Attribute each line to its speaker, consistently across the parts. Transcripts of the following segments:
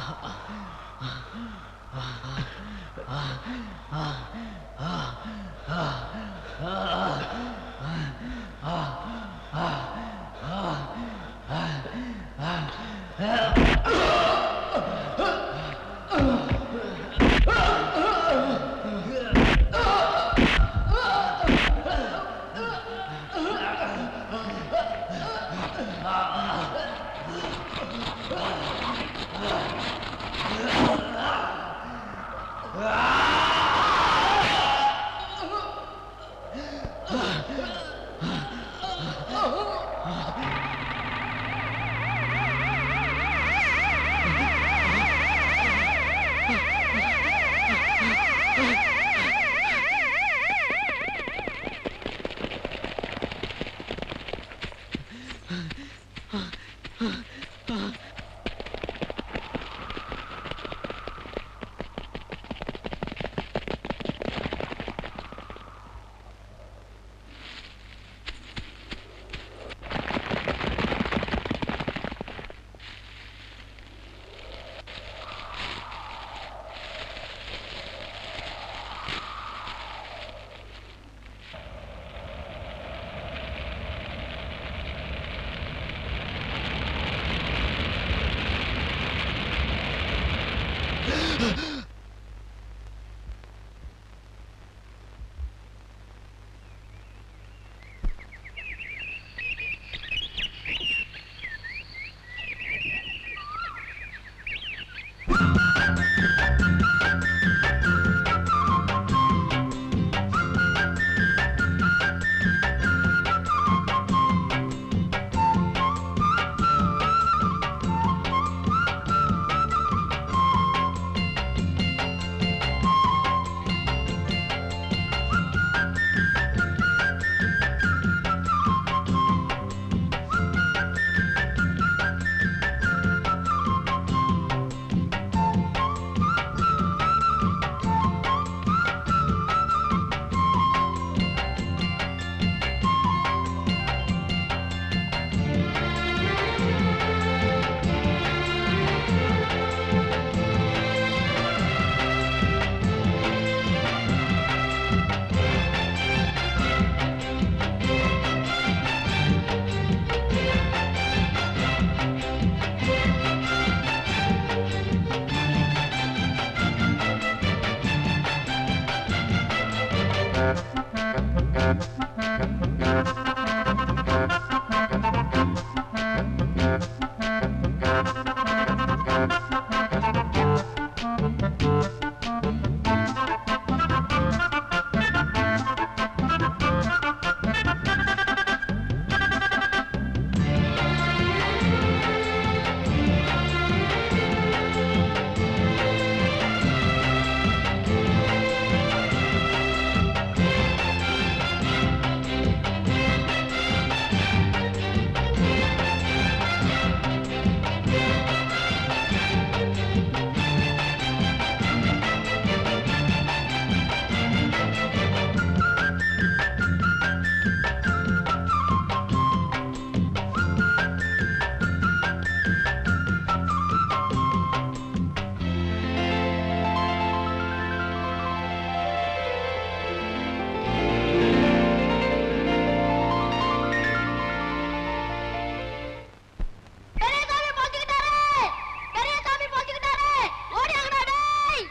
Speaker 1: பெரியசாமி போச்சுக்கிட்டாரு பெரியசாமி போச்சுக்கிட்டாரு ஓடி வாங்கடா டேய்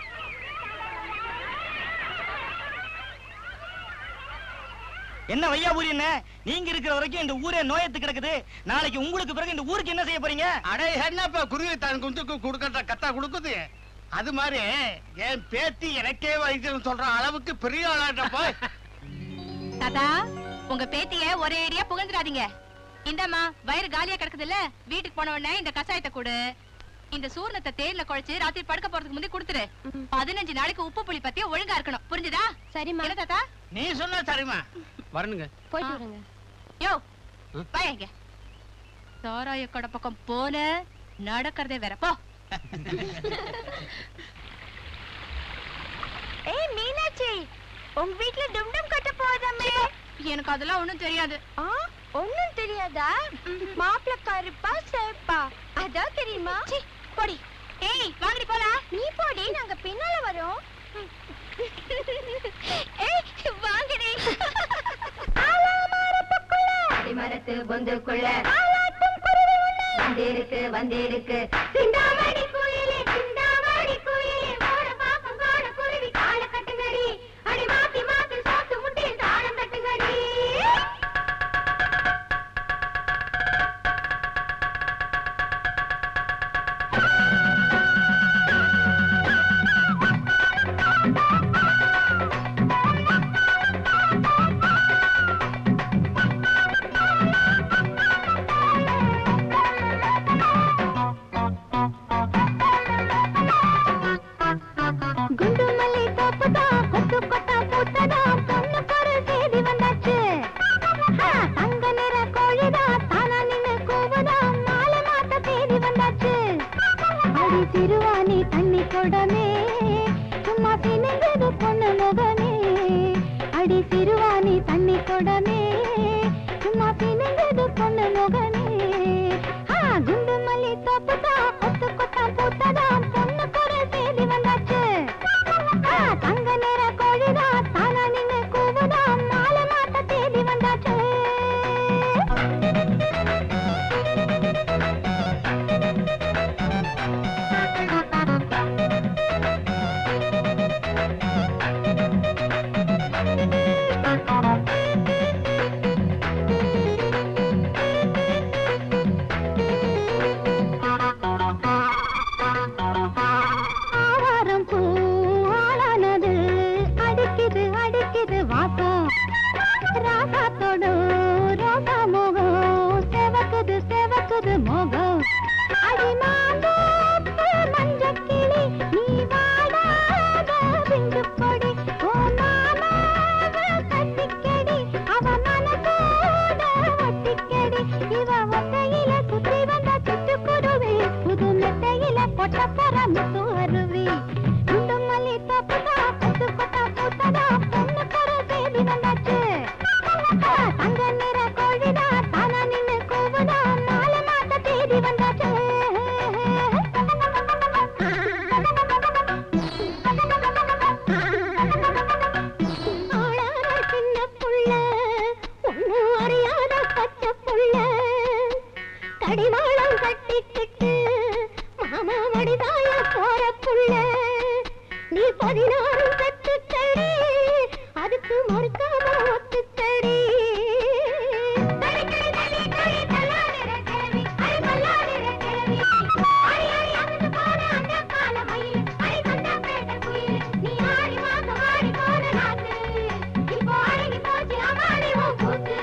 Speaker 2: என்ன வையாபுரி என்ன நீங்க இருக்கிற வரைக்கும் இந்த ஊரே நோயத்து கிடக்குது நாளைக்கு உங்களுக்கு பிறகு இந்த ஊருக்கு என்ன செய்ய போறீங்க
Speaker 3: அடே என்னப்பா குருவி தான் குந்துக்கு கொடுக்கற கத்தா கொடுக்குது அது மாதிரி என் பேத்தி எனக்கே வைத்தியம் சொல்ற அளவுக்கு பெரிய ஆளாட்டப்பா
Speaker 1: தாத்தா உங்க பேத்திய ஒரே ஏரியா புகழ்ந்துடாதீங்க இந்தம்மா வயிறு காலியா கிடக்குதுல்ல வீட்டுக்கு போன உடனே இந்த கசாயத்தை கொடு இந்த சூர்ணத்தை தேர்ல குழைச்சு ராத்திரி படுக்க போறதுக்கு முந்தி கொடுத்துரு பதினஞ்சு நாளைக்கு உப்பு புளி பத்திய ஒழுங்கா இருக்கணும் புரிஞ்சுதா சரிம்மா என்ன தாத்தா
Speaker 3: நீ சொன்னா சரிம்மா
Speaker 4: வரணுங்க
Speaker 1: போயிட்டு வரேங்க யோ வாங்க சாராய கடை பக்கம் போன நடக்கிறதே வேற போ ஏய் மீனாட்சி உங்க வீட்ல டும் டும் கட்ட போதாமே எனக்கு அதெல்லாம் ஒண்ணும் தெரியாது ஒண்ணும் தெரியாதா மாப்பிள்ள கருப்பா சேப்பா அதான் தெரியுமா போடி
Speaker 4: பின்னால வரும் ஏய் வாங்கடி
Speaker 5: அடிமரத்து பொந்துக்குள்ள
Speaker 4: ஆலாட்டும் குருவி உன்னை
Speaker 5: வந்திருக்கு வந்திருக்கு
Speaker 4: சிந்தாமணி குயிலே சிந்தாமணி குயிலே ஓட பாப்பம் காண குருவி கால கட்டுங்கடி அடி மாத்தி மாத்தி சோத்து முட்டையில் தாளம் தட்டுங்கடி குண்டு மல்லி தோப்புதா கொத்து கொத்தா பூத்ததா பொண்ணு பொரு செய்தி வந்தாச்சு ஆ, தங்க நிற கோழிதா தானா நின்னு கூவுதா மாலை மாத்த தேதி வந்தாச்சு அடி சிறுவாணி தண்ணி கொடமே சும்மா பின்னுங்குது பொண்ணு முகமே அடி சிறுவாணி தண்ணி கொடமே சும்மா பின்னுங்குது பொண்ணு முகமே ஆ, குண்டு மல்லி தோப்புதா கொத்து கொத்தா பூத்ததா பொண்ணு பொரு செய்தி வந்தாச்சு ஆ, தங்க நிற கோழிதா தானா நின்னு கூவுதா மாலை மாத்த தேதி வந்தாச்சு ஆவாரம் பூ ஆளானது அடிக்குது அடிக்குது வாசம் ராசாத்தோடு ரோசா மோகம் செவக்குது செவக்குது மோகம் அடிமாந்தோப்பு மஞ்சள் கிளி நீ வாடாத பிஞ்சு கொடி ஓ மாமாவ கட்டிக்கடி அவ மனசோட ஒட்டிக்கடி இவ ஒத்தையில சுத்தி வந்த சிட்டுக்குருவி புது மெத்தையில பொட்ட போற முத்து அருவி குண்டு மல்லி தப்புதா கொத்து கொத்தா பூத்ததா பொண்ணு போற செய்தி வந்தாச்சு ஆ, தங்க நிற கோழிதா தானா நின்னு கூவுதா மாலை மாத்த தேதி வந்தாச்சு ஆளான சின்ன புள்ள ஒண்ணு அறியாத பச்சை புள்ள கடிவாளம் கட்டிக்கிட்டு மாமா மடிதாய போற புள்ள நீ பதினாறு பெற்றுக்கடி அதுக்கு மறுக்காம ஒத்துக்கடி தடிக்கடி, தடிக்கடி, தள்ளாடுற கிழவி, அடி பல்லாடுற கிழவி. அடி, அடி, அசந்து போன அந்த கால மயில், அடி கொண்டப்பேட்ட குயில். நீ ஆடி மாசம் ஆடி போன நாத்து. இப்போ அடங்கி போச்சு அம்மாடி உன் கூத்து.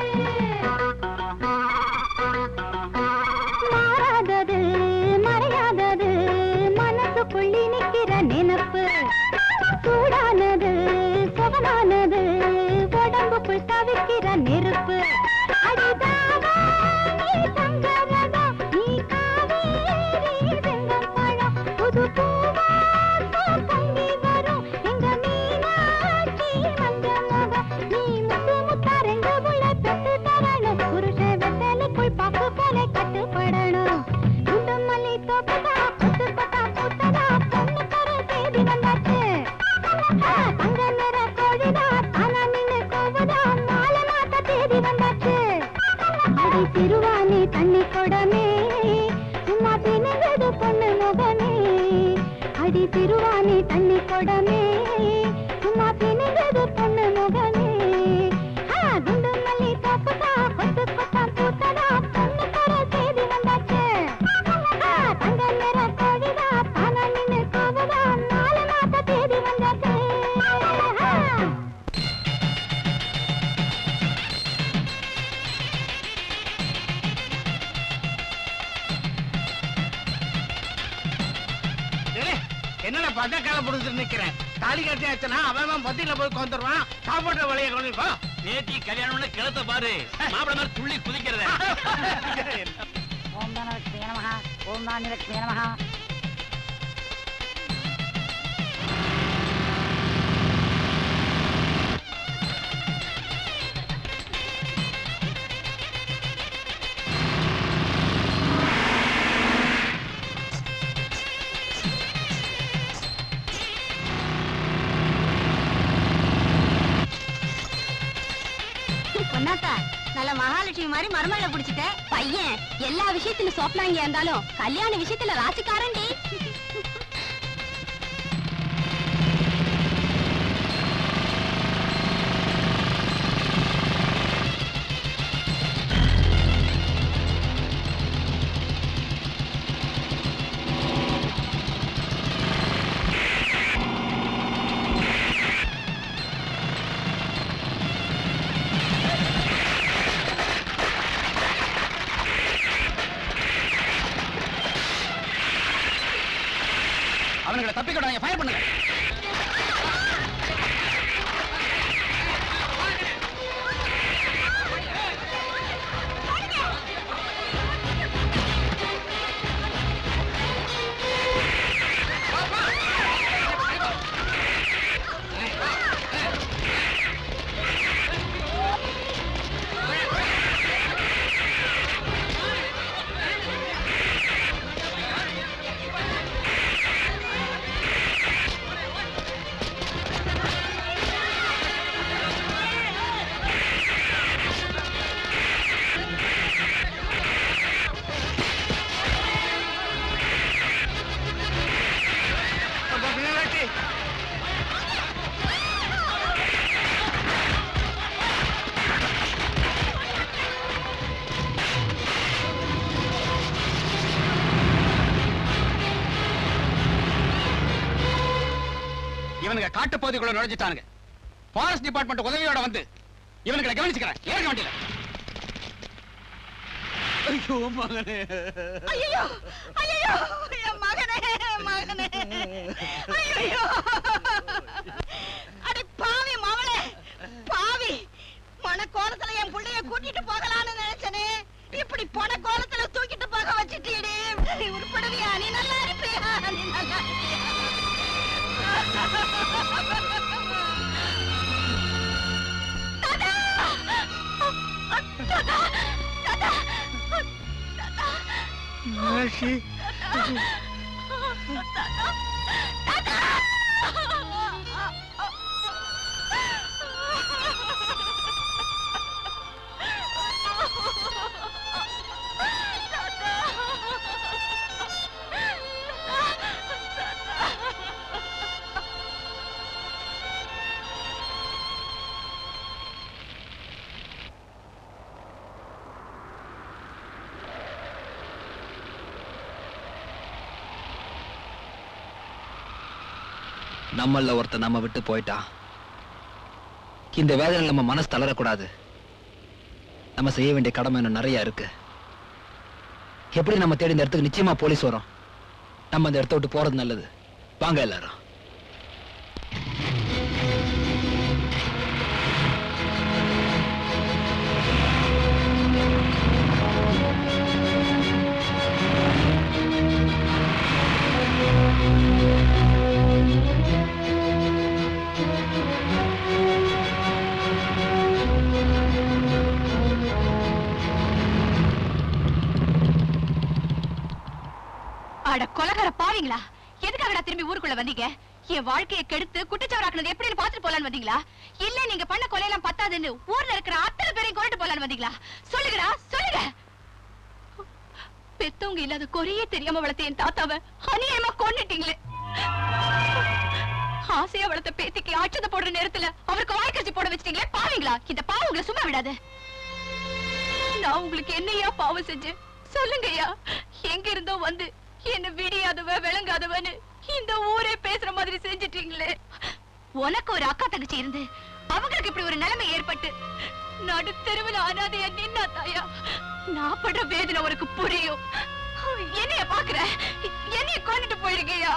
Speaker 4: மாறாதது மறையாதது மனசுக்குள்ளி நிக்கிற நினப்பு சூடானது சுகமானது உடம்புக்குள் தவிக்கிற நெருப்பு அடிதாவா நீ சங்கரதம் நீ காவேரி வெங்கம் பழம் புது பூவாசம் பொங்கி வரும் எங்க மீனாட்சி மஞ்ச முகம் நீ முத்து முத்தா ரெண்டு புள்ள பெத்து தரணும் புருஷ வெத்தலைக்குள் பாக்கு போல கட்டுப்படணும் குண்டு மல்லி தோப்புதா கொத்து கொத்தா பூத்ததா பொண்ணு தர செய்தி வந்தாச்சு ஆ, தங்க நிற கோழிதா தானா நின்னு கூவுதா மாலை மாத்த தேதி வந்தாச்சு அடி திருவாணி தண்ணி கொடமே சும்மா பின்னுவது பொண்ணு முகமே அடி திருவாணி தண்ணி கொடமே சும்மா பின்னுவது பொண்ணு முகமே ஆ, குண்டு மல்லி தோப்புதா கொத்து கொத்தா பூத்ததா பொண்ணு தர செய்தி வந்தாச்சு ஆ, தங்க நிற கோழிதா தானா நின்னு கூவுதா மாலை மாத்த தேதி வந்தாச்சு ஆ.
Speaker 3: டேய், என்னடா பதக்கால புடிச்சு நிக்கிறேன் தாலி கட்டியாச்சுன்னா அவன் பத்தியில போய் கொந்துருவான் சாப்பாட்டு வழியை கொண்டு போ
Speaker 2: நேத்தி கல்யாணம்னு கிளத்த பாரு மாப்பிள மாதிரி துள்ளி குதிக்கிறத
Speaker 5: ஓம் தனலட்சுமி நமஹ ஓம் தானியலட்சுமி நமஹ
Speaker 4: என்னத்தா நல்ல மகாலட்சுமி மாதிரி மருமகளை பிடிச்சிட்ட பையன் எல்லா விஷயத்திலும் சோப்பனாங்க இருந்தாலும் கல்யாண விஷயத்துல ராசிக்காரன்டி
Speaker 2: அவனுங்களை தப்பிக்க விடாங்க ஃபயர் பண்ணுங்க
Speaker 3: மீனாட்சி
Speaker 2: இவனுங்க காட்டு பகுதிக்குள்ள நுழைஞ்சிட்டானுங்க ஃபாரஸ்ட் டிபார்ட்மெண்ட் உதவியோட வந்து இவனுங்களை கவனிச்சுக்கிறேன் ஏறுங்க வண்டியில ஐயோ மகனே
Speaker 1: ஐயோ ஐயோ என் மகனே மகனே ஐயோ அடி பாவி மவளே பாவி மன கோலத்துல என் புள்ளைய கூட்டிட்டு போகலான்னு நினைச்சனே இப்படி பொன கோலத்துல தூக்கிட்டு போக வச்சிட்டீடி உருப்படுவியா நீ நல்லா இருப்பியா நீ நல்லா இருப்பியா தாத்தா! தாத்தா! தாத்தா!
Speaker 3: மீனாட்சி
Speaker 6: நம்மள ஒருத்தன் நம்ம விட்டு போயிட்டான் இந்த வேதனை நம்ம மனசு தளரக்கூடாது நம்ம செய்ய வேண்டிய கடமை இன்னும் நிறைய இருக்கு எப்படி நம்ம தேடி இந்த இடத்துக்கு நிச்சயமா போலீஸ் வரும் நம்ம இந்த இடத்த விட்டு போறது நல்லது வாங்க எல்லாரும்
Speaker 1: அட கொலகார பாவீங்களா எதுக்காகடா திரும்பி ஊருக்குள்ள வந்தீங்க என் வாழ்க்கையை கெடுத்து குட்டிச்சவராக்குனது எப்படின்னு பாத்துட்டு போலான்னு வந்தீங்களா இல்ல நீங்க பண்ண கொலையெல்லாம் பத்தாதுன்னு ஊர்ல இருக்கிற அத்தனை பேரையும் கொண்டுட்டு போலான்னு வந்தீங்களா சொல்லுங்கடா சொல்லுங்க பெத்தவங்க இல்லாத குறையே தெரியாம வளர்த்த என் தாத்தாவை அநியாயமா கொன்னுட்டீங்களே ஆசையா வளர்த்த பேத்திக்கு ஆட்சத போடுற நேரத்துல அவருக்கு வாய்க்கச்சி போட வச்சிட்டீங்களே பாவீங்களா இந்த பாவம் உங்களை சும்மா விடாது நான் உங்களுக்கு என்னையா பாவம் செஞ்சேன் சொல்லுங்கய்யா எங்க இருந்தோ வந்து என்ன விடியாதவ விளங்காதவன்னு இந்த ஊரே பேசுற மாதிரி செஞ்சிட்டீங்களே உனக்கு ஒரு அக்கா தங்கச்சி இருந்து அவங்களுக்கு இப்படி ஒரு நிலைமை ஏற்பட்டு நடு தெருவில் அனாதையா நின்னா தாயா நான் படுற வேதனை உனக்கு புரியும் என்னைய பாக்குற என்னைய கொண்டுட்டு போயிருக்கியா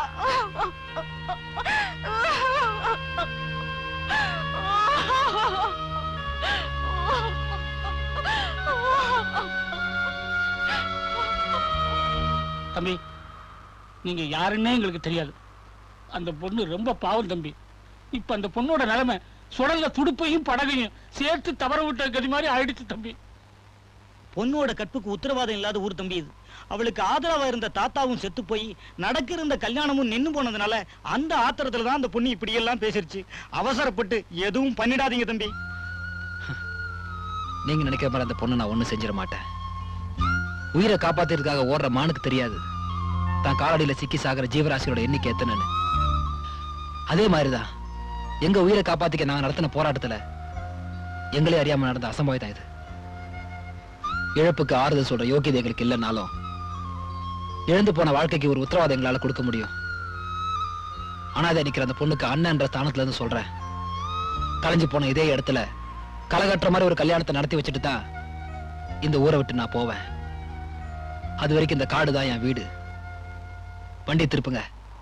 Speaker 3: தம்பி நீங்க யாருன்னே எங்களுக்கு தெரியாது அந்த பொண்ணு ரொம்ப பாவம் தம்பி இப்ப அந்த பொண்ணோட நிலைமை சுடல்ல துடுப்பையும் படகையும் சேர்த்து தவற விட்ட கதி மாதிரி ஆயிடுச்சு தம்பி
Speaker 2: பொண்ணோட கற்புக்கு உத்தரவாதம் இல்லாத ஊர் தம்பி இது அவளுக்கு ஆதரவா இருந்த தாத்தாவும் செத்து போய் நடக்க இருந்த கல்யாணமும் நின்னு போனதுனால அந்த ஆத்திரத்துல தான் அந்த பொண்ணு இப்படி எல்லாம் பேசிருச்சு அவசரப்பட்டு எதுவும் பண்ணிடாதீங்க தம்பி
Speaker 6: நீங்க நினைக்கிற மாதிரி அந்த பொண்ணை நான் ஒண்ணும் செஞ்சிட மாட்டேன் உயிரை காப்பாத்துறதுக்காக ஓடுற மானுக்கு தெரியாது தான் காலடியில சிக்கி சாகிற ஜீவராசியோட எண்ணிக்கை எத்தனைன்னு அதே மாதிரிதான் எங்க உயிரை காப்பாத்திக்க நாங்க நடத்தின போராட்டத்துல எங்களே அறியாம நடந்த அசம்பாவிதம் இது இழப்புக்கு ஆறுதல் சொல்ற யோகியதை எங்களுக்கு இல்லைனாலும் இழந்து போன வாழ்க்கைக்கு ஒரு உத்தரவாதம் எங்களால கொடுக்க முடியும் அனாதை நிக்கிற அந்த பொண்ணுக்கு அண்ணன்ற ஸ்தானத்துல இருந்து சொல்றேன் கலைஞ்சு போன இதே இடத்துல கலகட்டுற மாதிரி ஒரு கல்யாணத்தை நடத்தி வச்சுட்டு தான் இந்த ஊரை விட்டு நான் போவேன் அது வரைக்கும் இந்த காடு தான் என் வீடு வண்டி திருப்புங்க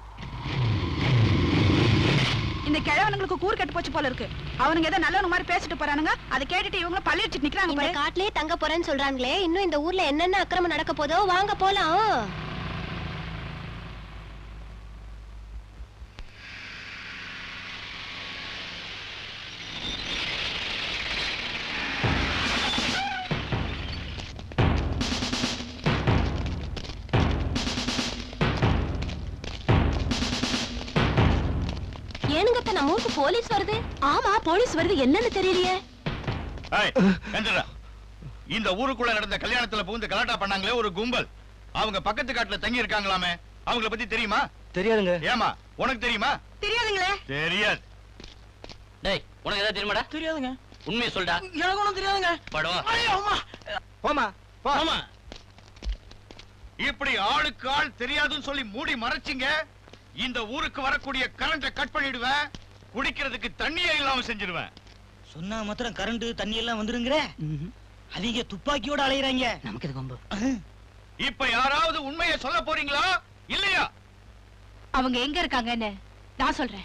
Speaker 7: இந்த கிழவனுங்களுக்கு கூறு கெட்டு போச்சு போல இருக்கு அவனுங்க ஏதோ நல்லவங்க மாதிரி பேசிட்டு போறானுங்க அதை கேட்டுட்டு இவங்க பள்ளி வச்சுட்டு நிக்கிறாங்க
Speaker 4: இந்த
Speaker 7: பாரு.
Speaker 4: காட்டுலயே தங்க போறேன்னு சொல்றாங்களே இன்னும் இந்த ஊர்ல என்னென்ன அக்கிரமம் நடக்க போதோ வாங்க போலாம் ஏனுங்க அத்தை, நம்ம ஊருக்கு போலீஸ் வருது ஆமா போலீஸ் வருது என்னன்னு தெரியலையே
Speaker 8: ஏய், எந்திரா. இந்த ஊருக்குள்ள நடந்த கல்யாணத்துல புகுந்து கலாட்டா பண்ணாங்களே ஒரு கும்பல் அவங்க பக்கத்து காட்டுல தங்கி இருக்காங்களாமே அவங்கள பத்தி தெரியுமா
Speaker 2: தெரியாதுங்க
Speaker 8: ஏமா உனக்கு தெரியுமா
Speaker 7: தெரியாதுங்களே
Speaker 8: தெரியாது
Speaker 9: டேய் உனக்கு ஏதாவது தெரியுமாடா
Speaker 2: தெரியாதுங்க
Speaker 9: உண்மையை சொல்டா
Speaker 2: எனக்கு ஒண்ணும் தெரியாதுங்க
Speaker 9: படம்
Speaker 2: போமா
Speaker 8: ஆமா இப்படி ஆளுக்கு ஆள் தெரியாதுன்னு சொல்லி மூடி மறைச்சிங்க இந்த ஊருக்கு வரக்கூடிய கரண்ட கட் பண்ணிடுவேன் குடிக்கிறதுக்கு தண்ணியே இல்லாம செஞ்சிருவேன்
Speaker 2: சொன்னா மாத்திரம் கரண்ட் தண்ணி எல்லாம் வந்துருங்கிற அவங்க துப்பாக்கியோட அலையறாங்க நமக்கு இது கொம்பு
Speaker 8: இப்ப யாராவது உண்மையை சொல்ல போறீங்களா இல்லையா
Speaker 1: அவங்க எங்க இருக்காங்கன்னு நான் சொல்றேன்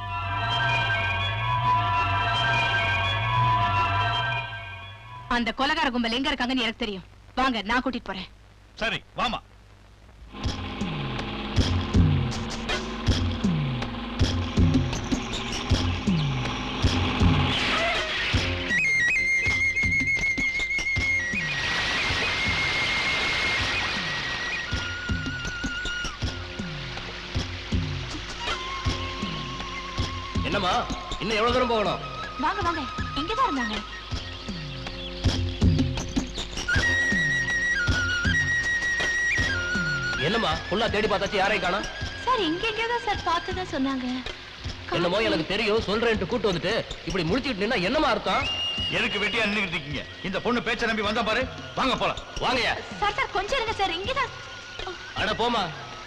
Speaker 1: அந்த கொலகார கும்பல் எங்க இருக்காங்கன்னு எனக்கு தெரியும் வாங்க நான் கூட்டிட்டு போறேன்
Speaker 8: சரி வாமா
Speaker 9: என்னம்மா இன்னும் எவ்வளவு தூரம் போகணும்
Speaker 1: வாங்க வாங்க இங்கதான் இருந்தாங்க
Speaker 9: என்னம்மா ஃபுல்லா தேடி பார்த்தாச்சு யாரையும் காணோம்
Speaker 1: சார் இங்க எங்கதான் சார் பார்த்ததா சொன்னாங்க
Speaker 9: என்னமோ எனக்கு தெரியும் சொல்றேன்ட்டு கூட்டு வந்துட்டு இப்படி முடிச்சுட்டு நின்னா என்னமா அர்த்தம்
Speaker 8: எதுக்கு வெட்டியா நின்னுகிட்டு இருக்கீங்க இந்த பொண்ணு பேச்ச நம்பி வந்தா பாரு வாங்க போலாம்
Speaker 9: வாங்கய்யா
Speaker 1: சார் சார் கொஞ்சம் இருங்க சார் இங்கதான்
Speaker 9: அட போமா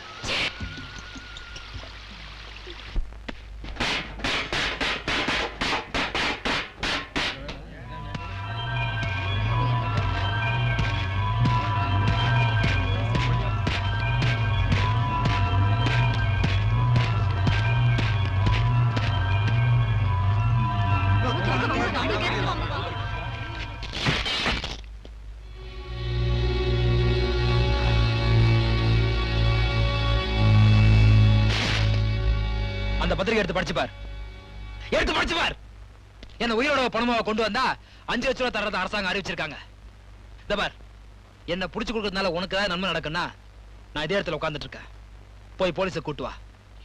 Speaker 6: அந்த பத்திரிகை எடுத்து படிச்சு பார் எடுத்து படிச்சு பார் என்ன உயிரோட பணமாவை கொண்டு வந்தா அஞ்சு லட்ச ரூபா தர்றத அரசாங்கம் அறிவிச்சிருக்காங்க இந்த பார் என்ன புடிச்சு கொடுக்கறதுனால உனக்கு ஏதாவது நன்மை நடக்குன்னா நான் இதே இடத்துல உட்கார்ந்துட்டு இருக்கேன் போய் போலீஸை கூட்டு வா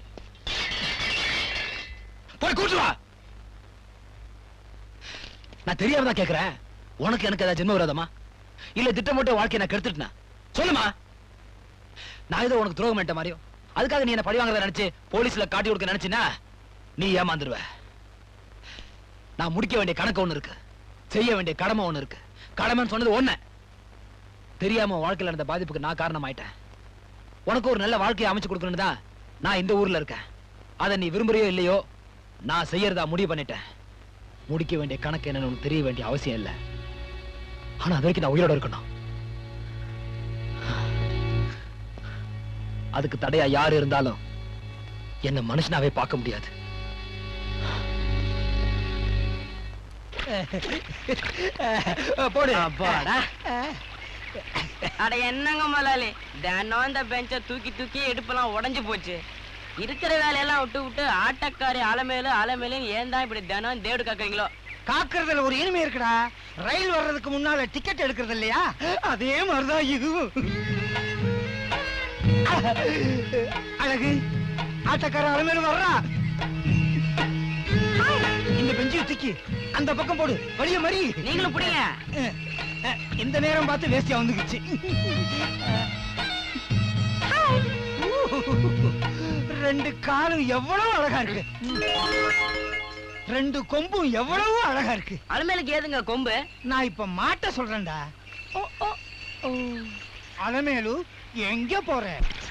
Speaker 6: போய் கூட்டு வா நான் தெரியாம தான் கேக்குறேன் உனக்கு எனக்கு ஏதாவது ஜென்ம விரோதமா இல்ல திட்டமிட்ட வாழ்க்கையை நான் கெடுத்துட்டேனா சொல்லுமா நான் ஏதோ உனக்கு துரோகம் பண்ணிட்ட மாதிரியும் அதுக்காக நீ என்ன பழி வாங்குறத நினைச்சு போலீஸ்ல காட்டி கொடுக்க நினைச்சினா நீ ஏமாந்துருவ நான் முடிக்க வேண்டிய கணக்கு ஒண்ணு இருக்கு செய்ய வேண்டிய கடமை ஒண்ணு இருக்கு கடமைன்னு சொன்னது ஒண்ணு தெரியாம உன் வாழ்க்கையில நடந்த பாதிப்புக்கு நான் காரணமாயிட்டேன் உனக்கு ஒரு நல்ல வாழ்க்கையை அமைச்சு கொடுக்கணும்னு தான் நான் இந்த ஊர்ல இருக்கேன் அதை நீ விரும்புறியோ இல்லையோ நான் செய்யறதா முடிவு பண்ணிட்டேன் முடிக்க வேண்டிய கணக்கு என்னன்னு உனக்கு தெரிய வேண்டிய அவசியம் இல்லை ஆனா அது வரைக்கும் நான் உயிரோட இருக்கணும் அதுக்கு தடையா யாரு இருந்தாலும் என்ன மனுஷனாவே பார்க்க முடியாது போடு
Speaker 10: அட என்னங்க முதலாளி தினம் இந்த பெஞ்ச தூக்கி தூக்கி இடுப்பெல்லாம் உடைஞ்சு போச்சு இருக்கிற வேலையெல்லாம் விட்டு விட்டு ஆட்டக்காரி அலமேலு அலமேலுன்னு ஏன் தான் இப்படி தினம் தேடு காக்குறீங்களோ
Speaker 2: காக்குறதுல ஒரு இனிமை இருக்குடா ரயில் வர்றதுக்கு முன்னால டிக்கெட் எடுக்கிறது இல்லையா அதே மாதிரிதான் இதுவும் அழகு ஆட்டக்கார அலமேலு வர்றா இந்த பெஞ்ச வஞ்சியை தூக்கி அந்த பக்கம் போடு வழிய மறி
Speaker 10: நீங்களும் புடிங்க
Speaker 2: அஹ், அஹ், இந்த நேரம் பார்த்து வேஸ்டியா வந்துக்குச்சு ரெண்டு காலும் எவ்வளவு அழகா இருக்கு ரெண்டு கொம்பும் எவ்வளவு அழகா இருக்கு
Speaker 10: அலமேலுக்கு ஏதுங்க கொம்பு
Speaker 2: நான் இப்ப மாட்ட சொல்றேன்டா அலமேலு எங்க போற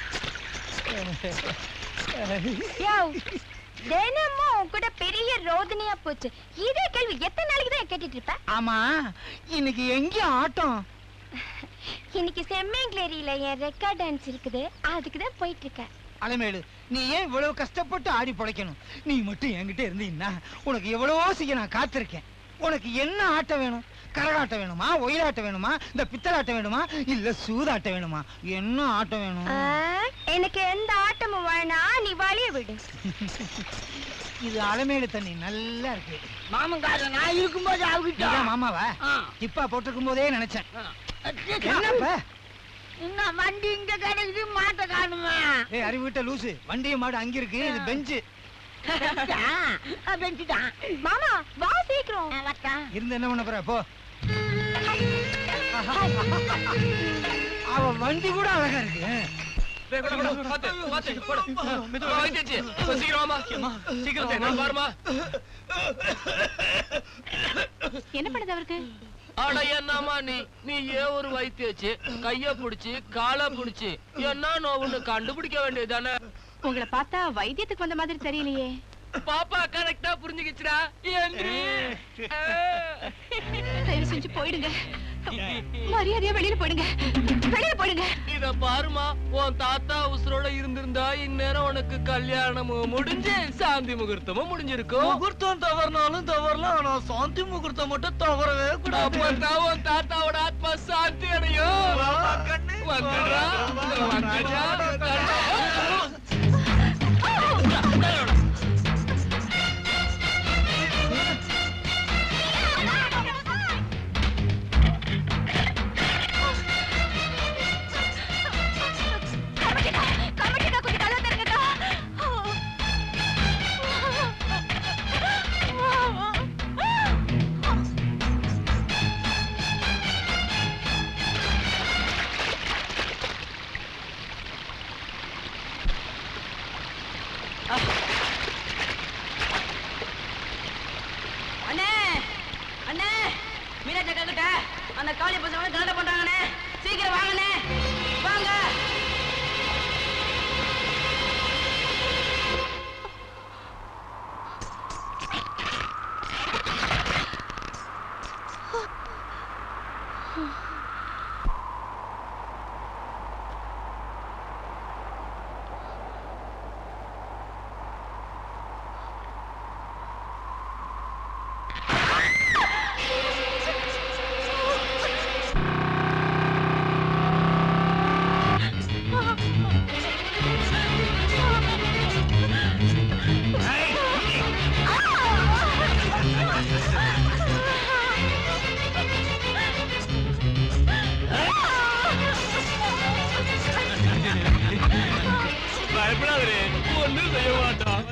Speaker 4: யோவ், தினமும் உன் கூட பெரிய ரோதனையா போச்சு இதே கேள்வி எத்தனை நாளைக்கு தான் கேட்டுட்டு இருப்ப
Speaker 2: ஆமா இன்னைக்கு எங்க ஆட்டம்
Speaker 4: இன்னைக்கு செம்மேங்லேரியில என் ரெக்கார்ட் டான்ஸ் இருக்குது அதுக்கு தான் போயிட்டு இருக்கேன்
Speaker 2: அலமேலு நீ ஏன் இவ்வளவு கஷ்டப்பட்டு ஆடி பிழைக்கணும் நீ மட்டும் என்கிட்ட இருந்தீன்னா உனக்கு எவ்வளவோ செய்ய நான் காத்திருக்கேன் உனக்கு என்ன ஆட்டம் வேணும் கரகாட்டம் வேணுமா ஒயிலாட்டம் வேணுமா இந்த பித்தலாட்டம் வேணுமா இல்ல சூதாட்டம் வேணுமா என்ன ஆட்டம் வேணும்
Speaker 4: ஆ, எனக்கு எந்த ஆட்டமும் வேணாம் நீ வழிய விடு
Speaker 2: இது அலமேலு தண்ணி நல்லா இருக்கு
Speaker 10: மாமங்கார நான் இருக்கும்போது
Speaker 2: நீதான்
Speaker 10: அவகிட்ட
Speaker 2: மாமாவா
Speaker 10: ஆ.
Speaker 2: இப்பா போட்டிருக்கும் போதே நினைச்சேன் என்னப்ப
Speaker 10: இன்னும் வண்டி இங்க கிடைக்குது மாட்ட காணுமே
Speaker 2: ஏய் அறிவு விட்ட லூசு வண்டிய மாடு அங்க இருக்கு இது பெஞ்சு
Speaker 10: பெஞ்சுட்டான்
Speaker 4: மாமா வா சீக்கிரம்
Speaker 2: இருந்து என்ன பண்ண போற போ அவ வண்டி கூட அழகா இருக்கு
Speaker 1: என்ன பண்ணுது அவருக்கு
Speaker 9: அட என்னம்மா நீ நீ ஏன் ஒரு வைத்தியச்சு கைய புடிச்சு காலை புடிச்சு என்ன நோவுன்னு கண்டுபிடிக்க வேண்டியதுதானே
Speaker 1: உங்களை பார்த்தா வைத்தியத்துக்கு வந்த மாதிரி தெரியலையே
Speaker 9: பாப்பா கரெக்டா புரிஞ்சுக்கிச்சுடா ஏன்றி
Speaker 1: தயவு செஞ்சு போயிடுங்க மரியாதையா வெளியில போயிடுங்க வெளியில போயிடுங்க
Speaker 9: இத பாருமா உன் தாத்தா உசுரோட இருந்திருந்தா இந்நேரம் உனக்கு கல்யாணமும் முடிஞ்சு சாந்தி முகூர்த்தமும் முடிஞ்சிருக்கும்
Speaker 2: முகூர்த்தம் தவறினாலும் தவறலாம் ஆனா சாந்தி முகூர்த்தம் மட்டும் தவறவே
Speaker 9: அப்பதான் உன் தாத்தாவோட ஆத்மா சாந்தி அடையும் வந்துடுறா, வந்துடுறா,
Speaker 4: கமிட்டிடா, கமிட்டிடா, கொஞ்சம் கதவை திறங்கடா.
Speaker 10: அண்ணே அண்ணே மீனாட்சி அக்கா கிட்ட அந்த காளி பசங்க வந்து கலாட்டம் பண்றாங்கண்ணே சீக்கிரம் வாங்கண்ணே வாங்க
Speaker 9: பயப்படாதே ஒண்ணும் செய்ய மாட்டான்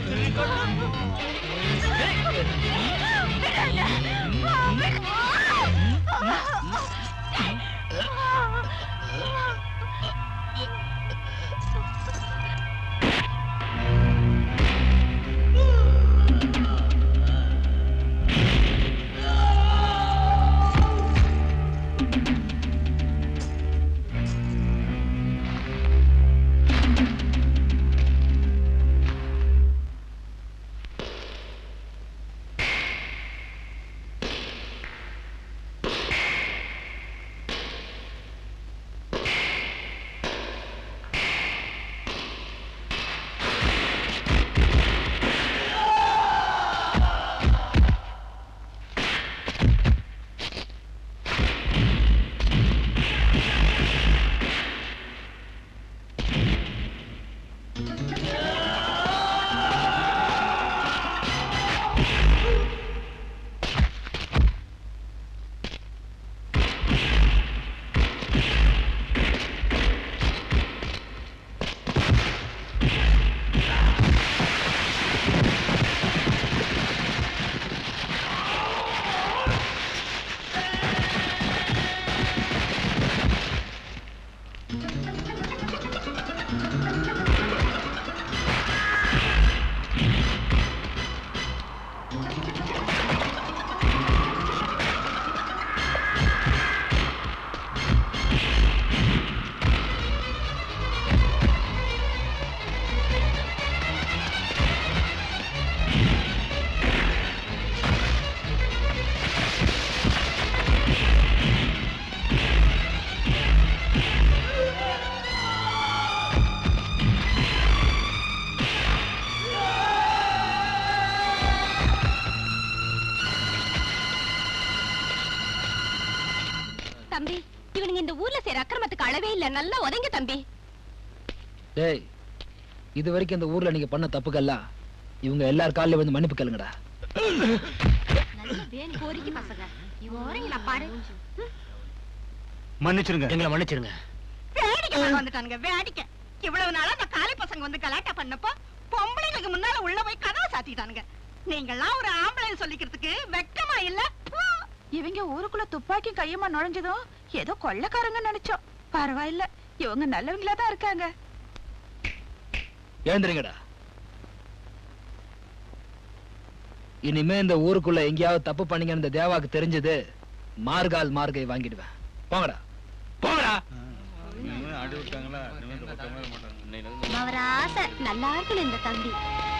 Speaker 1: அளவே இல்ல நல்லா உதங்க தம்பி
Speaker 6: டேய் இது வரைக்கும் இந்த ஊர்ல நீங்க பண்ண தப்புக்கெல்லாம் இவங்க எல்லார் காலில் வந்து மன்னிப்பு கேளுங்கடா
Speaker 1: நல்ல வேன் கோரிக்கை பசங்க இவங்க பாரு
Speaker 3: மன்னிச்சிருங்க
Speaker 6: எங்களை மன்னிச்சிருங்க
Speaker 7: வேடிக்கை பார்க்க வந்துட்டானுங்க வேடிக்கை இவ்வளவு நாளா அந்த காளி பசங்க வந்து கலாட்டா பண்ணப்போ பொம்பளைங்களுக்கு முன்னால உள்ள போய் கதவை சாத்திட்டானுங்க நீங்கெல்லாம் ஒரு ஆம்பளை சொல்லிக்கிறதுக்கு வெக்கமா இல்ல இவங்க ஊருக்குள்ள துப்பாக்கி கையுமா நுழைஞ்சதும் ஏதோ கொள்ளக்காரங்க நினைச்சோம் பரவாயில்ல இவங்க நல்லவங்களா தான் இருக்காங்க
Speaker 6: எழுந்துருங்கடா இனிமே இந்த ஊருக்குள்ள எங்கேயாவது தப்பு பண்ணீங்கன்னு இந்த தேவாக்கு தெரிஞ்சது மார்கால் மார்கை வாங்கிடுவேன் போங்கடா போங்கடா
Speaker 8: அடி விட்டாங்களா இனிமே இந்த பக்கமே வர மாட்டாங்க
Speaker 1: அவர் ஆசை நல்லா இருக்கணும் இந்த தம்பி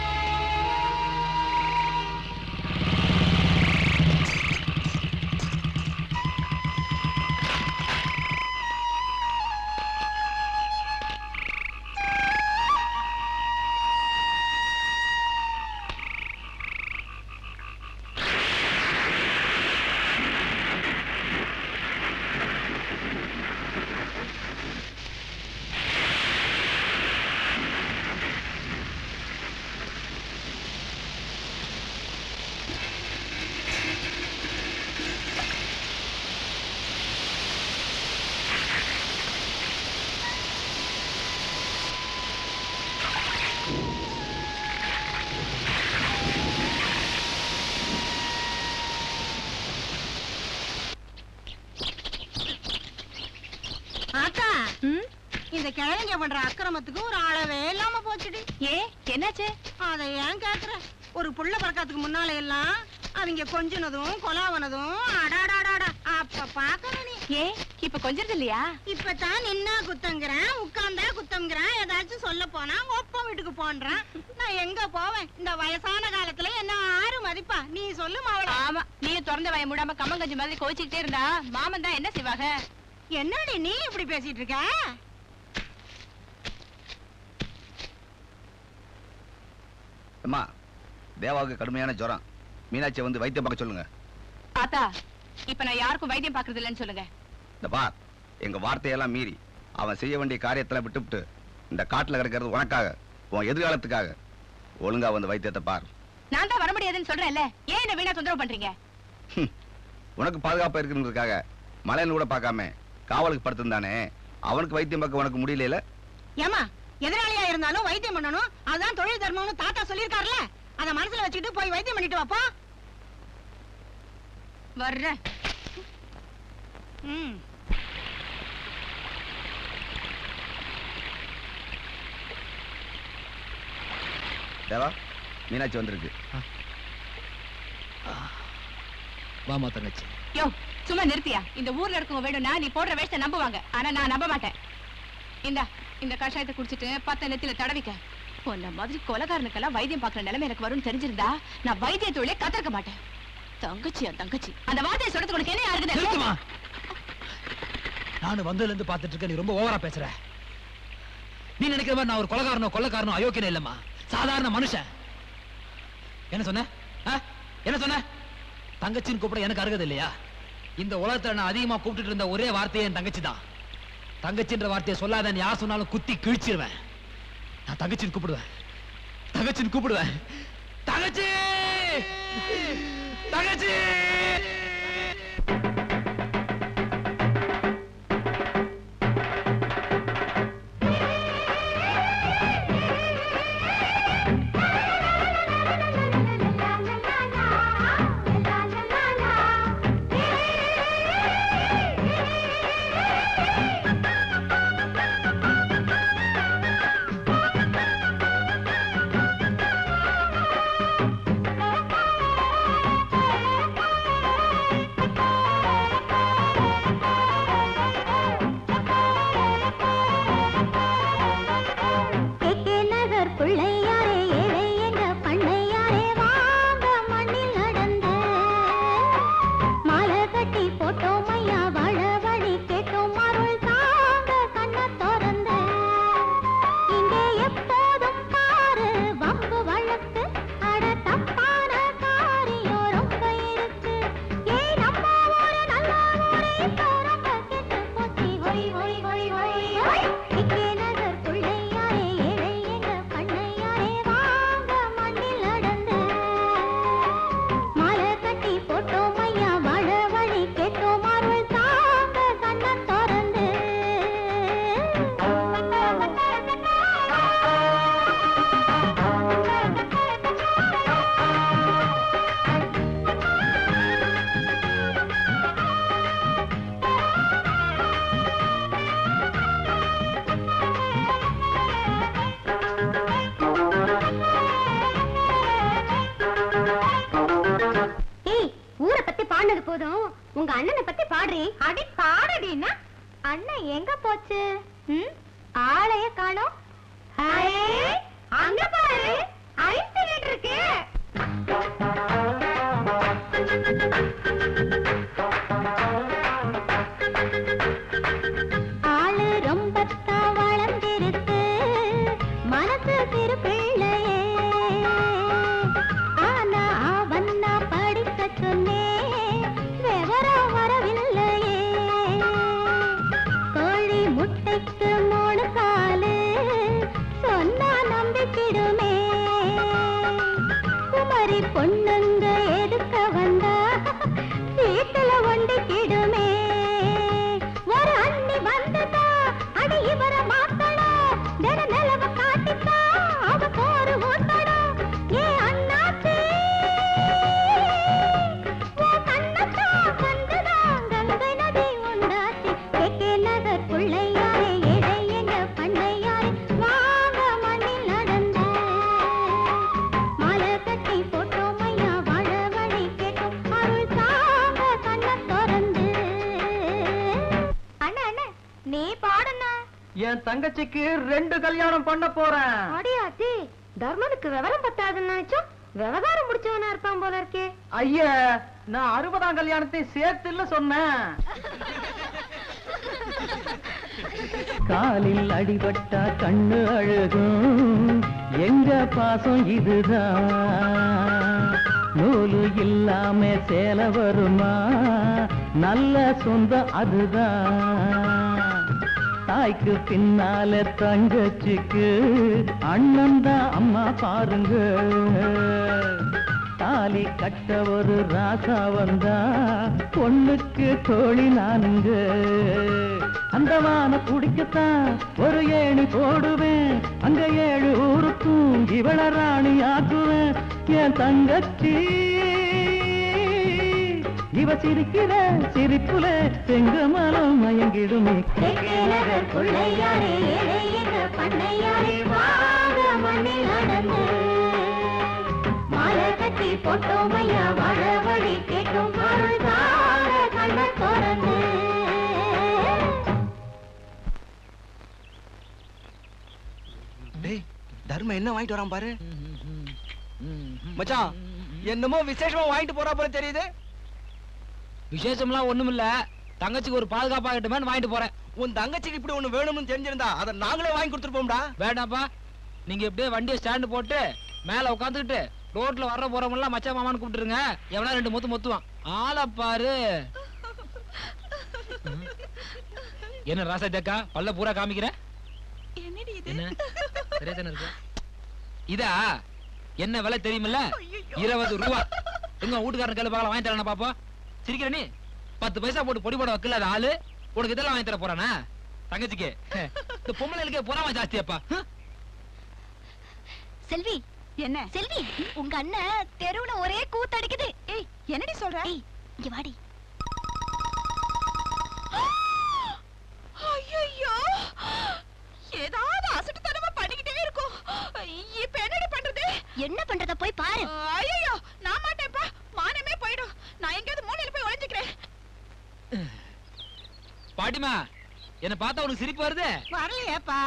Speaker 7: ஆத்தா இந்த கிழங்க பண்ற அக்கிரமத்துக்கு ஒரு அளவே இல்லாம போச்சுடி
Speaker 1: ஏ என்னாச்சு
Speaker 7: அத ஏன் கேக்குற ஒரு புள்ள பிறக்கறதுக்கு முன்னால எல்லாம் அவங்க கொஞ்சினதும் கொலாவனதும் அடாடாடாடா அப்ப பாக்கணும் நீ
Speaker 1: ஏ இப்ப கொஞ்சம் இல்லையா
Speaker 7: இப்பதான் நின்னா குத்தங்கிறேன் உட்கார்ந்தா குத்தம்ங்கிறேன் ஏதாச்சும் சொல்ல போனா ஒப்ப வீட்டுக்கு போன்றான் நான் எங்க போவேன் இந்த வயசான காலத்துல என்ன ஆறு மதிப்பா நீ சொல்லு மாவள
Speaker 1: ஆமா நீ திறந்த வய மூடாம கம்மங்கஞ்சி மாதிரி கோச்சிக்கிட்டே இருந்தா மாமன் தான் என்ன செய்வாங்க
Speaker 7: என்னடி நீ இப்படி பேசிட்டு இருக்க
Speaker 8: அம்மா தேவாவுக்கு கடுமையான ஜுரம் மீனாட்சியை வந்து வைத்தியம் பார்க்க சொல்லுங்க
Speaker 1: ஆத்தா இப்ப நான் யாருக்கும் வைத்தியம் பாக்குறது இல்லைன்னு சொல்லுங்க
Speaker 8: இந்த பார் எங்க வார்த்தையெல்லாம் மீறி அவன் செய்ய வேண்டிய காரியத்தெல்லாம் விட்டுவிட்டு இந்த காட்டுல கிடக்கிறது உனக்காக உன் எதிர்காலத்துக்காக ஒழுங்கா வந்து வைத்தியத்தை பார்
Speaker 1: நான் தான் வர முடியாதுன்னு சொல்றேன்ல ஏன் என்ன வீணா தொந்தரவு பண்றீங்க
Speaker 8: உனக்கு பாதுகாப்பா இருக்குன்றதுக்காக மலையன் கூட பார்க்காம காவலுக்கு படுத்திருந்தானே அவனுக்கு வைத்தியம் பார்க்க உனக்கு முடியல
Speaker 7: ஏமா எதிராளியா இருந்தாலும் வைத்தியம் பண்ணணும் அதுதான் தொழில் தர்மம்னு தாத்தா சொல்லியிருக்காருல்ல அத மனசுல வச்சுக்கிட்டு போய் வைத்தியம் பண்ணிட்டு வாப்பா
Speaker 1: வர்றேன்
Speaker 7: ம்
Speaker 8: தேவா மீனாட்சி வந்திருக்கு
Speaker 6: வாமா தங்கச்சி
Speaker 1: யோ சும்மா நிறுத்தியா இந்த ஊர்ல இருக்கவங்க வேணும்னா நீ போடுற வேஷத்தை நம்புவாங்க ஆனா நான் நம்ப மாட்டேன் இந்தா இந்த கஷாயத்தை குடிச்சிட்டு பத்த நெத்தில தடவிக்க உன்ன மாதிரி கொலகாரனுக்கெல்லாம் வைத்தியம் பார்க்குற நிலைமை எனக்கு வரும்னு தெரிஞ்சிருந்தா நான் வைத்திய தொழிலே கத்திருக்க மாட்டேன் தங்கச்சியா தங்கச்சி அந்த வார்த்தையை சொல்றதுக்கு உனக்கு என்ன இருக்குது
Speaker 6: நிறுத்துமா நானும் வந்ததுல இருந்து பார்த்துட்டு இருக்க நீ ரொம்ப ஓவரா பேசுற நீ நினைக்கிற மாதிரி நான் ஒரு கொலகாரனோ கொள்ளக்காரனோ அயோக்கியனே இல்லம்மா சாதாரண மனுஷன் என்ன சொன்ன ஆ? என்ன சொன்ன தங்கச்சின்னு கூப்பிட எனக்கு அருகது இல்லையா இந்த உலகத்துல நான் அதிகமா கூப்பிட்டுட்டு இருந்த ஒரே வார்த்தையே என் தங்கச்சி தான் தங்கச்சின்ற வார்த்தையை சொல்லாதன்னு யார் சொன்னாலும் குத்தி கிழிச்சிருவேன் நான் தங்கச்சின்னு கூப்பிடுவேன் தங்கச்சின்னு கூப்பிடுவேன் தங்கச்சி தங்கச்சி
Speaker 4: la பூமாரி பொண்ணுங்க எடுக்க வந்தா வீட்டுல ஒண்டிக்கிடுமே ஒரு அண்ணி வந்ததா அடி இவர மாத்தணும் தின நிலவ காட்டித்தா அவ போரு ஊத்தணும் ஏ அண்ணாச்சி உன் கண்ணத்தான் கண்டுதான் கங்கை நதி உண்டாச்சு கேக்கே நகர் பிள்ளையாரே எடை எங்க பண்ணையாரே வாங்க மண்ணில் நடந்த மாலை கட்டி போட்டோம் ஐயா வாழ வழி கேட்டோம் அருள் தாங்க கண்ண திறந்து அண்ணா அண்ணா நீ பாடுனா
Speaker 11: என் தங்கச்சிக்கு ரெண்டு கல்யாணம் பண்ண போறேன்
Speaker 4: அடியாச்சி தர்மனுக்கு விவரம் பத்தாதுன்னு நினைச்சோம் விவகாரம் முடிச்சவனா இருப்பான் போல இருக்கே
Speaker 11: ஐயா நான் அறுபதாம் கல்யாணத்தை சேர்த்து இல்ல சொன்னேன் காலில் அடிபட்டா கண்ணு அழுகும் எங்க பாசம் இதுதான் நூலு இல்லாம சேல வருமா நல்ல சொந்தம் அதுதான் தாய்க்கு பின்னால தங்கச்சிக்கு அண்ணன் தான் அம்மா பாருங்க தாலி கட்ட ஒரு ராசா வந்தா பொண்ணுக்கு தோழி நானுங்க அந்த வான குடிக்கத்தான் ஒரு ஏணி போடுவேன் அங்க ஏழு ஊருக்கும் இவள ராணி ஆக்குவேன் என் தங்கச்சி இவ சிரிக்கிற சிரிப்புல செங்கமலம் மயங்கிடுமே
Speaker 4: நகர் பிள்ளையாரே எடை எங்க பண்ணையாரே வாங்க மண்ணில் நடந்து மாலை கட்டி போட்டோம் ஐயா வாழ வழி கேட்டோம் அருள் தார கண்ண திறந்து
Speaker 12: டேய் தர்ம என்ன வாங்கிட்டு வரான் பாரு மச்சான் என்னமோ விசேஷமா வாங்கிட்டு போறா போல தெரியுது
Speaker 6: விசேஷம்லாம் ஒண்ணுமில்ல தங்கச்சிக்கு ஒரு பாதுகாப்பா கிட்டமே வாங்கிட்டு போறேன்
Speaker 12: உன் தங்கச்சிக்கு இப்படி ஒண்ணு வேணும்னு தெரிஞ்சிருந்தா அதை நாங்களே வாங்கி கொடுத்துருப்போம்டா
Speaker 6: வேண்டாப்பா நீங்க இப்படியே வண்டியை ஸ்டாண்டு போட்டு மேல உட்காந்துக்கிட்டு ரோட்ல வர்ற போறவங்க மச்சா மாமான்னு கூப்பிட்டுருங்க எவனா ரெண்டு முத்து முத்துவான் ஆளை பாரு என்ன ராசா தேக்கா பல்ல பூரா காமிக்கிற
Speaker 7: என்னடி இது
Speaker 6: என்ன சரியா தானே இருக்கு இதா என்ன விலை தெரியுமில்ல இருபது ரூபா எங்க வீட்டுக்காரன் கையில பார்க்கலாம் வாங்கி தரேன் பாப்பா சிரிக்கிற நீ பத்து பைசா போட்டு பொடி போட வைக்கல அது ஆளு உனக்கு இதெல்லாம் வாங்கி தர போறானா தங்கச்சிக்கு இந்த பொம்பளைகளுக்கே பொறாம ஜாஸ்தியாப்பா ஹம்?
Speaker 1: செல்வி
Speaker 7: என்ன
Speaker 1: செல்வி உங்க அண்ணன் தெருவுல ஒரே கூத்தடிக்குது
Speaker 7: ஏய் என்னடி சொல்ற
Speaker 1: ஏய் இங்க வாடி
Speaker 7: ஐயோ ஏதாவது அசட்டுத்தனமா பண்ணிக்கிட்டே இருக்கும் இப்ப என்னடி பண்றது
Speaker 1: என்ன பண்றத போய் பாரு
Speaker 7: ஐயோ நான் மாட்டேன்ப்பா மானமே போயிடும் நான் எங்கேயாவது மூலையில போய் ஒளிஞ்சுக்கிறேன்
Speaker 6: பாட்டிமா என்ன பார்த்தா உனக்கு சிரிப்பு வருது
Speaker 7: வரலையேப்பா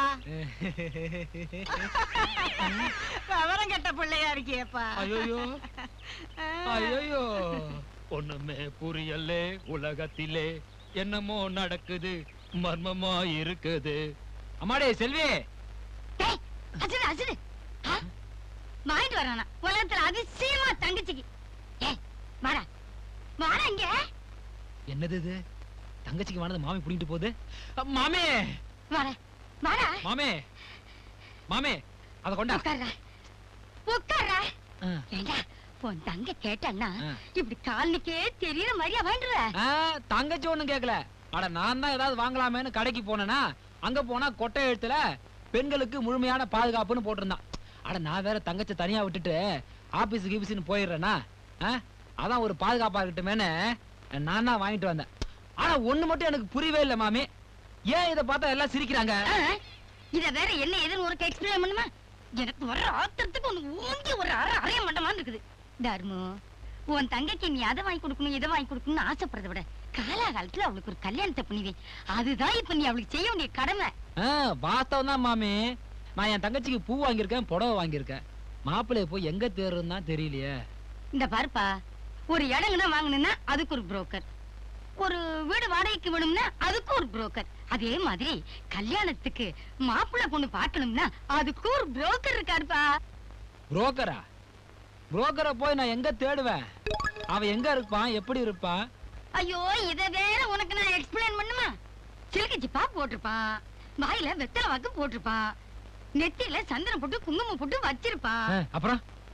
Speaker 7: விவரம் கெட்ட பிள்ளையா இருக்கியேப்பா
Speaker 6: ஐயோ ஐயோ ஒண்ணுமே புரியலே உலகத்திலே என்னமோ நடக்குது மர்மமா இருக்குது அம்மாடே செல்வி
Speaker 1: டேய் அசடு அசடு ஆ? வாங்கிட்டு வரானா உலகத்துல அதிசயமா தங்கச்சிக்கு ஏய் வாடா வாடா இங்க
Speaker 6: என்னது இது தங்கச்சிக்கு வானது மாமி புடிங்கிட்டு போகுது அ, மாமே
Speaker 1: வாடா வாடா
Speaker 6: மாமே மாமே அத கொண்டா
Speaker 1: உட்கார்றா உட்கார்றா
Speaker 6: ஆ.
Speaker 1: ஏண்டா உன் தங்க கேட்டான்னா
Speaker 6: ஆ.
Speaker 1: இப்படி காலனிக்கே தெரியற மாதிரியா வாங்கிடுற
Speaker 6: ஆ, தங்கச்சி ஒண்ணும் கேக்கல அட நான் தான் ஏதாவது வாங்கலாமேன்னு கடைக்கு போனேனா அங்க போனா கொட்டை எழுத்துல பெண்களுக்கு முழுமையான பாதுகாப்புன்னு போட்டிருந்தான் அட நான் வேற தங்கச்சி தனியா விட்டுட்டு ஆபீஸ் கீபீஸ்னு போயிடுறேனா ஆ? அதான் ஒரு பாதுகாப்பா இருக்கட்டுமேன்னு நான் தான் வாங்கிட்டு வந்தேன் ஆனா ஒண்ணு மட்டும் எனக்கு புரியவே இல்லை மாமி ஏன் இதை பார்த்தா எல்லாம் சிரிக்கிறாங்க
Speaker 1: ஆ? இத வேற என்ன ஏதுன்னு ஒரு எக்ஸ்பிளைன் பண்ணுமா எனக்கு வர்ற ஆத்திரத்துக்கு ஒண்ணு ஊங்கி ஒரு அரை அறைய மண்டமா இருக்குது தர்மு உன் தங்கைக்கு நீ அதை வாங்கி கொடுக்கணும் இதை வாங்கி கொடுக்கணும்னு ஆசைப்படுறத விட காலாகாலத்துல அவளுக்கு ஒரு கல்யாணத்தை பண்ணிவே அதுதான் இப்ப நீ அவளுக்கு செய்ய வேண்டிய கடமை
Speaker 6: ஆ, வாஸ்தவம் தான் மாமி நான் என் தங்கச்சிக்கு பூ வாங்கியிருக்கேன் புடவை வாங்கியிருக்கேன் மாப்பிள்ளைய போய் எங்க தேடுறதுன்னு தான் தெரியலையே
Speaker 1: இந்த பாருப்பா ஒரு இடங்கன்னா வாங்கணும்னா அதுக்கு ஒரு புரோக்கர் ஒரு வீடு வாடகைக்கு வேணும்னா அதுக்கு ஒரு புரோக்கர் அதே மாதிரி கல்யாணத்துக்கு மாப்பிள்ளை பொண்ணு பார்க்கணும்னா அதுக்கு ஒரு புரோக்கர் இருக்காருப்பா
Speaker 6: புரோக்கரா புரோக்கரை போய் நான் எங்க தேடுவேன் அவன் எங்க இருப்பான் எப்படி இருப்பான்
Speaker 1: ஐயோ இத வேற உனக்கு நான் எக்ஸ்பிளைன் பண்ணுமா சிலுக்கு ஜிப்பா போட்டிருப்பான் வாயில வெத்தலை வாக்கு போட்டிருப்பான் நெத்தியில சந்தனம் போட்டு குங்குமம் போட்டு வச்சிருப்பான்
Speaker 6: ஆ, அப்புறம்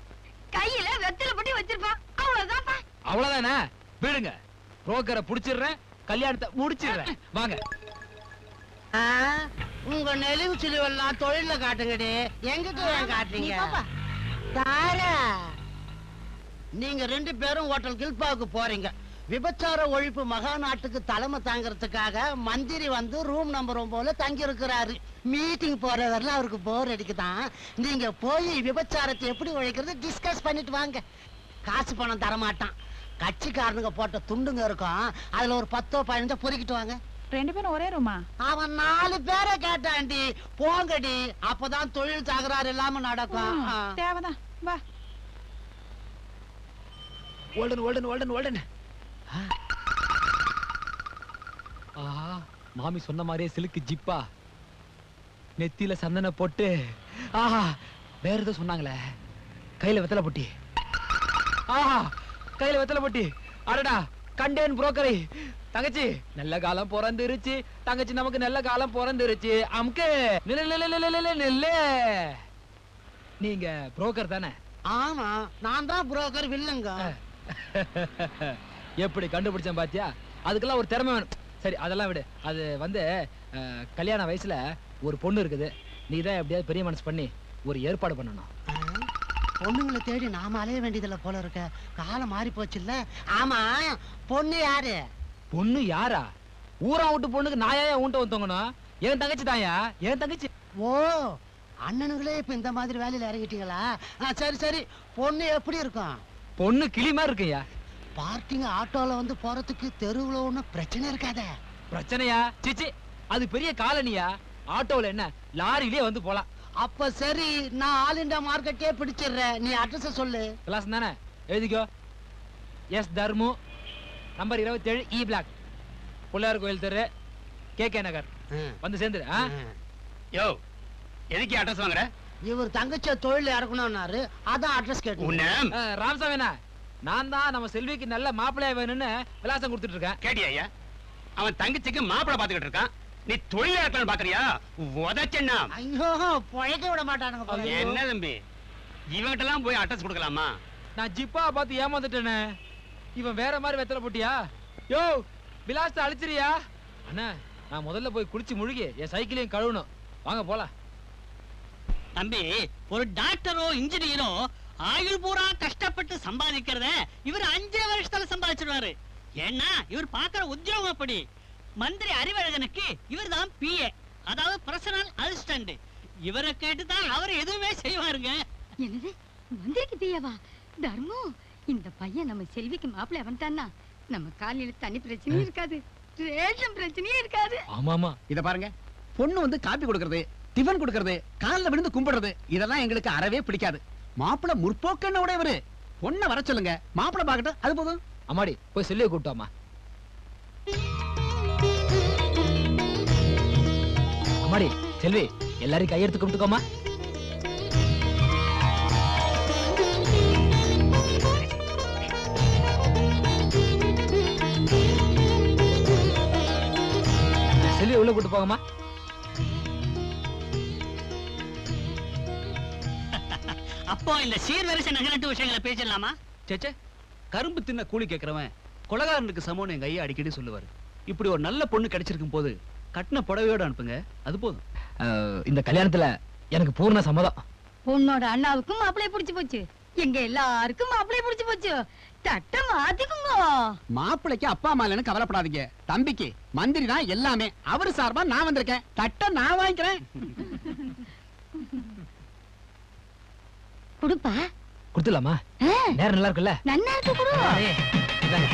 Speaker 7: கையில வெத்தலை பொட்டி வச்சிருப்பான் அவ்வளவுதான்ப்பா
Speaker 6: அவ்வளவுதானே விடுங்க புரோக்கரை புடிச்சிடுறேன் கல்யாணத்தை முடிச்சிடுறேன் வாங்க
Speaker 13: ஆ, உங்க நெளிவு சிலுவெல்லாம் தொழில காட்டுங்கடி எங்கிட்ட ஏன் காட்டுறீங்க தாரா நீங்க ரெண்டு பேரும் ஹோட்டல் கில்பாவுக்கு போறீங்க விபச்சார ஒழிப்பு மகாநாட்டுக்கு தலைமை தாங்கிறதுக்காக மந்திரி வந்து ரூம் நம்பர் ஒன்பதுல தங்கி இருக்கிறாரு மீட்டிங் போற வரல அவருக்கு போர் அடிக்குதான் நீங்க போய் விபச்சாரத்தை எப்படி ஒழிக்கிறது டிஸ்கஸ் பண்ணிட்டு வாங்க காசு பணம் தரமாட்டான் கட்சிக்காரனுங்க போட்ட துண்டுங்க இருக்கும் அதுல ஒரு பத்தோ பதினஞ்சோ பொறுக்கிட்டு வாங்க
Speaker 14: ரெண்டு பேரும் ஒரே ரூமா
Speaker 13: அவன் நாலு பேரை கேட்டான்டி போங்கடி அப்பதான் தொழில் தகராறு இல்லாம நடக்கும் ஆ.
Speaker 14: தேவைதான் வா
Speaker 6: ஓல்டன் ஓல்டன் ஓல்டன் ஓல்டன் ஆஹா மாமி சொன்ன மாதிரியே சிலுக்கு ஜிப்பா நெத்தியில சந்தன போட்டு ஆஹா வேற ஏதோ சொன்னாங்களே கையில வெத்தலை பொட்டி ஆஹா கையில வெத்தலை பொட்டி அடடா கண்டேன் புரோக்கரை தங்கச்சி நல்ல காலம் பிறந்துருச்சு தங்கச்சி நமக்கு நல்ல காலம் பிறந்துருச்சு அமுக்கு நில்லு நில்லு நில்லு நில்லு நில்லு நீங்க புரோக்கர் தானே
Speaker 13: ஆமா நான் தான் புரோக்கர் வில்லுங்க
Speaker 6: எப்படி கண்டுபிடிச்சேன் பாத்தியா அதுக்கெல்லாம் ஒரு திறமை வேணும் சரி அதெல்லாம் விடு அது வந்து அஹ், கல்யாண வயசுல ஒரு பொண்ணு இருக்குது நீ தான் எப்படியாவது பெரிய மனசு பண்ணி ஒரு ஏற்பாடு பண்ணணும்
Speaker 13: பொண்ணுங்களை தேடி நாம அலைய வேண்டியதில்ல போல இருக்க காலம் மாறி போச்சுல்ல ஆமா பொண்ணு யாரு
Speaker 6: பொண்ணு யாரா ஊரா விட்டு பொண்ணுக்கு நாயா ஊண்ட வந்தவங்கணும் என் தங்கச்சி தாயா என் தங்கச்சி
Speaker 13: ஓ அண்ணனுங்களே இப்ப இந்த மாதிரி வேலையில இறங்கிட்டீங்களா ஆ, சரி சரி பொண்ணு எப்படி இருக்கும்
Speaker 6: பொண்ணு கிளி மாதிரி இருக்குயா
Speaker 13: பார்ட்டிங்க ஆட்டோல வந்து போறதுக்கு தெருவுல ஒண்ணும் பிரச்சனை இருக்காதே
Speaker 6: பிரச்சனையா சிச்சி அது பெரிய காலனியா ஆட்டோல என்ன லாரியிலே வந்து போலாம்
Speaker 13: அப்ப சரி நான் ஆல் இண்டியா மார்க்கெட்டே பிடிச்சிடுறேன் நீ அட்ரஸ் சொல்லு
Speaker 6: விலாசம் தானே எழுதிக்கோ எஸ் தர்மு நம்பர் இருபத்தேழு இ பிளாக் பிள்ளையார் கோயில் தெரு கே கே நகர் வந்து சேர்ந்துரு ஆ?
Speaker 12: யோ எதுக்கு அட்ரஸ் வாங்குற
Speaker 13: இவர் தங்கச்சிய தொழில இறக்கணும்னாரு அதான் அட்ரஸ் கேட்டு
Speaker 6: ஆ, ராமசாமிண்ணா நான் தான் நம்ம செல்விக்கு நல்ல மாப்பிள்ளையா வேணும்னு விலாசம் கொடுத்துட்டு இருக்கேன்
Speaker 12: கேட்டியா ஐயா அவன் தங்கச்சிக்கு மாப்பிளை பாத்துக்கிட்டு இருக்கான் நீ தொழில இருக்கலாம்னு பாக்குறியா உதச்சென்னா
Speaker 13: ஐயோ பழைக்க விட மாட்டானுங்க போல.
Speaker 12: என்ன தம்பி இவங்கிட்ட எல்லாம் போய் அட்ரஸ் கொடுக்கலாமா
Speaker 6: நான் ஜிப்பா பார்த்து ஏமாந்துட்டேனே இவன் வேற மாதிரி வெத்தலை போட்டியா யோ விலாசத்தை அழிச்சிரியா அண்ணா நான் முதல்ல போய் குளிச்சு முழுகி என் சைக்கிளையும் கழுவணும் வாங்க போலாம்
Speaker 15: தம்பி ஒரு டாக்டரோ இன்ஜினியரோ ஆயுள் பூரா கஷ்டப்பட்டு சம்பாதிக்கிறத இவர் அஞ்சே வருஷத்துல சம்பாதிச்சிருவாரு ஏன்னா இவர் பார்க்கிற உத்தியோகம் அப்படி மந்திரி அறிவழகனுக்கு இவர் தான் பிஏ அதாவது பர்சனல் அசிஸ்டன்ட் இவரை கேட்டுதான் அவர் எதுவுமே செய்வாருங்க
Speaker 16: என்னது மந்திரிக்கு பியவா தர்மு இந்த பையன் நம்ம செல்விக்கு மாப்பிள்ளை அவன்தானா நம்ம காலையில தண்ணி பிரச்சனையும் இருக்காது ரேஷன் பிரச்சனையும் இருக்காது
Speaker 12: ஆமாமா இத பாருங்க பொண்ணு வந்து காப்பி கொடுக்கறது டிஃபன் கொடுக்கறது கால்ல விழுந்து கும்பிடுறது இதெல்லாம் எங்களுக்கு அறவே பிடிக்காது மாப்பிள முற்போக்குன்னு உடையவரு பொண்ணை வர சொல்லுங்க மாப்பிள பாக்கட்டும் அது போதும்
Speaker 6: அம்மாடி போய் செல்லியை கூப்பிட்டாமா அம்மாடி செல்வி எல்லாரையும் கையெடுத்து கும்பிட்டுக்கோமா செல்வி உள்ள கூட்டு போங்கம்மா
Speaker 15: அப்போ இந்த சீர்வரிசை நகரட்டு விஷயங்களை பேசிடலாமா
Speaker 17: சேச்சே கரும்பு தின்ன கூலி கேட்கிறவன் கொலகாரனுக்கு சமம்னு எங்க ஐயா அடிக்கடி சொல்லுவாரு இப்படி ஒரு நல்ல பொண்ணு கிடைச்சிருக்கும் போது கட்டின புடவையோட அனுப்புங்க அது போதும்
Speaker 6: அஹ், இந்த கல்யாணத்துல எனக்கு பூர்ண சம்மதம்
Speaker 16: உன்னோட அண்ணாவுக்கும் மாப்பிள்ளைய பிடிச்சு போச்சு எங்க எல்லாருக்கும் மாப்பிள்ளைய பிடிச்சு போச்சு தட்டை மாத்திக்குங்க
Speaker 12: மாப்பிளைக்கு அப்பா அம்மா இல்லைன்னு கவலைப்படாதீங்க தம்பிக்கு மந்திரி தான் எல்லாமே அவரு சார்பா நான் வந்திருக்கேன் தட்ட நான் வாங்கிக்கிறேன்
Speaker 16: கொடுப்பா
Speaker 6: கொடுத்துடலாமா நேரம் நல்லா இருக்குல்ல
Speaker 16: நன்னா இருக்கு குடு
Speaker 6: அடே, இந்தாங்க.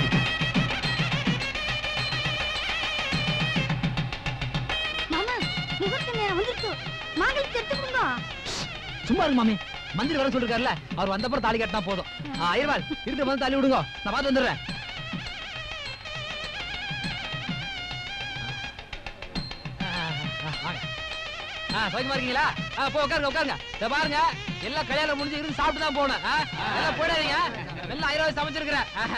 Speaker 16: மாமா முகூர்த்த நேரம் வந்துருக்கு மாங்களுக்கு எடுத்து கொடுங்க
Speaker 6: சும்மா இருக்கு மாமி மந்திரி வர சொல்லிருக்காருல்ல அவர் வந்தப்பறம் தாலி கட்டினா போதும் ஆ, ஐயர்வாள் இருக்கிற வந்து தள்ளி விடுங்க நான் பார்த்து வந்துடுறேன் ஆ, ஆ, ஆ, வாங்க. ஆ, சௌக்கியமா இருக்கீங்களா ஆ, போய் உட்காருங்க உட்காருங்க இதை பாருங்க எல்லாம் கல்யாணம் முடிஞ்சு இருந்து சாப்பிட்டு தான் போகணும் ஆ, எல்லாம் போயிடாதீங்க எல்லாம் ஐயாவது சமைச்சிருக்கிறேன் ஆ.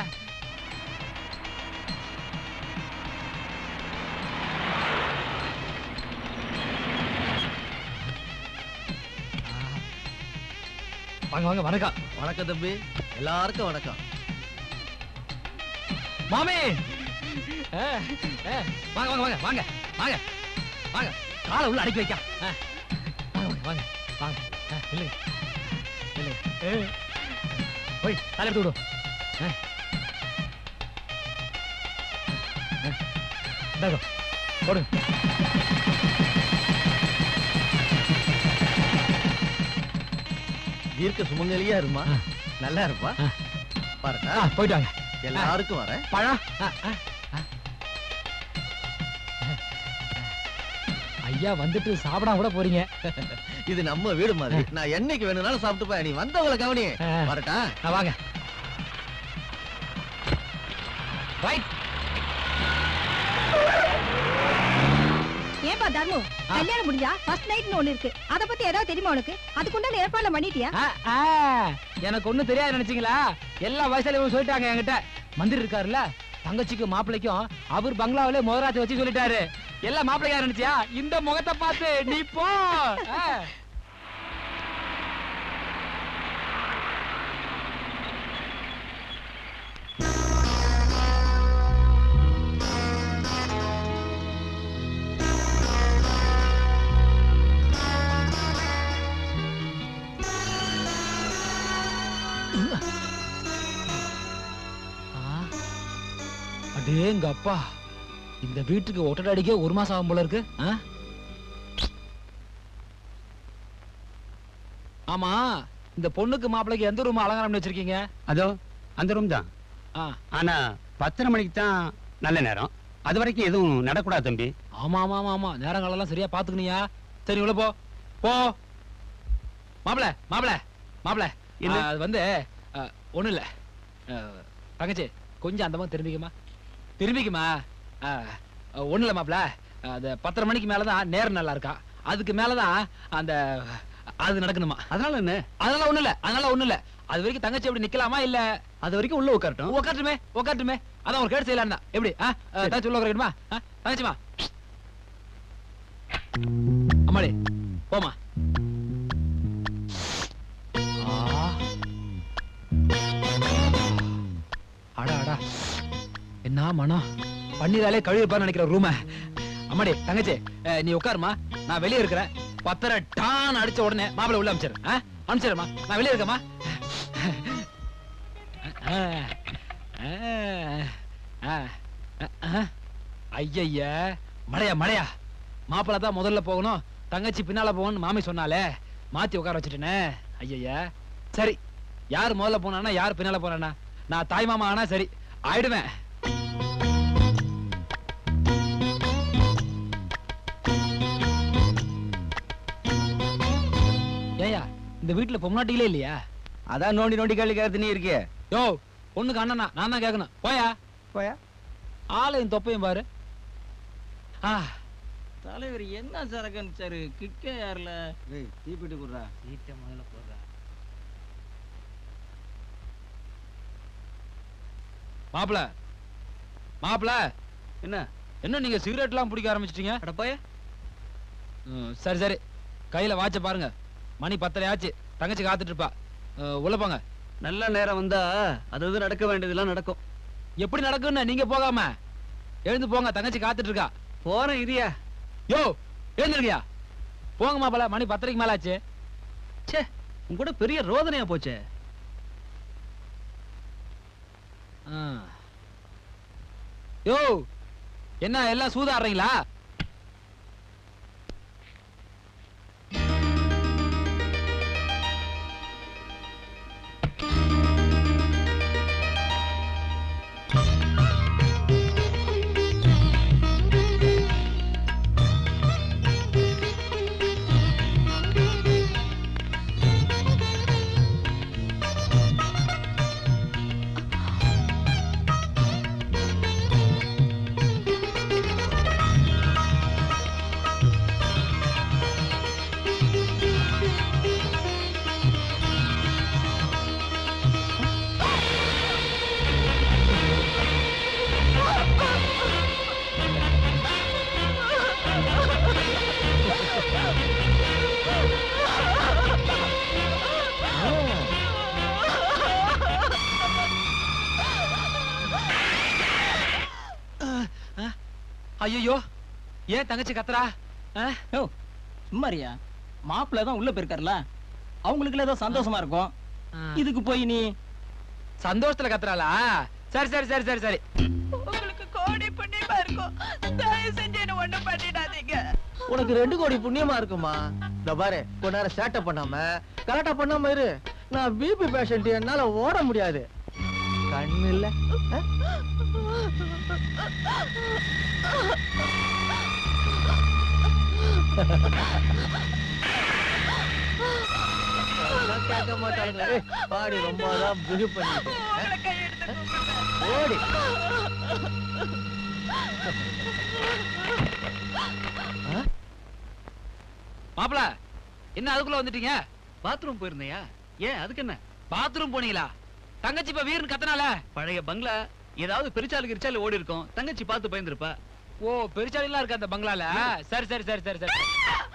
Speaker 6: வாங்க வாங்க வணக்கம்
Speaker 18: வணக்கம் தம்பி எல்லாருக்கும் வணக்கம்
Speaker 6: மாமி ஆ, ஆ, வாங்க வாங்க வாங்க வாங்க வாங்க வாங்க காலை உள்ள அடக்கி வைக்க ஆ, வாங்க வாங்க வாங்க வாங்க ஆ, இல்லைங்க இல்லைங்க ஏ, போய் காலை எடுத்து விடு ஆ. ஆ, இந்தாங்க, போடுங்க
Speaker 18: தீர்க்க சுமங்கலியா இருமா நல்லா இருப்பா
Speaker 6: ஆ,
Speaker 18: பாருங்க
Speaker 6: போயிட்டு வாங்க
Speaker 18: எல்லாருக்கும் வரேன்
Speaker 6: பழம் ஆ, ஆ, ஆ. ஐயா வந்துட்டு சாப்பிடாம கூட போறீங்க
Speaker 18: இது நம்ம வீடு மாதிரி நான் என்னைக்கு வேணும்னாலும் சாப்பிட்டுப்பா நீ வந்தவங்களை கவனி
Speaker 6: ஆ.
Speaker 18: வரட்டா
Speaker 6: ஆ, வாங்க ரைட்
Speaker 19: ஏன்பா தர்மு கல்யாணம் முடிஞ்சா ஃபர்ஸ்ட் நைட்னு ஒண்ணு இருக்கு அத பத்தி ஏதாவது தெரியுமா உனக்கு அதுக்குண்டான ஏற்பாடுல பண்ணிட்டியா
Speaker 6: ஆ, ஆ, எனக்கு ஒண்ணும் தெரியாது நினைச்சீங்களா எல்லா வயசுலயும் சொல்லிட்டாங்க என்கிட்ட மந்திரி இருக்காருல்ல தங்கச்சிக்கும் மாப்பிள்ளைக்கும் அவர் பங்களாவிலே முதராத்தி வச்சு சொல்லிட்டாரு எல்லா மாப்பிள்ளையா நினைச்சியா இந்த முகத்தை பார்த்து நீ போ ஆ. அடேங்க அப்பா இந்த வீட்டுக்கு ஒட்டடை அடிக்க ஒரு மாசம் ஆகும் போல இருக்கு ஆ? ஆமா இந்த பொண்ணுக்கு மாப்பிள்ளைக்கு எந்த ரூம் அலங்காரம் பண்ணி வச்சிருக்கீங்க
Speaker 20: அதோ அந்த ரூம் தான்
Speaker 6: ஆ.
Speaker 20: ஆனா பத்தரை மணிக்கு தான் நல்ல நேரம் அது வரைக்கும் எதுவும் நடக்கூடாது தம்பி
Speaker 6: ஆமா ஆமா ஆமா ஆமா நேரங்களெல்லாம் சரியா பாத்துக்கணியா சரி உள்ள போ போ மாப்பிள மாப்பிள மாப்பிள
Speaker 20: என்ன?
Speaker 6: அது வந்து ஆ, ஒண்ணும் இல்ல ஆ, தங்கச்சி கொஞ்சம் அந்த மாதிரி திரும்பிக்குமா திரும்பிக்குமா ஆ, ஒண்ணும் இல்ல மாப்பிள அந்த பத்தரை மணிக்கு மேலதான் நேரம் நல்லா இருக்கா அதுக்கு மேலதான் அந்த அது நடக்கணுமா
Speaker 20: அதனால என்ன
Speaker 6: அதனால ஒண்ணும் இல்ல அதனால ஒண்ணும் இல்ல அது வரைக்கும் தங்கச்சி எப்படி நிக்கலாமா இல்ல
Speaker 20: அது வரைக்கும் உள்ள உட்காரட்டும்
Speaker 6: உட்காட்டுமே உட்காட்டுமே அதான் ஒரு கேடு செய்யலாம் தான் எப்படி ஆ, ஆ, தங்கச்சி உள்ள உட்காரட்டுமா ஆ, தங்கச்சிமா அம்மாடி போமா அடா அடா என்ன மனம் பன்னீராலே கழுவிப்பான்னு நினைக்கிற ரூம அம்மாடி தங்கச்சி அஹ், நீ உட்காருமா நான் வெளியே இருக்கிறேன் பத்தரை டான் அடிச்ச உடனே மாப்பிளை உள்ள அமிச்சிரு அமிச்சிருமா நான் வெளியே இருக்கேம்மா ஐயய்ய மழையா மழையா மாப்பிளை தான் முதல்ல போகணும் தங்கச்சி பின்னால போகணும்னு மாமி சொன்னாலே மாத்தி உட்கார வச்சுட்டேனே ஐயய்ய சரி யார் முதல்ல போனானா யார் பின்னால போனானா நான் தாய் மாமா ஆனா சரி ஆயிடுவேன் ஏயா இந்த வீட்டுல பொம்னாட்டிகளே இல்லையா
Speaker 21: அதான் நோண்டி நோண்டி கேள்வி கேட்கறது நீ இருக்கே
Speaker 6: யோ பொண்ணுக்கு அண்ணனா நான் தான் கேட்கணும் போயா
Speaker 21: போயா
Speaker 6: ஆளையும் தொப்பையும் பாரு ஆ
Speaker 21: தலைவர் என்ன சரக்கு அனுப்பிச்சாரு கிக்கே யாருல தீப்பிட்டு குடுறா
Speaker 6: சீட்டை முதல்ல போடுறா மாப்பிள மாப்பிள
Speaker 20: என்ன
Speaker 6: என்ன நீங்க சிகரெட்லாம் பிடிக்க ஆரம்பிச்சிட்டீங்க
Speaker 20: அடப்பாய
Speaker 6: சரி சரி கையில வாட்ச பாருங்க மணி பத்தரை ஆச்சு தங்கச்சி காத்துட்டு இருப்பா அஹ், உள்ள போங்க
Speaker 20: நல்ல நேரம் வந்தா அது அது நடக்க வேண்டியதெல்லாம் நடக்கும்
Speaker 6: எப்படி நடக்கும்னு நீங்க போகாம எழுந்து போங்க தங்கச்சி காத்துட்டு இருக்கா
Speaker 20: போறேன் இரியா
Speaker 6: யோ எழுந்துருங்கயா போங்க மாப்பிள மணி பத்தரைக்கு மேல ஆச்சு
Speaker 20: ச்சே உன் கூட பெரிய ரோதனையா போச்சே
Speaker 6: ஆ. யோ என்ன எல்லாம் சூதாடுறீங்களா ஐயோ ஏன் தங்கச்சி கத்துறா
Speaker 21: யோ சும்மாரியா மாப்பிள்ளை தான் உள்ள போயிருக்காருல அவங்களுக்குள்ள ஏதோ சந்தோஷமா இருக்கும் இதுக்கு போய் நீ
Speaker 6: சந்தோஷத்துல கத்துறாளா சரி சரி சரி சரி சரி
Speaker 5: உங்களுக்கு கோடி புண்ணியமா இருக்கும் தயவு செஞ்சு என்ன ஒண்ணும் பண்ணிடாதீங்க
Speaker 18: உனக்கு ரெண்டு கோடி புண்ணியமா இருக்குமா இந்த பாரு கொஞ்ச நேரம் சேட்டை பண்ணாம கரெக்டா பண்ணாம இரு நான் பிபி பேஷண்ட் என்னால ஓட முடியாது கண்ணு இல்ல ஆ? அதெல்லாம் கேட்க மாட்டாங்க ஏய், பாடி ரொம்ப தான் பிகு பண்ணிட்டு ஓடி
Speaker 6: மாப்பிள என்ன அதுக்குள்ள வந்துட்டீங்க
Speaker 17: பாத்ரூம் போயிருந்தையா ஏன் அதுக்கு என்ன
Speaker 6: பாத்ரூம் போனீங்களா தங்கச்சி இப்ப வீரன் கத்தனால
Speaker 17: பழைய பங்களா ஏதாவது பெருச்சாலு கிரிச்சாலு ஓடி இருக்கும் தங்கச்சி பார்த்து பயந்துருப்பா
Speaker 6: ஓ பெருச்சாலிலாம் இருக்கு அந்த பங்களால சரி சரி சரி சரி சரி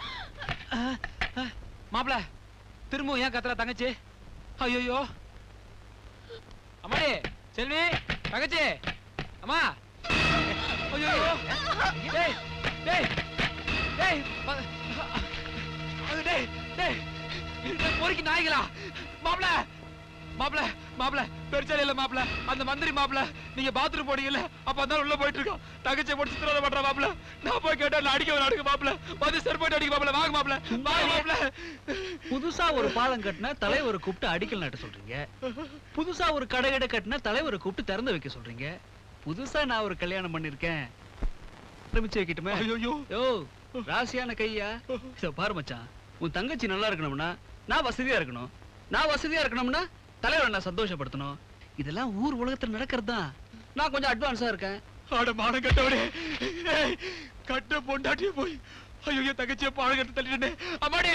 Speaker 6: மாப்பிள திரும்பவும் ஏன் கத்துறா தங்கச்சி ஐயோ அம்மாடி செல்வி தங்கச்சி அம்மா ஐயோ டேய் டேய் டேய் ப- அது டேய் டேய் இந்த பொறுக்கி நாய்களா மாப்பிள மாப்பிள மாப்பிள பெருச்சாலி இல்ல மாப்பிள அந்த மந்திரி மாப்பிள நீங்க பாத்ரூம் போனீங்கல்ல அப்ப அதான் உள்ள போயிட்டு இருக்கோம் தங்கச்சியை போட்டு சித்திரவதை பண்ற மாப்பிள நான் போய் கேட்டா நான் அடிக்க அடிக்க மாப்பிள வந்து செருப்பு போட்டு அடிக்க மாப்பிள வாங்க மாப்பிள வாங்க மாப்பிள
Speaker 17: புதுசா ஒரு பாலம் கட்டினா தலைவரை கூப்பிட்டு அடிக்கல் நாட்ட சொல்றீங்க புதுசா ஒரு கடை கடை கட்டினா தலைவரை கூப்பிட்டு திறந்து வைக்க சொல்றீங்க புதுசா நான் ஒரு கல்யாணம் பண்ணிருக்கேன் ஆரம்பிச்சு வைக்கட்டுமே யோ ராசியான கையா இதோ பாரு மச்சான் உன் தங்கச்சி நல்லா இருக்கணும்னா நான் வசதியா இருக்கணும் நான் வசதியா இருக்கணும்னா தலைவரை நான் சந்தோஷப்படுத்தணும் இதெல்லாம் ஊர் உலகத்துல நடக்கிறது தான் நான் கொஞ்சம் அட்வான்ஸா இருக்கேன்
Speaker 6: ஆட மானம் கட்டவனே ஏய், கட்ட பொண்டாட்டிய போய் ஐயோ தங்கச்சியை பாடம் கட்டு தள்ளிட்டே அம்மாடி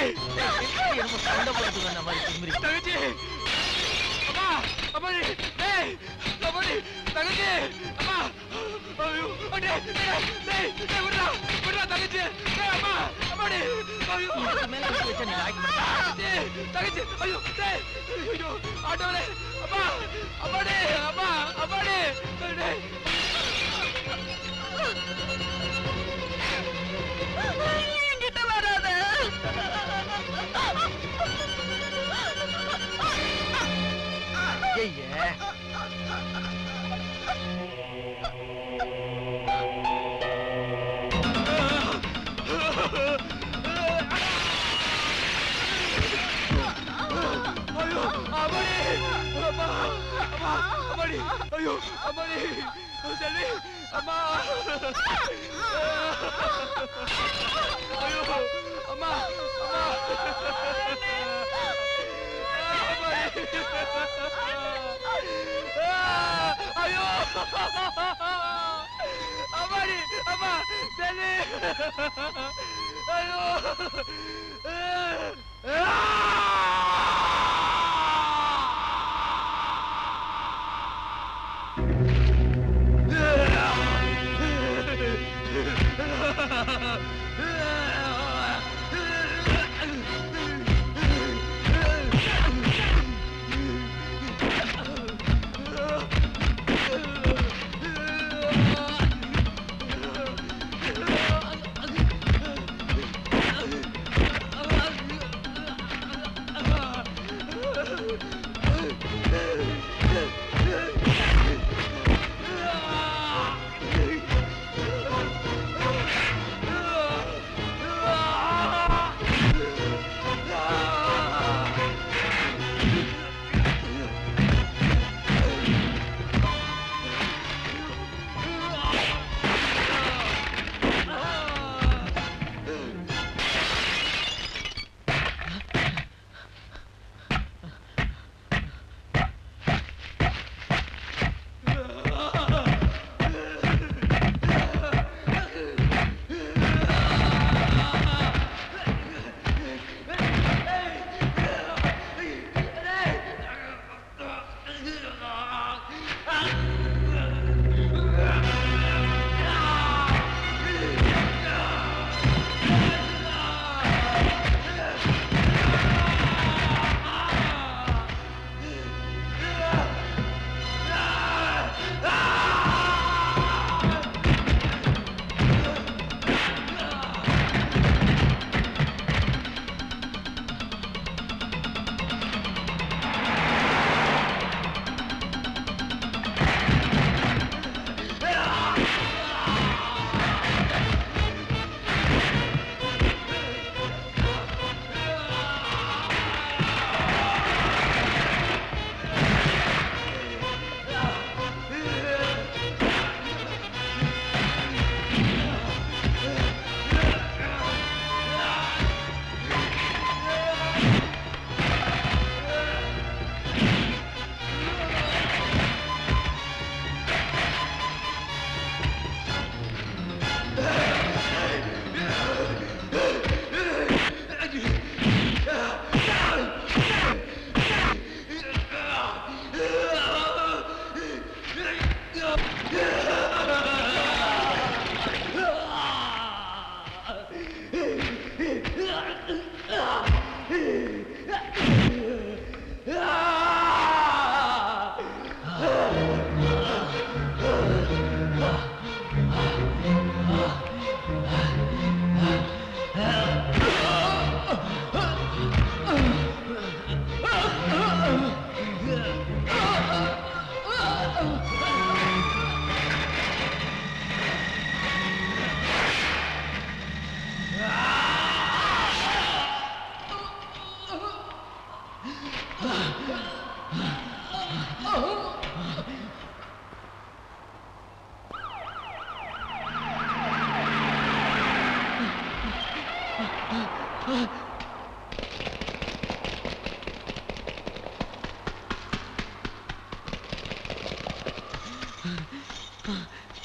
Speaker 6: தங்கச்சி அம்மா அம்மாடி ஏய் அம்மாடி தங்கச்சி அம்மா ஐயோ அடே டேய் டேய் டேய் விடுடா விடுடா தங்கச்சி டேய் அம்மா அம்மாடி ஐயோ மேல வச்ச நீ லாய்க் பண்ணு தங்கச்சி ஐயோ டேய் ஐயோ ஆட்டோலே அம்மா அம்மாடி அம்மா அம்மாடி டேய்
Speaker 5: என்கிட்ட வராத
Speaker 18: ஐயே
Speaker 6: ஐயோ அம்மாடி அம்மா அம்மா அம்மாடி ஐயோ அம்மாடி செல்வி அம்மா ஐயோ அம்மா அம்மா ஐயோ அம்மாடி அம்மா செல்வி ஐயோ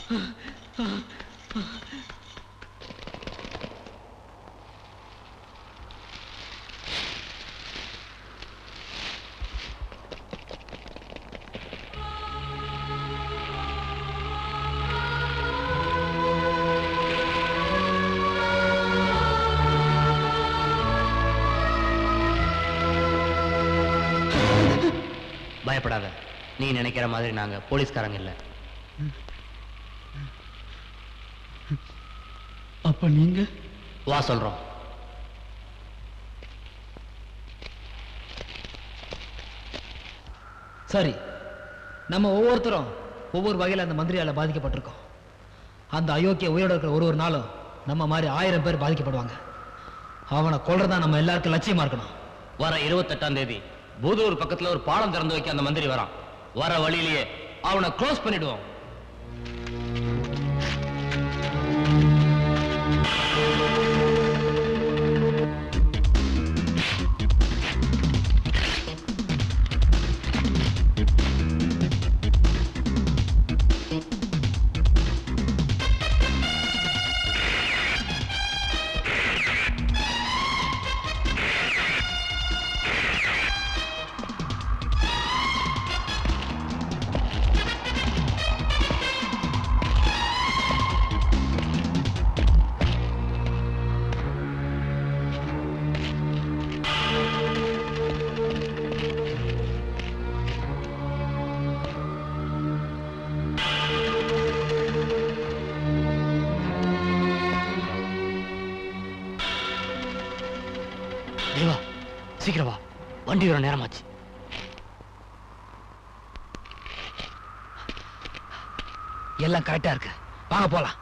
Speaker 2: பயப்படாத நீ நினைக்கிற மாதிரி நாங்க போலீஸ்காரங்க இல்ல
Speaker 3: அப்ப நீங்க
Speaker 2: வா சொல்றோம்
Speaker 6: சரி நம்ம ஒவ்வொருத்தரும் ஒவ்வொரு வகையில் அந்த மந்திரியால பாதிக்கப்பட்டிருக்கோம் அந்த அயோக்கிய உயிரோட இருக்கிற ஒரு ஒரு நாளும் நம்ம மாதிரி ஆயிரம் பேர் பாதிக்கப்படுவாங்க அவனை கொல்றதா நம்ம எல்லாருக்கும் லட்சியமா இருக்கணும்
Speaker 2: வர இருபத்தெட்டாம் தேதி பூதூர் பக்கத்துல ஒரு பாலம் திறந்து வைக்க அந்த மந்திரி வரான் வர வழியிலேயே அவனை க்ளோஸ் பண்ணிடுவோம்
Speaker 6: தேவா சீக்கிரம் வா வண்டி வர நேரமாச்சு எல்லாம் கரெக்டா இருக்கு வாங்க போலாம்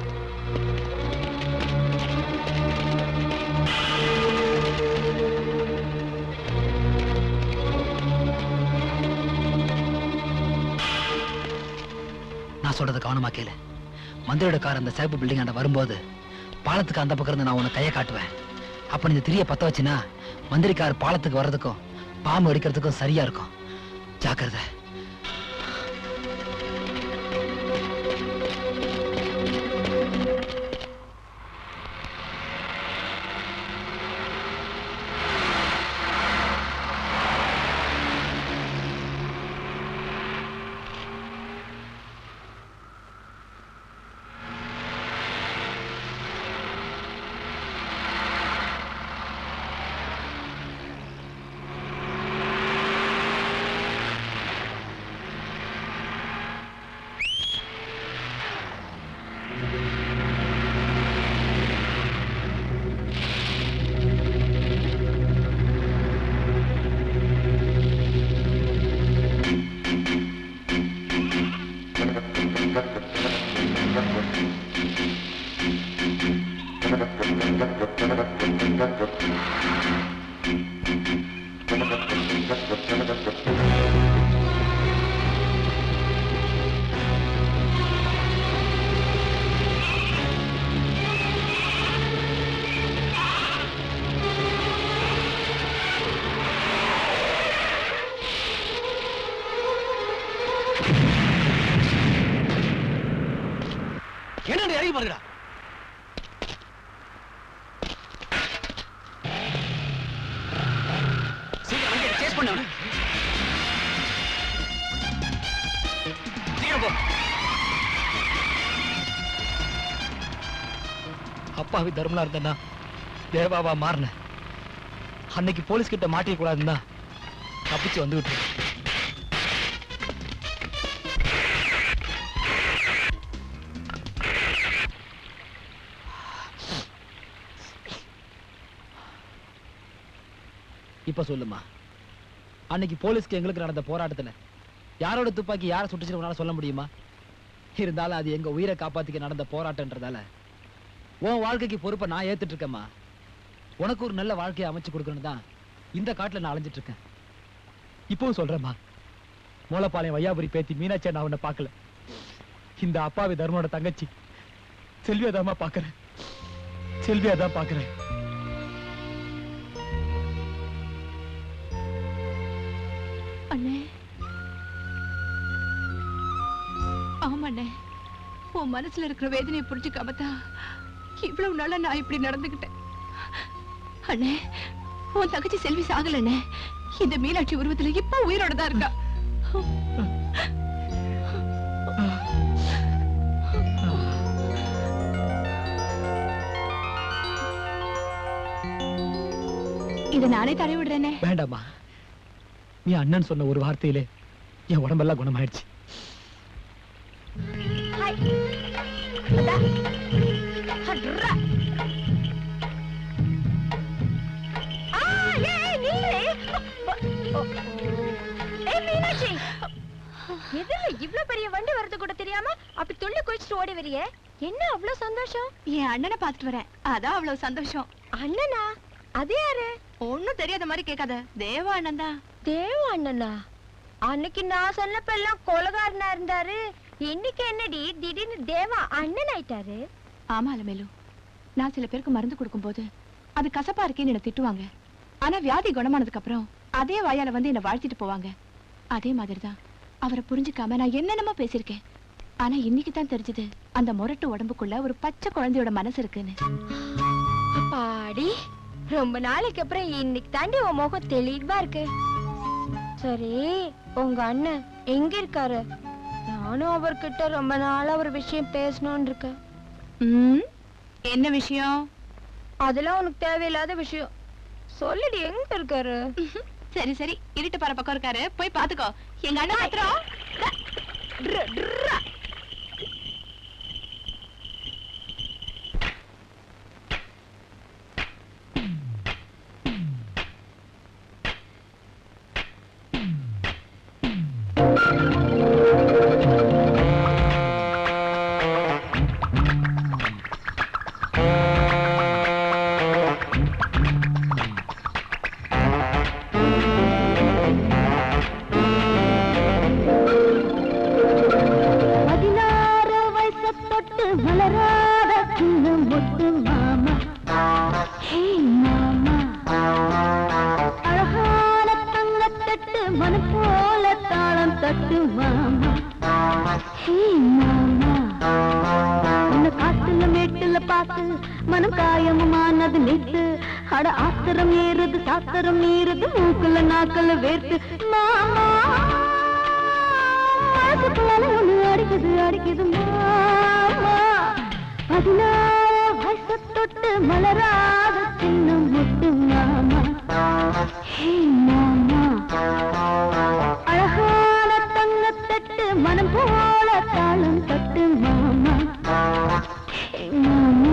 Speaker 6: நான் சொல்றத கவனமா கேளு மந்திரியோட கார் அந்த சிவப்பு பில்டிங் ஆண்ட வரும்போது பாலத்துக்கு அந்த பக்கம் இருந்து நான் உனக்கு கையை காட்டுவேன் அப்ப நீ இந்த திரிய பத்த வச்சுனா மந்திரி கார் பாலத்துக்கு வர்றதுக்கும் பாம்பு அடிக்கிறதுக்கும் சரியா இருக்கும் ஜாக்கிரதை
Speaker 12: என்னடா இறங்கி பாருங்கடா சீக்கிரம் வண்டியை சேஸ் பண்ண அவனை. சீக்கிரம் போ
Speaker 6: அப்பாவி தர்மலா இருந்தேன்னா தேவாவா மாறின அன்னைக்கு போலீஸ் கிட்ட மாட்டிக்க கூடாதுன்னா தப்பிச்சு வந்துகிட்டு இருக்கேன். இப்ப சொல்லுமா அன்னைக்கு போலீஸ்க்கு எங்களுக்கு நடந்த போராட்டத்துல யாரோட துப்பாக்கி யாரை சுட்டுச்சுன்னு உன்னால சொல்ல முடியுமா இருந்தாலும் அது எங்க உயிரை காப்பாத்திக்க நடந்த போராட்டம்ன்றதால உன் வாழ்க்கைக்கு பொறுப்பை நான் ஏத்துட்டு இருக்கேம்மா உனக்கு ஒரு நல்ல வாழ்க்கையை அமைச்சு கொடுக்கணும் தான் இந்த காட்டுல நான் அலைஞ்சிட்டு இருக்கேன் இப்பவும் சொல்றேம்மா மூலப்பாளையம் வையாபுரி பேத்தி மீனாட்சி நான் உன்னை பார்க்கல இந்த அப்பாவி தர்மனோட தங்கச்சி செல்வியாதாம்மா பார்க்கறேன் செல்வியாதான் பார்க்கறேன்
Speaker 1: அண்ணே ஆமாண்ணே உன் மனசுல இருக்கிற வேதனையை புரிஞ்சுக்காம தான் இவ்வளவு நாளா நான் இப்படி நடந்துகிட்டேன் அண்ணே உன் தங்கச்சி செல்வி சாகலண்ணே இந்த மீனாட்சி உருவத்துல இப்ப உயிரோட தான் இருக்கா இத நானே தடவி விடுறேனே
Speaker 6: வேண்டாம்மா நீ அண்ணன் சொன்ன ஒரு வார்த்தையிலே என் உடம்பெல்லாம் குணமாயிடுச்சு
Speaker 4: எதுல இவ்ளோ பெரிய வண்டி வரது கூட தெரியாம அப்படி துள்ளி குளிச்சுட்டு ஓடி வரியே என்ன அவ்ளோ சந்தோஷம்
Speaker 1: என் அண்ணனை பாத்துட்டு வரேன் அதான் அவ்வளவு சந்தோஷம்
Speaker 4: அண்ணனா அது யாரு
Speaker 1: ஒண்ணும் தெரியாத மாதிரி கேட்காத தேவா அண்ணன் தான்
Speaker 4: தேவ அண்ணனா அன்னைக்கு நான் சொன்னப்ப எல்லாம் கொலகாரனா இருந்தாரு இன்னைக்கு என்னடி திடீர்னு தேவா அண்ணன் ஆயிட்டாரு
Speaker 1: ஆமா அலமேலு நான் சில பேருக்கு மருந்து கொடுக்கும்போது அது கசப்பா இருக்கேன்னு என்ன திட்டுவாங்க ஆனா வியாதி குணமானதுக்கு அப்புறம் அதே வாயால வந்து என்ன வாழ்த்திட்டு போவாங்க அதே மாதிரிதான் அவரை புரிஞ்சுக்காம நான் என்னென்னமோ பேசியிருக்கேன் ஆனா இன்னைக்கு தான் தெரிஞ்சது அந்த முரட்டு உடம்புக்குள்ள ஒரு பச்சை குழந்தையோட மனசு இருக்குன்னு
Speaker 4: அப்பாடி ரொம்ப நாளைக்கு அப்புறம் இன்னைக்கு தாண்டி உன் முகம் தெளிவா இருக்கு சரி உங்க அண்ணன் எங்க இருக்காரு நானும் அவர்கிட்ட ரொம்ப நாளா ஒரு விஷயம் பேசணும்னு இருக்கேன்
Speaker 1: ம், என்ன விஷயம்
Speaker 4: அதெல்லாம் உனக்கு தேவையில்லாத விஷயம் சொல்லுடி எங்க இருக்காரு
Speaker 1: சரி சரி இருட்டு பாற பக்கம் இருக்காரு போய் பாத்துக்கோ எங்க அண்ணன் மாத்திரம் ட்ரு, ட்ருரா.
Speaker 4: பதினாறு வயசு தொட்டு வளராத சின்ன முத்து மாமா ஹே மாமா அழகான தங்கத்தட்டு மனம் போல தாளம் தட்டு மாமா ஹே மாமா உன்னை காட்டுல மேட்டுல பார்த்து மனம் காயமுமானது நேத்து அட ஆத்திரம் ஏறுது சாத்திரம் மீறுது மூக்குல நாக்கல வேர்த்து மாமா மனசுக்குள்ளால ஒண்ணு அடிக்குது அடிக்குது மாமா பதினாறு வயசு தொட்டு மலராத சின்ன முட்டு மாமா ஹே மாமா அழகான தங்கத்தட்டு மனம் போல தாளம் தட்டு மாமா ஹே மாமா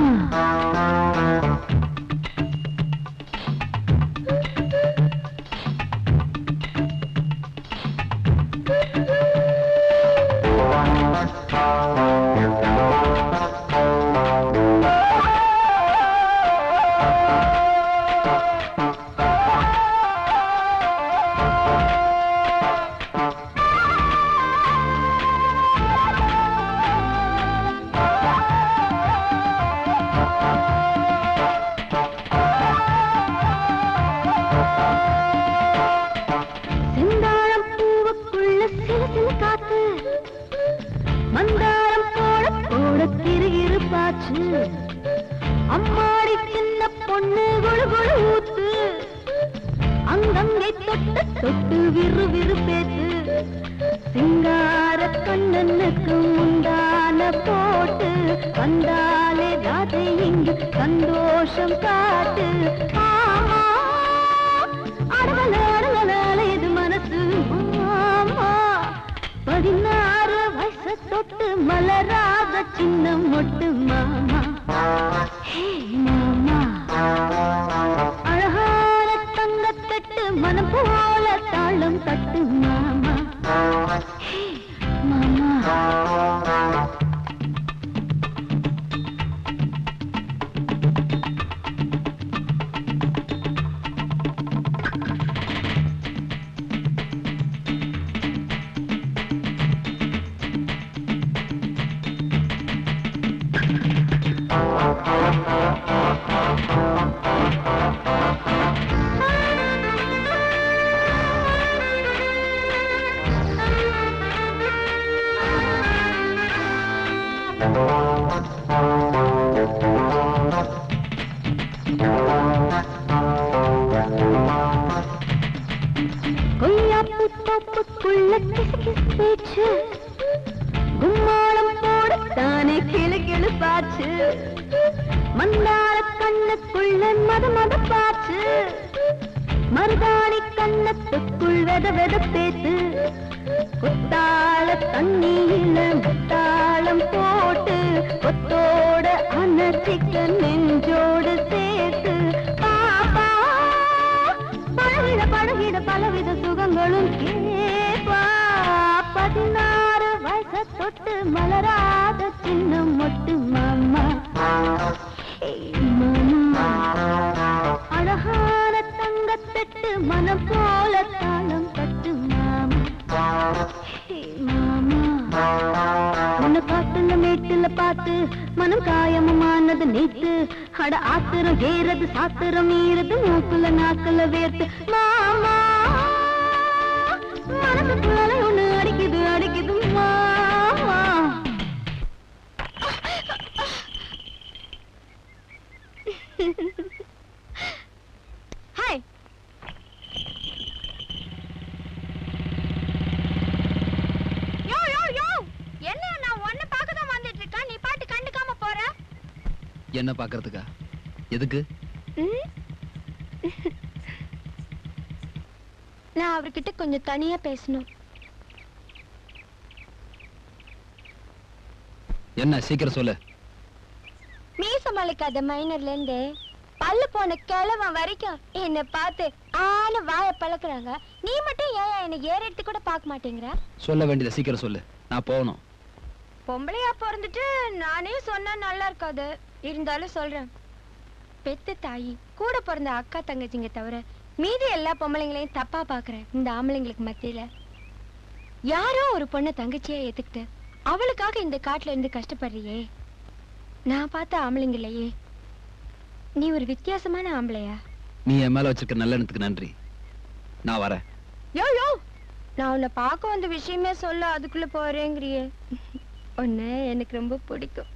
Speaker 4: செந்தாழம் பூவுக்குள்ள சில சில காத்து மந்தாரம் போட போட கிருகிரு பாச்சு அம்மாடி சின்ன பொண்ணு குழு குழு ஊத்து அங்கங்கே தொட்டு தொட்டு விறு விறு பேத்து சிங்கார கண்ணனுக்கு முந்தான போட்டு வந்தாலே ராதை இங்கு சந்தோஷம் காட்டு ஆமா அடவல அடவல இது மனசு மாமா பதினாறு வயசு தொட்டு மலராத சின்ன மொட்டு மாமா ஹே மாமா அழகான தங்கத்தட்டு மனம் போல தாளம் தட்டு மாமா ஹே மாமா கொய்யாப்பு தோப்புக்குள்ள கிசு கிசு பேச்சு கும்மாளம் போடத்தானே கிளு கிளு பாச்சு மந்தார கண்ணுக்குள்ள மத மத பாச்சு மருதாணி கண்ணத்துக்குள் வெத வெத பேத்து குத்தாள தண்ணியில முத்தாளம் போட்டு கொத்தோட அனச்சிக்க நெஞ்சோடு சேர்த்து பாப்பா பழகிட பழகிட பலவித சுகங்களும் கேப்பா பதினாறு வயச தொட்டு மலராத சின்ன மொட்டு மாமா ஏய் மாமா அழகான தங்கத்தட்டு மனம் போல தாளம் தட்டு மாமா ஏய் மாமா உன்னை காட்டுல மேட்டுல பார்த்து மனம் காயமுமானது நேத்து அட ஆத்திரம் ஏறது சாத்திரம் மீறது மூக்குல நாக்குல வேர்த்து மாமா மனசுக்குள்ள ஒண்ணு அடிக்குது அடிக்குது மாமா ஹாய் யோ யோ யோ என்ன நான் உன்னை பார்க்க தான் வந்துட்டு இருக்கேன் நீ பாட்டு கண்டுக்காம போற
Speaker 6: என்ன பாக்குறதுக்கா எதுக்கு
Speaker 4: நான் அவர்கிட்ட கொஞ்சம் தனியா பேசணும்
Speaker 6: என்ன சீக்கிரம் சொல்லு
Speaker 4: மீச மலைக்காத மைனர்ல இருந்து பல்லு போன கிழவன் வரைக்கும் என்ன பார்த்து ஆளு வாய பழக்குறாங்க நீ மட்டும் ஏன் என்ன ஏற எடுத்து கூட பார்க்க மாட்டேங்கிற
Speaker 6: சொல்ல வேண்டியதை சீக்கிரம் சொல்லு நான் போகணும்
Speaker 4: பொம்பளையா பிறந்துட்டு நானே சொன்னா நல்லா இருக்காது இருந்தாலும் சொல்றேன் பெத்த தாயி கூட பிறந்த அக்கா தங்கச்சிங்க தவிர மீதி எல்லா பொம்பளைங்களையும் தப்பா பாக்குறேன் இந்த ஆம்பளைங்களுக்கு மத்தியில யாரோ ஒரு பொண்ணை தங்கச்சியா ஏத்துக்கிட்டு அவளுக்காக இந்த காட்டுல இருந்து கஷ்டப்படுறியே நான் பார்த்த ஆம்பளைங்க இல்லையே நீ ஒரு வித்தியாசமான ஆம்பளையா
Speaker 6: நீ என் மேல வச்சிருக்க நல்ல எண்ணத்துக்கு நன்றி நான் வரேன்
Speaker 4: யோ யோ நான் உன்னை பார்க்க வந்த விஷயமே சொல்ல அதுக்குள்ள போறேங்கிறியே உன்னை எனக்கு ரொம்ப பிடிக்கும்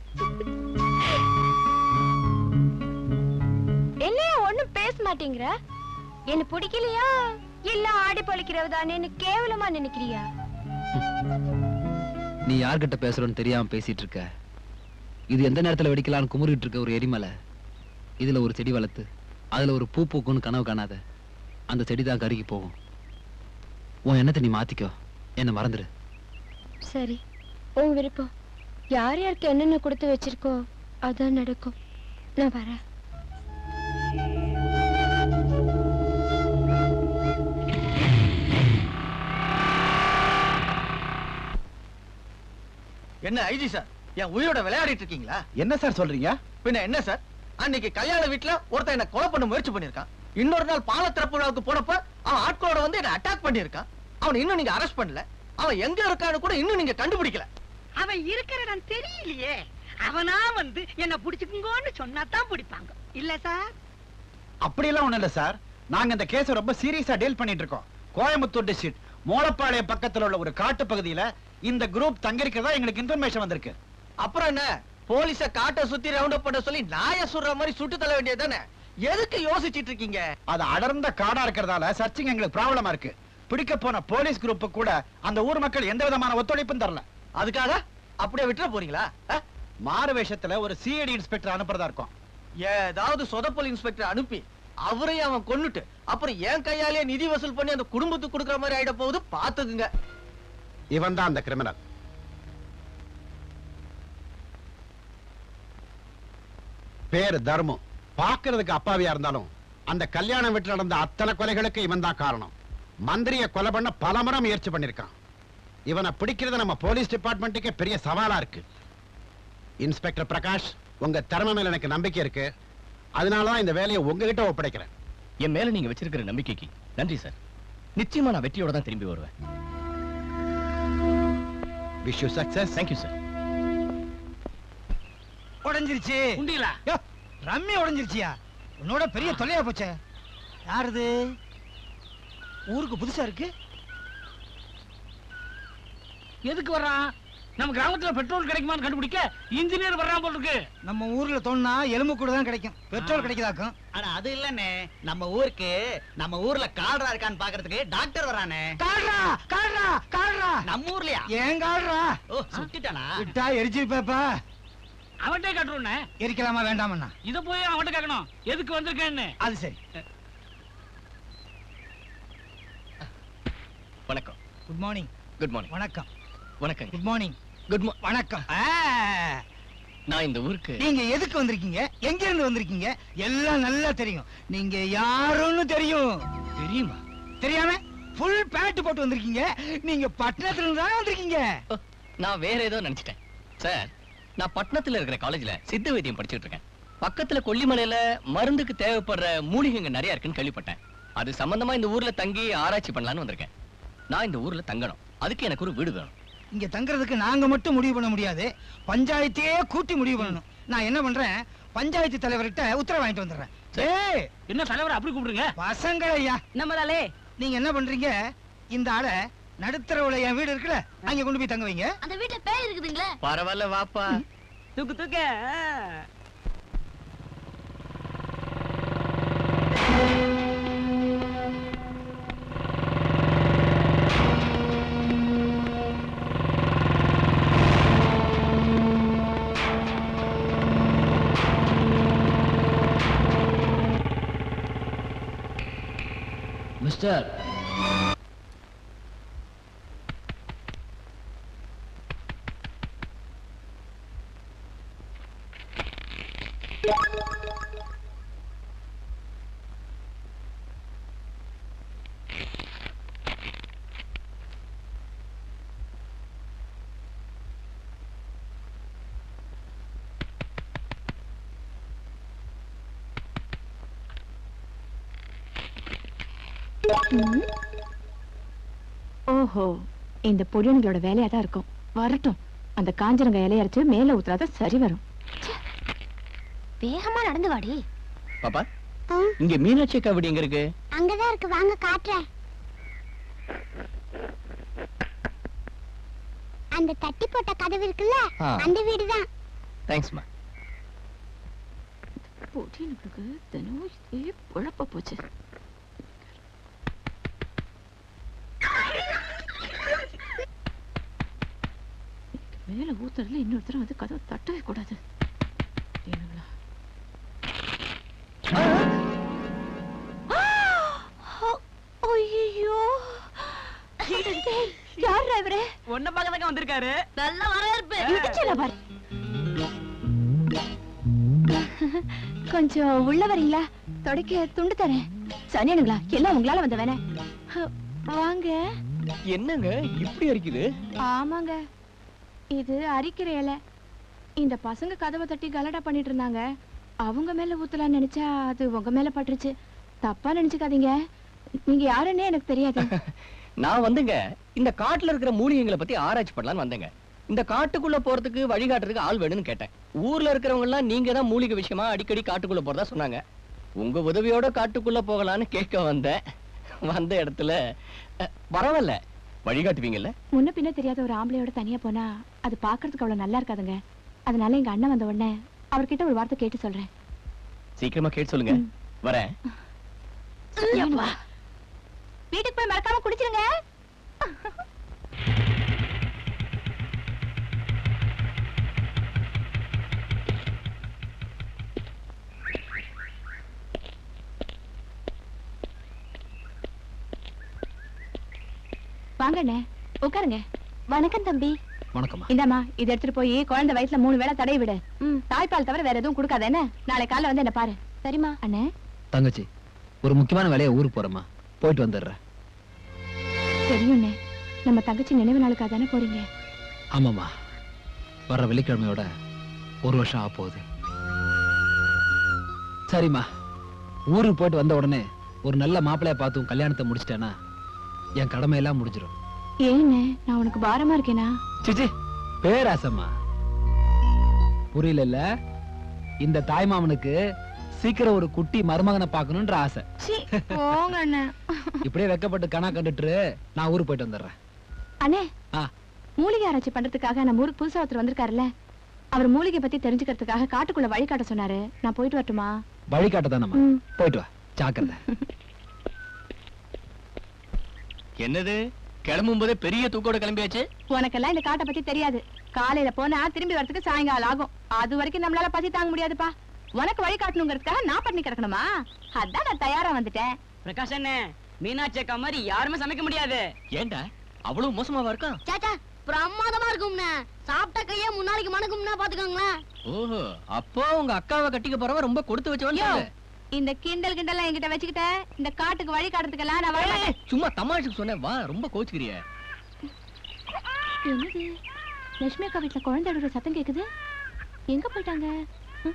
Speaker 4: என்னையா ஒண்ணும் பேச மாட்டேங்கிற என்ன பிடிக்கலையா இல்ல ஆடி பொழிக்கிறவதானேன்னு கேவலமா நினைக்கிறியா
Speaker 6: நீ யார்கிட்ட பேசுறோன்னு தெரியாம பேசிட்டு இருக்க இது எந்த நேரத்துல வெடிக்கலாம்னு குமுறிட்டு இருக்க ஒரு எரிமலை இதுல ஒரு செடி வளர்த்து அதுல ஒரு பூ பூக்கும்னு கனவு காணாத அந்த செடி தான் கருகி போகும் உன் எண்ணத்தை நீ மாத்திக்கோ என்ன மறந்துடு
Speaker 4: சரி உன் விருப்பம் யார் யாருக்கு என்னென்ன கொடுத்து வச்சிருக்கோ அதான் நடக்கும் நான் வரேன்
Speaker 18: என்ன ஐஜி சார் என் உயிரோட விளையாடிட்டு இருக்கீங்களா
Speaker 12: என்ன சார் சொல்றீங்க
Speaker 18: பின்ன என்ன சார் அன்னைக்கு கல்யாண வீட்டுல ஒருத்தன் என்ன கொலை பண்ண முயற்சி பண்ணிருக்கான் இன்னொரு நாள் பால திறப்பு விழாவுக்கு போனப்ப அவன் ஆட்களோட வந்து என்ன அட்டாக் பண்ணிருக்கான் அவனை இன்னும் நீங்க அரெஸ்ட் பண்ணல அவன் எங்க இருக்கான்னு கூட இன்னும் நீங்க கண்டுபிடிக்கல
Speaker 7: அவன் இருக்கிற இடம் தெரியலையே அவனா வந்து என்ன பிடிச்சுக்குங்கன்னு சொன்னா தான் பிடிப்பாங்க இல்ல சார்
Speaker 12: அப்படியெல்லாம் ஒண்ணும் இல்ல சார் நாங்க இந்த கேஸ ரொம்ப சீரியஸா டீல் பண்ணிட்டு இருக்கோம் கோயம்புத்தூர் டிஸ்ட்ரிக்ட் மோளப்பாளையம் பக்கத்துல உள்ள ஒரு காட்டு பகுதியில இந்த குரூப் தங்கிருக்கிறதா எங்களுக்கு இன்ஃபர்மேஷன் வந்திருக்கு
Speaker 18: அப்புறம் என்ன போலீஸ காட்ட சுத்தி ரவுண்ட் அப் பண்ண சொல்லி நாய சுடுற மாதிரி சுட்டு தள்ள வேண்டியதுதானே எதுக்கு யோசிச்சிட்டு இருக்கீங்க
Speaker 12: அது அடர்ந்த காடா இருக்கிறதால சர்ச்சிங் எங்களுக்கு ப்ராப்ளமா இருக்கு பிடிக்க போன போலீஸ் குரூப் கூட அந்த ஊர் மக்கள் எந்த விதமான ஒத்துழைப்பும் தரல
Speaker 18: அதுக்காக அப்படியே விட்டுற போறீங்களா அஹ்?
Speaker 12: மாறு வேஷத்துல ஒரு சிஐடி இன்ஸ்பெக்டர் அனுப்புறதா இருக்கும்
Speaker 18: ஏதாவது சொதப்பல் இன்ஸ்பெக்டர் அனுப்பி அவரையும் அவன் கொன்னுட்டு அப்புறம் என் கையாலே நிதி வசூல் பண்ணி அந்த குடும்பத்துக்கு கொடுக்குற மாதிரி ஆயிட போகுது பாத்துக்குங்க
Speaker 12: இவன் தான் அந்த கிரிமினல் பேரு தர்மு பார்க்கிறதுக்கு அப்பாவியா இருந்தாலும் அந்த கல்யாணம் வீட்டில் நடந்த அத்தனை கொலைகளுக்கு இவன் தான் காரணம் மந்திரிய கொலை பண்ண பலமுறை முயற்சி பண்ணிருக்கான் இவனை பிடிக்கிறது நம்ம போலீஸ் டிபார்ட்மெண்ட்டுக்கே பெரிய சவாலா இருக்கு இன்ஸ்பெக்டர் பிரகாஷ் உங்க திறமை மேல எனக்கு நம்பிக்கை இருக்கு அதனாலதான் இந்த வேலையை உங்ககிட்ட ஒப்படைக்கிறேன்
Speaker 10: என் மேல நீங்க வச்சிருக்கிற நம்பிக்கைக்கு நன்றி சார் நிச்சயமா நான் வெற்றியோட தான் திரும்பி வருவேன்
Speaker 12: wish you success
Speaker 10: thank you sir
Speaker 22: உடைஞ்சிருச்சு
Speaker 3: உண்டிகளா
Speaker 22: யோ, ரம்மி உடைஞ்சிருச்சியா உன்னோட பெரிய தொல்லையா போச்சே யாருது ஊருக்கு புதுசா இருக்கு
Speaker 3: எதுக்கு வர்றான் நம்ம கிராமத்துல பெட்ரோல் கிடைக்குமான்னு கண்டுபிடிக்க இன்ஜினியர் வர்றான் போல இருக்கு
Speaker 22: நம்ம ஊர்ல தோணுனா எலும்பு கூட தான் கிடைக்கும் பெட்ரோல் கிடைக்குதாக்கும்
Speaker 8: ஆனா அது இல்லண்ணே நம்ம ஊருக்கு நம்ம ஊர்ல கால்ரா இருக்கான்னு பாக்குறதுக்கு டாக்டர் வரானே
Speaker 22: கால்ரா கால்ரா கால்ரா
Speaker 8: நம்ம ஊர்லயா
Speaker 22: ஏன் கால்ரா
Speaker 8: ஓ சுத்திட்டானா
Speaker 22: விட்டா எரிச்சிருப்பேப்பா
Speaker 3: அவன்கிட்ட கட்டுறோண்ணே
Speaker 22: எரிக்கலாமா வேண்டாமண்ணா
Speaker 3: இத போய் அவன்கிட்ட கேட்கணும் எதுக்கு வந்திருக்கேன்னு
Speaker 22: அது சரி
Speaker 10: வணக்கம்
Speaker 22: குட் மார்னிங்
Speaker 10: குட் மார்னிங்
Speaker 22: வணக்கம்
Speaker 10: வணக்கம்
Speaker 22: குட் மார்னிங்
Speaker 10: குட்
Speaker 22: வணக்கம் ஆ,
Speaker 10: நான் இந்த ஊருக்கு
Speaker 22: நீங்க எதுக்கு வந்திருக்கீங்க எங்க இருந்து வந்திருக்கீங்க எல்லாம் நல்லா தெரியும் நீங்க யாருன்னு தெரியும்
Speaker 10: தெரியுமா
Speaker 22: தெரியாம ஃபுல் பேண்ட் போட்டு வந்திருக்கீங்க நீங்க பட்டணத்துல இருந்து தான் வந்திருக்கீங்க
Speaker 10: நான் வேற ஏதோ நினைச்சிட்டேன் சார் நான் பட்டணத்துல இருக்கிற காலேஜ்ல சித்த வைத்தியம் படிச்சுட்டு இருக்கேன் பக்கத்துல கொல்லிமலையில மருந்துக்கு தேவைப்படுற மூலிகைங்க நிறைய இருக்குன்னு கேள்விப்பட்டேன் அது சம்பந்தமா இந்த ஊர்ல தங்கி ஆராய்ச்சி பண்ணலாம்னு வந்திருக்கேன் நான் இந்த ஊர்ல தங்கணும் அதுக்கு எனக்கு ஒரு வீடு வேணும்
Speaker 22: இங்க தங்குறதுக்கு நாங்க மட்டும் முடிவு பண்ண முடியாது பஞ்சாயத்தையே கூட்டி முடிவு பண்ணணும் நான் என்ன பண்றேன் பஞ்சாயத்து தலைவர்கிட்ட உத்தரவு வாங்கிட்டு வந்துடுறேன் ஏய்
Speaker 3: என்ன தலைவர் அப்படி கூப்பிடுங்க
Speaker 22: பசங்க ஐயா
Speaker 7: நம்மளாலே
Speaker 22: நீங்க என்ன பண்றீங்க இந்த ஆளை நடுத்தரவுல என் வீடு இருக்குல்ல அங்க கொண்டு போய் தங்க வைங்க
Speaker 16: அந்த வீட்டுல பேய் இருக்குதுங்களே
Speaker 10: பரவாயில்ல வாப்பா
Speaker 7: தூக்கு தூக்க
Speaker 2: மிஸ்டர்
Speaker 19: ம். ஓஹோ இந்த பொடியனுங்களோட வேலையா தான் இருக்கும் வரட்டும் அந்த காஞ்சனங்க இலைய அரைச்சு மேல ஊத்துறாத சரி வரும்
Speaker 16: வேகமா நடந்து வாடி
Speaker 10: பாப்பா இங்க மீனாட்சி அக்கா வீடு எங்க இருக்கு
Speaker 16: அங்கதான் இருக்கு வாங்க காட்டுறேன் அந்த தட்டி போட்ட கதவு இருக்குல்ல
Speaker 10: ஆ.
Speaker 16: அந்த வீடுதான்
Speaker 10: தேங்க்ஸ்மா
Speaker 19: பொடியனுங்களுக்கு தினம் இதே குழப்ப போச்சு மேல ஊத்துறதுல இன்னொருத்தர் வந்து கதவை தட்டவே கூடாது ஏனுங்களா?
Speaker 7: ஐயோ
Speaker 19: யார் டிரைவரு
Speaker 7: ஒன்ன பக்கத்துக்கு வந்திருக்காரு
Speaker 16: நல்ல வரவேற்பு
Speaker 19: இடிச்சல பாரு கொஞ்சம் உள்ள வரீங்களா தொடக்க துண்டு தரேன் சனியனுங்களா எல்லாம் உங்களால வந்த வேணே வாங்க
Speaker 10: என்னங்க இப்படி இருக்குது
Speaker 19: ஆமாங்க இது அரிக்கிற இலை இந்த பசங்க கதவை தட்டி கலடா பண்ணிட்டு இருந்தாங்க அவங்க மேல ஊத்தலாம்னு நினைச்சா அது உங்க மேல பட்டுருச்சு தப்பா நினைச்சுக்காதீங்க நீங்க யாருன்னே எனக்கு தெரியாது
Speaker 10: நான் வந்துங்க இந்த காட்டுல இருக்கிற மூலிகைகளை பத்தி ஆராய்ச்சி பண்ணலாம்னு வந்தேங்க இந்த காட்டுக்குள்ள போறதுக்கு வழிகாட்டுறதுக்கு ஆள் வேணும்னு கேட்டேன் ஊர்ல இருக்கிறவங்க எல்லாம் நீங்க தான் மூலிகை விஷயமா அடிக்கடி காட்டுக்குள்ள போறதா சொன்னாங்க உங்க உதவியோட காட்டுக்குள்ள போகலான்னு கேட்க வந்தேன் வந்த இடத்துல அஹ், பரவாயில்ல வழிகாட்டுவீங்கல்ல
Speaker 19: முன்ன பின்ன தெரியாத ஒரு ஆம்பளையோட தனியா போனா அது பாக்குறதுக்கு அவ்வளவு நல்லா இருக்காதுங்க அதனால எங்க அண்ணன் வந்த உடனே அவர்கிட்ட ஒரு வார்த்தை கேட்டு சொல்றேன்
Speaker 10: சீக்கிரமா கேட்டு சொல்லுங்க வரேன்
Speaker 19: யப்பா. வீட்டுக்கு போய் மறக்காம குடிச்சிருங்க வாங்க அண்ணே உட்காருங்க வணக்கம் தம்பி
Speaker 6: வணக்கம்மா
Speaker 19: இந்தாம்மா இதை எடுத்துட்டு போய் குழந்தை வயசுல மூணு வேளை தடவி விடு தாய்ப்பால் தவிர வேற எதுவும் கொடுக்காத என்ன நாளை காலைல வந்து என்ன பாரு சரிம்மா அண்ணே
Speaker 6: தங்கச்சி ஒரு முக்கியமான வேலையை ஊருக்கு போறேம்மா போயிட்டு வந்துடுறேன்
Speaker 19: தெரியும் அண்ணே நம்ம தங்கச்சி நினைவு நாளுக்காக தானே போறீங்க
Speaker 6: ஆமாம்மா வர்ற வெள்ளிக்கிழமையோட ஒரு வருஷம் ஆக போகுது சரிம்மா ஊருக்கு போயிட்டு வந்த உடனே ஒரு நல்ல மாப்பிள்ளைய பார்த்தும் கல்யாணத்தை முடிச்சிட்டேன்னா என் கடமையெல்லாம் முடிஞ்சிடும்
Speaker 19: ஏண்ணே நான் உனக்கு பாரமா இருக்கேனா
Speaker 6: சிச்சி பேராசம்மா புரியல இந்த தாய்மாமனுக்கு சீக்கிரம் ஒரு குட்டி மருமகனை பார்க்கணுன்ற ஆசை
Speaker 19: போங்க அண்ணே
Speaker 6: இப்படியே வெக்கப்பட்டு கணா கண்டுட்டு நான் ஊருக்கு போயிட்டு வந்துடுறேன்
Speaker 19: அண்ணே
Speaker 6: ஆ
Speaker 19: மூலிகை ஆராய்ச்சி பண்றதுக்காக நம்ம ஊருக்கு புதுசா ஒருத்தர் வந்திருக்காருல்ல அவர் மூலிகை பத்தி தெரிஞ்சுக்கிறதுக்காக காட்டுக்குள்ள வழி காட்ட சொன்னாரு நான் போயிட்டு வரட்டுமா
Speaker 6: வழிகாட்டதானம்மா
Speaker 19: ம்.
Speaker 6: போயிட்டு வா ஜாக்கிரதை
Speaker 10: என்னது கிளம்பும் போதே பெரிய தூக்கோட கிளம்பியாச்சு
Speaker 19: உனக்கெல்லாம் இந்த காட்டை பத்தி தெரியாது காலையில போனா திரும்பி வரதுக்கு சாயங்காலம் ஆகும் அது வரைக்கும் நம்மளால பசி தாங்க முடியாதுப்பா உனக்கு வழி காட்டணுங்கிறதுக்காக நான் பண்ணி கிடக்கணுமா அதான் நான் தயாரா வந்துட்டேன்
Speaker 9: பிரகாஷ் அண்ணே மீனாட்சி அக்கா மாதிரி யாருமே சமைக்க முடியாது
Speaker 10: ஏன்டா அவ்வளவு மோசமாவா இருக்கா
Speaker 11: சாச்சா பிரமாதமா இருக்கும்ண்ணே சாப்பிட்ட கையே முன்னாடிக்கு மணக்கும்னா பாத்துக்கோங்களேன்
Speaker 10: ஓஹோ அப்போ உங்க அக்காவை கட்டிக்க போறவன் ரொம்ப கொடுத்து வச்சவன்
Speaker 19: யோ,
Speaker 10: சொல்லு.
Speaker 19: இந்த கிண்டல் கிண்டல்லாம் என்கிட்ட வச்சுக்கிட்ட இந்த காட்டுக்கு வழி காட்டுறதுக்கெல்லாம் நான் வரல
Speaker 10: சும்மா தமாஷுக்கு சொன்னேன் வா ரொம்ப கோச்சுக்கிறிய
Speaker 19: என்னது லட்சுமி அக்கா வீட்டுல குழந்தை அழுகிற சத்தம் கேக்குது எங்க போயிட்டாங்க ம்?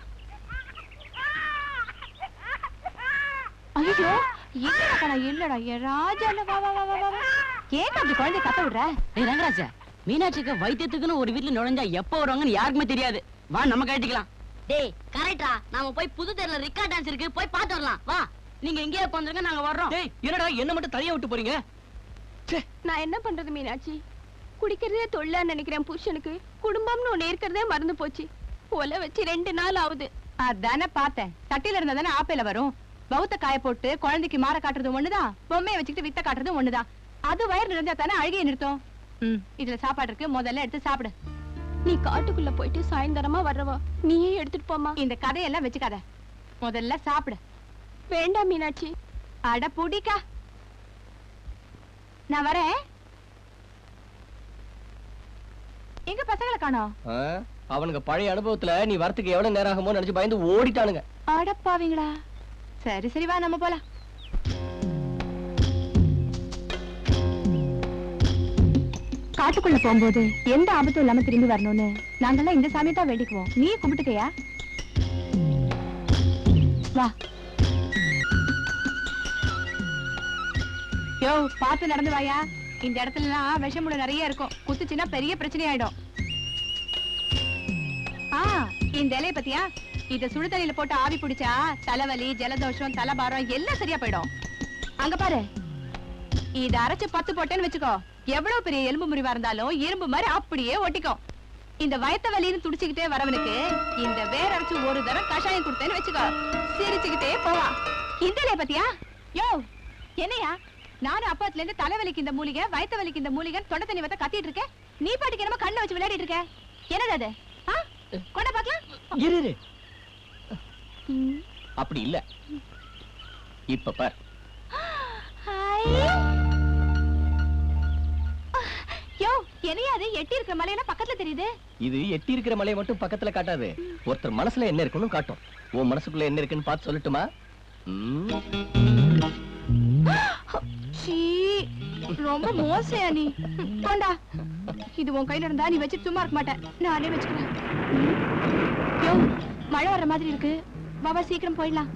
Speaker 19: ஐயோ இல்லடா நான் இல்லடா என் ராஜா இல்ல, வா வா வா வா வா வா. ஏன் அப்படி குழந்தை கத்த விடுற
Speaker 9: ஏய் ரங்கராஜா மீனாட்சி அக்கா வைத்தியத்துக்குன்னு ஒரு வீட்டுல நுழைஞ்சா எப்ப வருவாங்கன்னு யாருக்குமே தெரியாது வா நம்ம கட்டிக்கலாம்
Speaker 11: டேய் கரெக்டா நாம போய் புது தெருல ரிக்கா டான்ஸ் இருக்கு போய் பாத்து வரலாம் வா
Speaker 9: நீங்க எங்கேயே உட்காந்துருங்க நாங்க வர்றோம்
Speaker 10: டேய் என்னடா என்ன மட்டும் தனியா விட்டு போறீங்க
Speaker 19: நான் என்ன பண்றது மீனாட்சி குடிக்கிறதே தொழிலா நினைக்கிறேன் புருஷனுக்கு குடும்பம்னு ஒண்ணு இருக்கிறதே மறந்து போச்சு ஒலை வச்சு ரெண்டு நாள் ஆகுது அதானே பார்த்தேன் தட்டில இருந்தா தானே ஆப்பையில வரும் பௌத்த காய போட்டு குழந்தைக்கு மாற காட்டுறது ஒண்ணுதான் பொம்மையை வச்சுக்கிட்டு வித்த காட்டுறது ஒண்ணுதான் அது வயிறு நிறைஞ்சா தானே அழுகையை நிறுத்தும் ம் இதுல சாப்பாடு இருக்கு முதல்ல எடுத்து சாப்பிடு நீ காட்டுக்குள்ள போயிட்டு சாயந்தரமா வர்றவா நீயே எடுத்துட்டு போமா இந்த கதையெல்லாம் வச்சுக்காத முதல்ல சாப்பிடு வேண்டாம் மீனாட்சி அட புடிக்கா நான் வரேன் எங்க பசங்களை காணோம்
Speaker 10: ஆ, அவனுங்க பழைய அனுபவத்துல நீ வரத்துக்கு எவ்வளவு நேரம் ஆகுமோ நினைச்சு பயந்து ஓடிட்டானுங்க
Speaker 19: அடப்பாவீங்களா சரி சரி வா நம்ம போலாம் காட்டுக்குள்ள போகும்போது எந்த ஆபத்தும் இல்லாம திரும்பி வரணும்னு நாங்கெல்லாம் இந்த சாமியை தான் வேண்டிக்குவோம் நீ கும்பிட்டுக்கையா வா யோ பார்த்து நடந்து வாயா இந்த இடத்துலலாம் விஷமுள்ள நிறைய இருக்கும் குத்துச்சுன்னா பெரிய பிரச்சனை ஆயிடும் ஆ இந்த இலைய பத்தியா இத சுடு தண்ணியில போட்டு ஆவி பிடிச்சா தலைவலி ஜலதோஷம் தலைபாரம் எல்லாம் சரியா போயிடும் அங்க பாரு இத அரைச்சு பத்து போட்டேன்னு வச்சுக்கோ எவ்வளவு பெரிய எலும்பு முறிவா இருந்தாலும் இரும்பு மாதிரி அப்படியே ஒட்டிக்கும் இந்த வயத்த வலின்னு துடிச்சுக்கிட்டே வரவனுக்கு இந்த வேர் அரைச்சு ஒரு தரம் கஷாயம் கொடுத்தேன்னு வச்சுக்கோ சிரிச்சுக்கிட்டே போவான் இந்த இலைய பத்தியா யோ என்னையா நானும் அப்பத்துல இருந்து தலைவலிக்கு இந்த மூலிகை வயத்த வலிக்கு இந்த மூலிகை தொண்டை தண்ணி வத்த கத்திட்டு இருக்கேன் நீ பாட்டுக்கு என்னமோ கண்ணை வச்சு விளையாடிட்டு இருக்க என்னது அது ஆ? கொண்டா பாக்கலாம்
Speaker 10: இரு இரு. அப்படி இல்ல இப்ப பார்
Speaker 19: யோ என்னையாது எட்டி இருக்கிற மலையெல்லாம் பக்கத்துல தெரியுது
Speaker 10: இது எட்டி இருக்கிற மலையை மட்டும் பக்கத்துல காட்டாது ஒருத்தர் மனசுல என்ன இருக்குன்னு காட்டும் உன் மனசுக்குள்ள என்ன இருக்குன்னு பார்த்து சொல்லட்டுமா ம்.
Speaker 19: சீ ரொம்ப மோசையா நீ போண்டா இது உன் கையில இருந்தா நீ வச்சு சும்மா இருக்க மாட்டேன் நானே வச்சுக்கிறேன் யோ மழை வர்ற மாதிரி இருக்கு பாபா சீக்கிரம் போயிடலாம்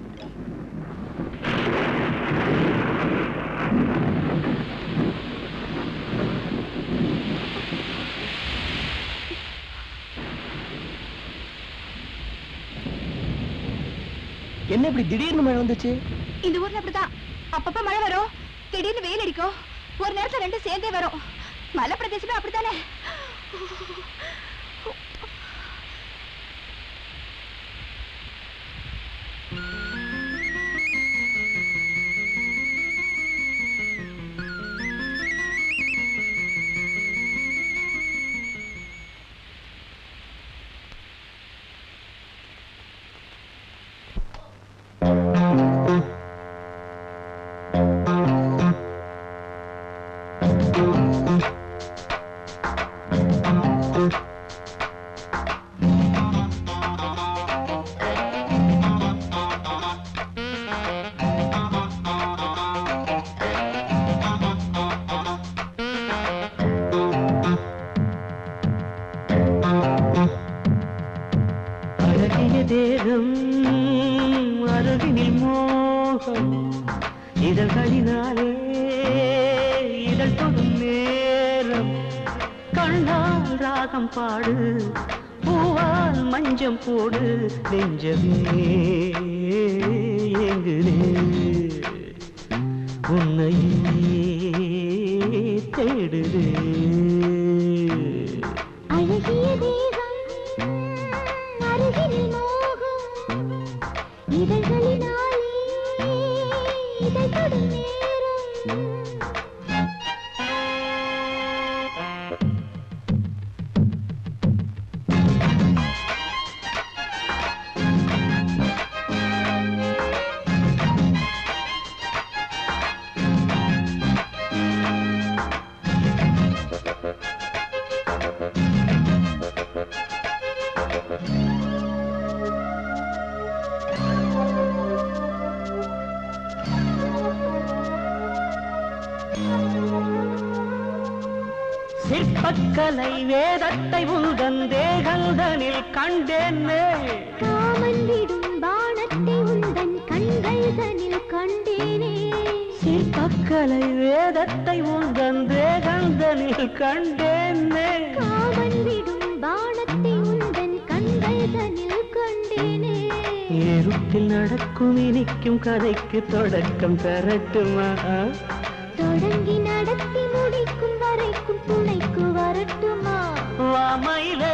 Speaker 10: என்ன இப்படி திடீர்னு மழை வந்துச்சு
Speaker 19: இந்த ஊர்ல அப்படிதான் அப்பப்ப மழை வரும் திடீர்னு வெயில் அடிக்கும் ஒரு நேரத்துல ரெண்டும் சேர்ந்தே வரும் மலை பிரதேசமே அப்படித்தானே
Speaker 23: அழகிய தேகம் அருகினில் மோகம் இதழ்களினாலே இதழ் தொடும் நேரம் கண்ணால் ராகம் பாடு பூவால் மஞ்சம் போடு நெஞ்சமே எங்குதே உன்னை தேடுதே
Speaker 4: அழகிய தேகம் அருகில் மோகம் இதழ்களினாலே இதழ் தொடும் நேரம்
Speaker 23: சிற்பக்கலை வேதத்தை உந்தன் தேகந்தனில் கண்டேனே
Speaker 4: காமன் விடும் பானத்தை உந்தன் கண்கள்தனில் கண்டேனே
Speaker 23: சிற்பக்கலை வேதத்தை உந்தன் தேகந்தனில் கண்டேனே
Speaker 4: காமன் விடும் பானத்தை உந்தன் கண்கள்தனில் கண்டேனே
Speaker 23: இருட்டில் நடக்கும் இனிக்கும் கதைக்கு தொடக்கம் தரட்டுமா
Speaker 4: தொடங்கி நடத்தி முடிக்கும் வரைக்கும் துணைக்கு வரட்டுமா
Speaker 23: வாமையிலே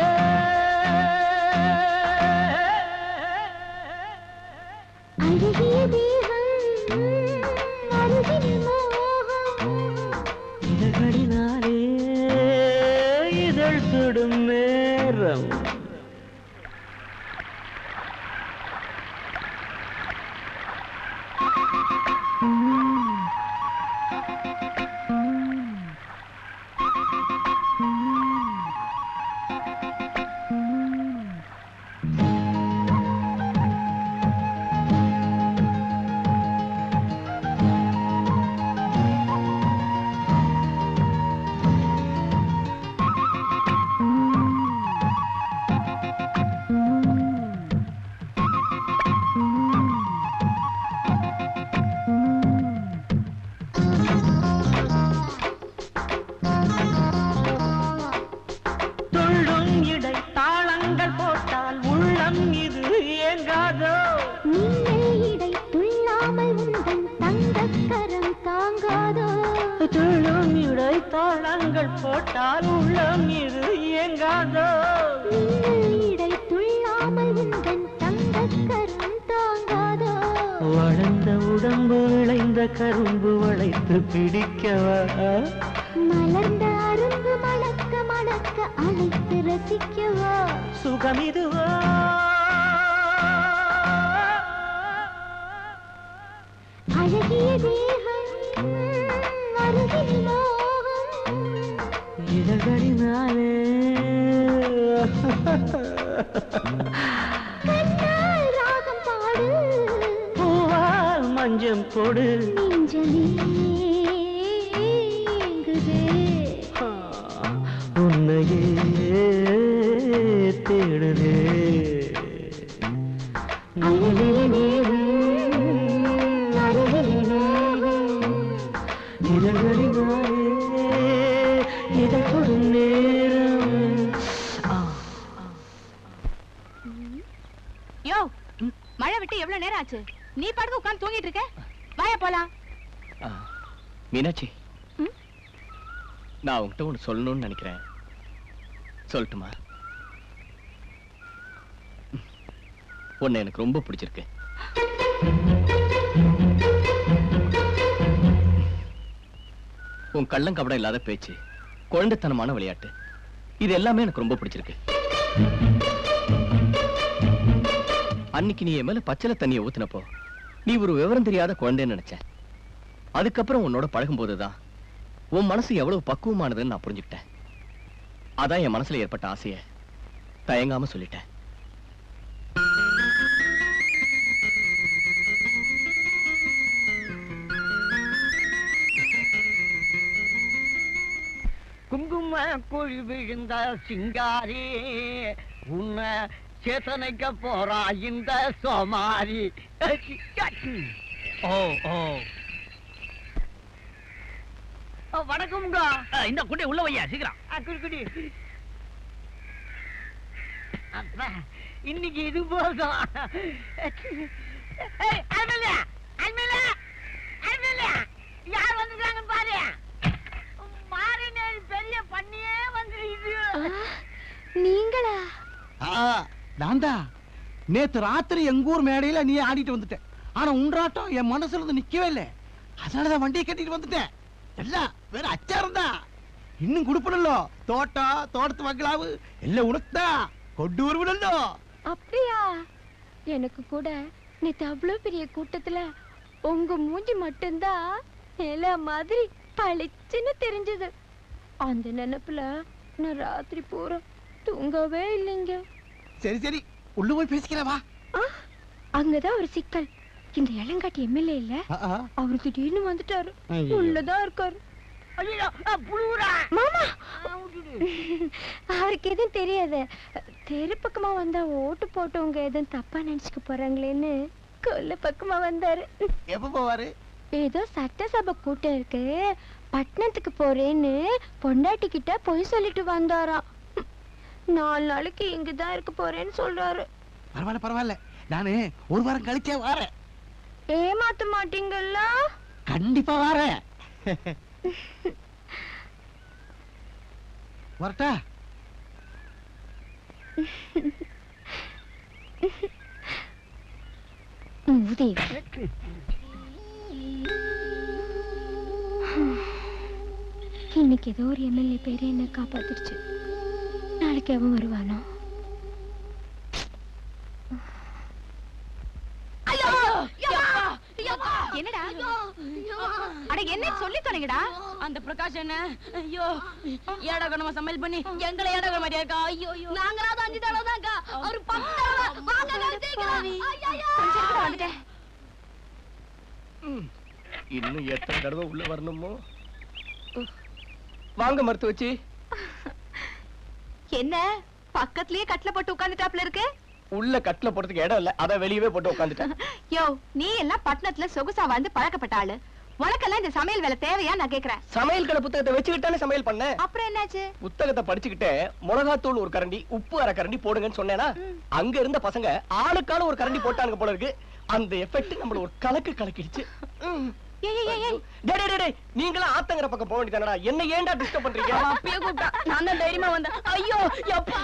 Speaker 4: அழகிய தேகம் அருகில் மோகம்
Speaker 23: இதழ்களினாலே இதழ் சுடும் நேரம் துள்ளும் இடை தாளங்கள் போட்டால் உள்ளம் இது ஏங்காதோ
Speaker 4: மின்னல் இடை துள்ளாமல் உந்தன் தங்கக் கரம் தாங்காதோ
Speaker 23: துள்ளும் இடை தாளங்கள் போட்டால் உள்ளம் இது ஏங்காதோ
Speaker 4: மின்னல் இடை துள்ளாமல் உந்தன் தங்கக் கரம் தாங்காதோ
Speaker 23: வளர்ந்த உடம்பு விளைந்த கரும்பு வளைத்து பிடிக்கவா
Speaker 4: மலர்ந்த அரும்பு மணக்க மணக்க அழைத்து ரசிக்கவா
Speaker 23: சுகமிதுவா
Speaker 4: அழகிய தேகம் அருகில் மோகம்
Speaker 23: இதழ்களினாலே
Speaker 4: கண்ணால் ராகம் பாடு
Speaker 23: பூவால் மஞ்சம் கொடு
Speaker 4: நெஞ்சமே ஏங்குதே
Speaker 23: உன்னையே தேடுதே
Speaker 4: அழகிய தேகம் அருகில் மோகம்
Speaker 23: இதழ்களினாலே இதழ் தொடும் நேரம்
Speaker 1: யோ மழை விட்டு எவ்வளவு நேரம் ஆச்சு நீ பாட்டுக்கு உட்கார்ந்து தூங்கிட்டு இருக்க வாயா போலாம்
Speaker 10: ஆ, மீனாட்சி நான் உன்கிட்ட ஒன்று சொல்லணும்னு நினைக்கிறேன் சொல்லட்டுமா உன்னை எனக்கு ரொம்ப பிடிச்சிருக்கு உன் கள்ளங்கபடம் இல்லாத பேச்சு குழந்தைத்தனமான விளையாட்டு இது எல்லாமே எனக்கு ரொம்ப பிடிச்சிருக்கு அன்னைக்கு நீ என் மேல பச்சளை தண்ணியை ஊத்துனப்போ நீ ஒரு விவரம் தெரியாத குழந்தைன்னு நினைச்ச அதுக்கப்புறம் உன்னோட பழகும்போதுதான் உன் மனசு எவ்வளவு பக்குவமானதுன்னு நான் புரிஞ்சுக்கிட்டேன் அதான் என் மனசுல ஏற்பட்ட ஆசைய தயங்காம சொல்லிட்டேன்
Speaker 23: குங்கும குழி விழுந்த சிங்காரி உன்னை சேத்தனைக்க போறா இந்த சோமாரி
Speaker 3: ஓ ஓ
Speaker 23: வணக்கம்ங்க
Speaker 3: இந்த குட்டை உள்ள வையா சீக்கிரம்
Speaker 23: குடி குடி அப்பா, இன்னைக்கு இது போதும் ஏய், அருமையிலே, அருமையிலே, அருமையிலே, யார் வந்துருக்காங்க பாரு மாறினேன் பெரிய பண்ணியே வந்துருக்குது
Speaker 4: நீங்களா
Speaker 22: நான் தான் நேத்து ராத்திரி எங்க ஊர் மேடையில நீ ஆடிட்டு வந்துட்ட ஆனா உன்றாட்டம் என் மனசுல இருந்து நிக்கவே இல்லை அதனாலதான் வண்டியை கட்டிட்டு வந்துட்டேன் எல்லாம் வேற அச்சாரம் தான் இன்னும் கொடுப்பனல்ல தோட்டம் தோட்டத்து மங்களாவு எல்லாம் உனக்குதான் கொண்டு வருவனல்லோ
Speaker 4: அப்படியா எனக்கு கூட நேத்து அவ்வளவு பெரிய கூட்டத்துல உங்க மூஞ்சி மட்டும்தான் நில மாதிரி பளிச்சுன்னு தெரிஞ்சது அந்த நினைப்புல நான் ராத்திரி பூரா தூங்கவே இல்லைங்க
Speaker 22: சரி சரி உள்ள போய் பேசிக்கிறவா
Speaker 4: ஆ, அங்கதான் ஒரு சிக்கல் இந்த இளங்காட்டி எம்எல்ஏ இல்ல அவர் திடீர்னு வந்துட்டாரு
Speaker 22: ஐயையோ.
Speaker 4: உள்ளதான் இருக்காரு மாமா அவருக்கு எதுவும் தெரியாது தெரு பக்கமா வந்தா ஓட்டு போட்டவங்க எதுவும் தப்பா நினைச்சுக்க போறாங்களேன்னு கொல்ல பக்கமா வந்தாரு
Speaker 22: எப்ப போவாரு
Speaker 4: ஏதோ சட்டசபை கூட்டம் இருக்கு பட்டணத்துக்கு போறேன்னு பொண்டாட்டி கிட்ட பொய் சொல்லிட்டு வந்தாராம் நாலு நாளைக்கு இங்கதான் இருக்க போறேன்னு சொல்றாரு
Speaker 22: பரவாயில்ல பரவாயில்ல நானு ஒரு வாரம் கழிச்சே வரேன்
Speaker 4: ஏமாத்த மாட்டீங்கல்ல
Speaker 22: கண்டிப்பா வரேன் வரட்டா
Speaker 4: ஊதி இன்னைக்கு ஏதோ ஒரு எம்எல்ஏ பேரு என்ன காப்பாத்திருச்சு நாளைக்கு அவன் வருவானோ
Speaker 1: என்னடா அட என்ன சொல்லி தொலைங்கடா
Speaker 9: அந்த பிரகாஷ் என்ன ஐயோ ஏடா கணமா சமையல் பண்ணி எங்களை ஏடா மாதிரியா இருக்கா ஐயோ ஐயோ
Speaker 11: நாங்களாவது அஞ்சு தடவை தான்க்கா அவரு பத்து தடவை வாங்க சீக்கிரம்
Speaker 1: வந்துட்டேன்
Speaker 10: இன்னும் எத்தனை தடவை உள்ள வரணுமோ வாங்க மருத்துவ வச்சு
Speaker 1: என்ன பக்கத்துலயே கட்டில போட்டு உட்கார்ந்துட்டாப்ல இருக்கு
Speaker 10: உள்ள கட்டில போறதுக்கு இடம் இல்ல அத வெளியவே போட்டு உட்காந்துட்டேன்
Speaker 1: யோ நீ எல்லாம் பட்டணத்துல சொகுசா வந்து பழக்கப்பட்ட ஆளு உனக்கெல்லாம் இந்த சமையல் வேலை தேவையா நான் கேக்குறேன்
Speaker 10: சமையல் கடை புத்தகத்தை வச்சுக்கிட்டானே சமையல் பண்ணேன்
Speaker 1: அப்புறம் என்னாச்சு
Speaker 10: புத்தகத்தை படிச்சுக்கிட்டே மிளகாத்தூள் ஒரு கரண்டி உப்பு அரை கரண்டி போடுங்கன்னு சொன்னேனா அங்க இருந்த பசங்க ஆளுக்கான ஒரு கரண்டி போட்டாங்க போல இருக்கு அந்த எஃபெக்ட் நம்மள ஒரு கலக்கு கலக்கிடுச்சு ம்.
Speaker 1: ஏய், ஏய், ஏய், ஏய்.
Speaker 10: டேய், டேய், டேய், டேய், நீங்களும் ஆத்தங்கர பக்கம் போக வேண்டியதானடா என்ன ஏன்டா டிஸ்டர்ப் பண்றீங்க
Speaker 9: அவன் அப்பயே கூப்பிட்டா நான் தான் தைரியமா வந்தேன் ஐயோ எப்பா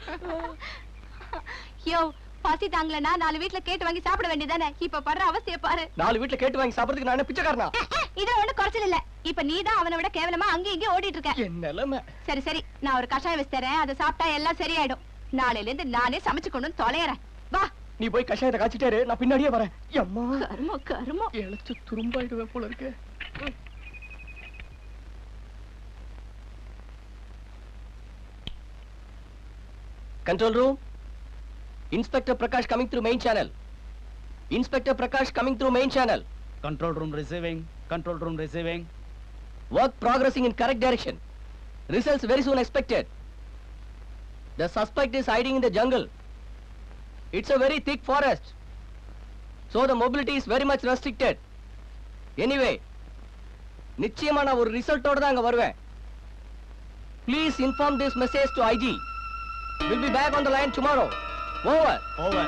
Speaker 1: யோ பசி தாங்கலனா நாலு வீட்ல கேட்டு வாங்கி சாப்பிட வேண்டியதானே இப்ப படுற அவஸ்தைய பாரு
Speaker 10: நாலு வீட்ல கேட்டு வாங்கி சாப்பிடுறதுக்கு நான் என்ன பிச்சைக்காரனா
Speaker 1: இதுல ஒண்ணு குறைச்சல் இல்ல இப்ப நீ தான் அவனை விட கேவலமா அங்க இங்க ஓடிட்டு இருக்க
Speaker 10: என் நிலைமை
Speaker 1: சரி சரி நான் ஒரு கஷாயம் வச்சு தரேன் அதை சாப்பிட்டா எல்லாம் சரியாயிடும் நாளையில இருந்து நானே சமைச்சு கொண்டு வந்து தொலையறேன் வா
Speaker 10: நீ போய் கஷாயத்தை காய்ச்சிட்டே இரு, நான் பின்னாடியே வரேன் அம்மா
Speaker 1: கருமோ கருமோ
Speaker 10: இழைச்சு துரும்பாயிடுவேன் போல இருக்கு Control room. Inspector Prakash coming through main channel. Inspector Prakash coming through main channel.
Speaker 20: Control room receiving. Control room receiving.
Speaker 10: Work progressing in correct direction. Results very soon expected. The suspect is hiding in the jungle. It's a very thick forest. So the mobility is very much restricted. Anyway, நிச்சயமா நான் ஒரு ரிசல்ட்டோட தான் அங்க வருவேன் please inform this message to IG will be back on the line tomorrow over
Speaker 20: over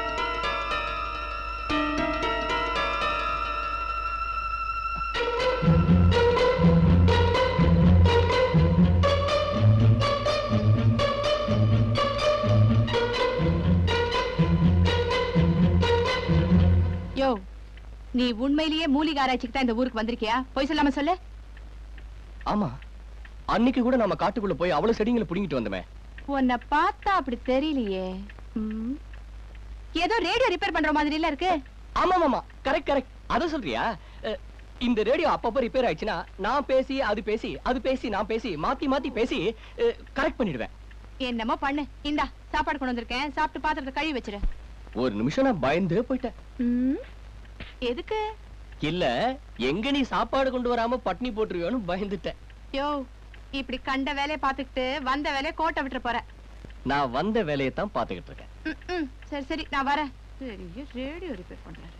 Speaker 1: யோ நீ உண்மையிலேயே மூலிகை ஆராய்ச்சிக்கு தான் இந்த ஊருக்கு வந்திருக்கியா போய் சொல்லாம சொல்லு
Speaker 10: ஆமா அன்னைக்கு கூட நம்ம காட்டுக்குள்ள போய் அவ்வளவு செடிங்களை புடிங்கிட்டு வந்தோமே
Speaker 1: உன்னை பார்த்தா அப்படி தெரியலையே ம். ஏதோ ரேடியோ ரிப்பேர் பண்ற மாதிரி இல்ல இருக்கு
Speaker 10: ஆமா ஆமா கரெக்ட் கரெக்ட் அத சொல்றியா அஹ், இந்த ரேடியோ அப்பப்ப ரிப்பேர் ஆயிடுச்சுன்னா நான் பேசி அது பேசி அது பேசி நான் பேசி மாத்தி மாத்தி பேசி கரெக்ட் பண்ணிடுவேன்
Speaker 1: என்னமோ பண்ணு இந்தா சாப்பாடு கொண்டு வந்திருக்கேன் சாப்பிட்டு பாத்திரத்தை கழுவி வச்சிரு
Speaker 10: ஒரு நிமிஷம் நான் பயந்தே போயிட்டேன்
Speaker 1: ம். எதுக்கு
Speaker 10: இல்ல எங்க நீ சாப்பாடு கொண்டு வராம பட்னி போட்டுருவியோன்னு பயந்துட்டேன்
Speaker 1: யோ இப்படி கண்ட வேலையை பாத்துக்கிட்டு வந்த வேலையை கோட்டை விட்டுற போற
Speaker 10: நான் வந்த வேலையை தான் பாத்துக்கிட்டு இருக்கேன்
Speaker 1: ம், ம். சரி சரி நான் வரேன் பெரிய ரேடியோ ரிப்பேர் பண்றாரு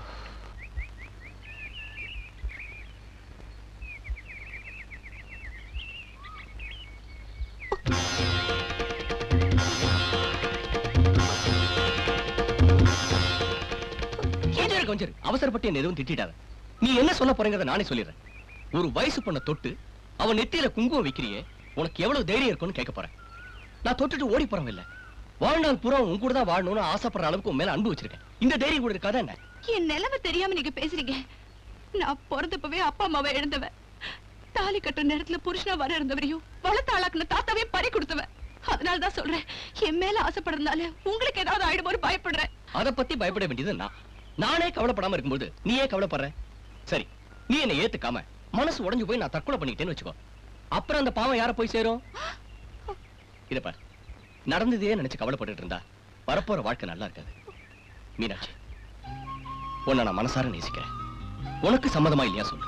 Speaker 10: கொஞ்சம் இரு, கொஞ்சம் இரு. அவசரப்பட்டு என்ன எதுவும் திட்டாத நீ என்ன சொல்ல போறேங்கிறத நானே சொல்லிடுறேன் ஒரு வயசு பொண்ண தொட்டு அவன் நெத்தியில குங்குமம் வைக்கிறியே உனக்கு எவ்வளவு தைரியம் இருக்கும்னு கேட்க போறேன் நான் தொட்டுட்டு ஓடி போறவன் இல்ல வாழ்நாள் பூரா உன் கூட தான் வாழணும்னு ஆசைப்படுற அளவுக்கு உன் மேல அன்பு வச்சிருக்கேன் இந்த தைரியம் கூட இருக்காதா என்ன
Speaker 1: என் நிலைமை தெரியாம நீங்க பேசுறீங்க நான் பிறந்தப்பவே அப்பா அம்மாவை இழந்தவன் தாலி கட்டுற நேரத்துல புருஷனா வர இருந்தவரையும் வளர்த்த ஆளாக்குன தாத்தாவையும் பறி கொடுத்தவன் அதனால தான் சொல்றேன் என் மேல ஆசைப்படுறதுனால உங்களுக்கு ஏதாவது ஆயிடுமோன்னு பயப்படுறேன்
Speaker 10: அத பத்தி பயப்பட வேண்டியது நான் நானே கவலைப்படாம இருக்கும்போது நீ ஏன் கவலைப்படுற சரி நீ என்னை ஏத்துக்காம மனசு உடைஞ்சு போய் நான் தற்கொலை பண்ணிக்கிட்டேன்னு வச்சுக்கோ அப்புறம் அந்த பாவம் யார போய் சேரும் இத பாரு நடந்ததே நினைச்சு கவலைப்பட்டுட்டு இருந்தா வரப்போற வாழ்க்கை நல்லா இருக்காது மீனாட்சி உன்னை நான் மனசார நேசிக்கிறேன் உனக்கு சம்மதமா இல்லையா சொல்லு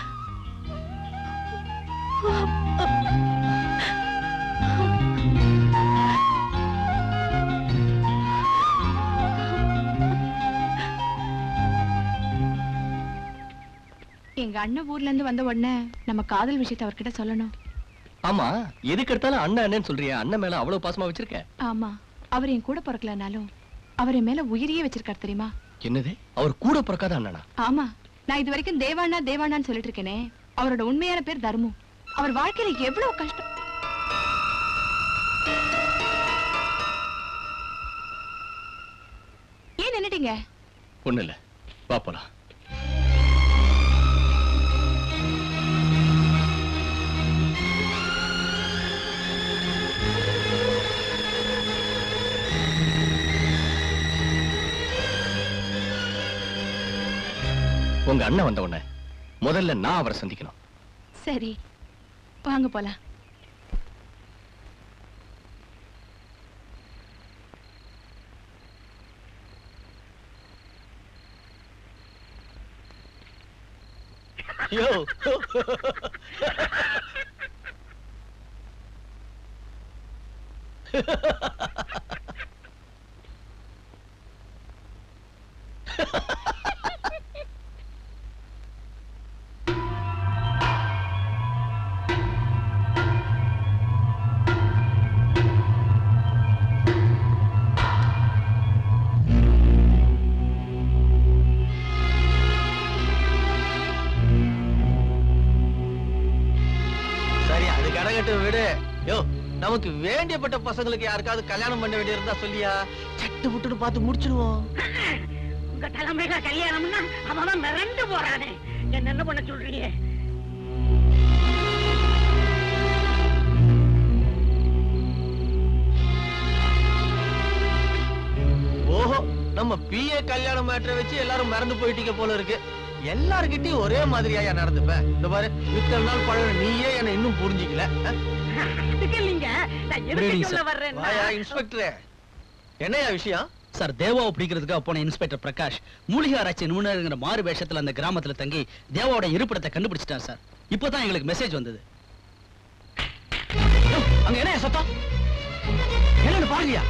Speaker 19: எங்க அண்ணன் ஊர்ல இருந்து வந்த உடனே நம்ம காதல் விஷயத்தை அவர்கிட்ட சொல்லணும்
Speaker 10: ஆமா எதுக்கு எடுத்தாலும் அண்ணன் அண்ணன் சொல்றியா அண்ணன் மேல அவ்வளவு பாசமா வச்சிருக்க
Speaker 19: ஆமா அவர் என் கூட பிறக்கலனாலும் அவர் என் மேல உயிரியே வச்சிருக்காரு தெரியுமா
Speaker 10: என்னது அவர் கூட பிறக்காத அண்ணனா
Speaker 19: ஆமா நான் இது வரைக்கும் தேவானா தேவானான்னு சொல்லிட்டு இருக்கேனே அவரோட உண்மையான பேர் தர்மு அவர் வாழ்க்கையில எவ்வளவு கஷ்டம் ஏன் நின்னுட்டீங்க
Speaker 10: ஒண்ணு இல்ல வா போலாம் உங்க அண்ணன் வந்த உடனே முதல்ல நான் அவரை சந்திக்கணும்
Speaker 19: சரி வாங்க போலாம்
Speaker 18: யோ சரி அது கடகட்டும் விடு யோ நமக்கு வேண்டியப்பட்ட பசங்களுக்கு யாருக்காவது கல்யாணம் பண்ண வேண்டியிருந்தா சொல்லியா சட்டு புட்டுன்னு பார்த்து முடிச்சிடுவோம்
Speaker 23: உங்க தலைமையில கல்யாணம்னா அவன் மிரண்டு போறானே என்ன என்ன பண்ண சொல்றீங்க
Speaker 18: ஓஹோ நம்ம பிஏ கல்யாண மேட்டரை வச்சு எல்லாரும் மறந்து போயிட்டீங்க போல இருக்கு எல்லார்கிட்டயும் ஒரே மாதிரியா நடந்துப்பேன் இந்த பாரு இத்தனை நாள் பழக நீயே என்ன இன்னும் புரிஞ்சிக்கல அஹ்?
Speaker 23: அதுக்கு இல்லைங்க நான் எதுக்கு
Speaker 18: Greetings,
Speaker 23: சொல்ல
Speaker 18: sir.
Speaker 23: வர்றேன்னா
Speaker 18: வாயா இன்ஸ்பெக்டரே என்னையா விஷயம்
Speaker 13: சார் தேவாவை பிடிக்கிறதுக்காக போன இன்ஸ்பெக்டர் பிரகாஷ் மூலிகை ஆராய்ச்சி நிபுணருங்கிற மாறு வேஷத்துல அந்த கிராமத்துல தங்கி தேவாவோட இருப்பிடத்தை கண்டுபிடிச்சிட்டார் சார் இப்போதான் எங்களுக்கு மெசேஜ் வந்தது யோ, அங்க என்ன சத்தம் என்னன்னு பாருங்கயா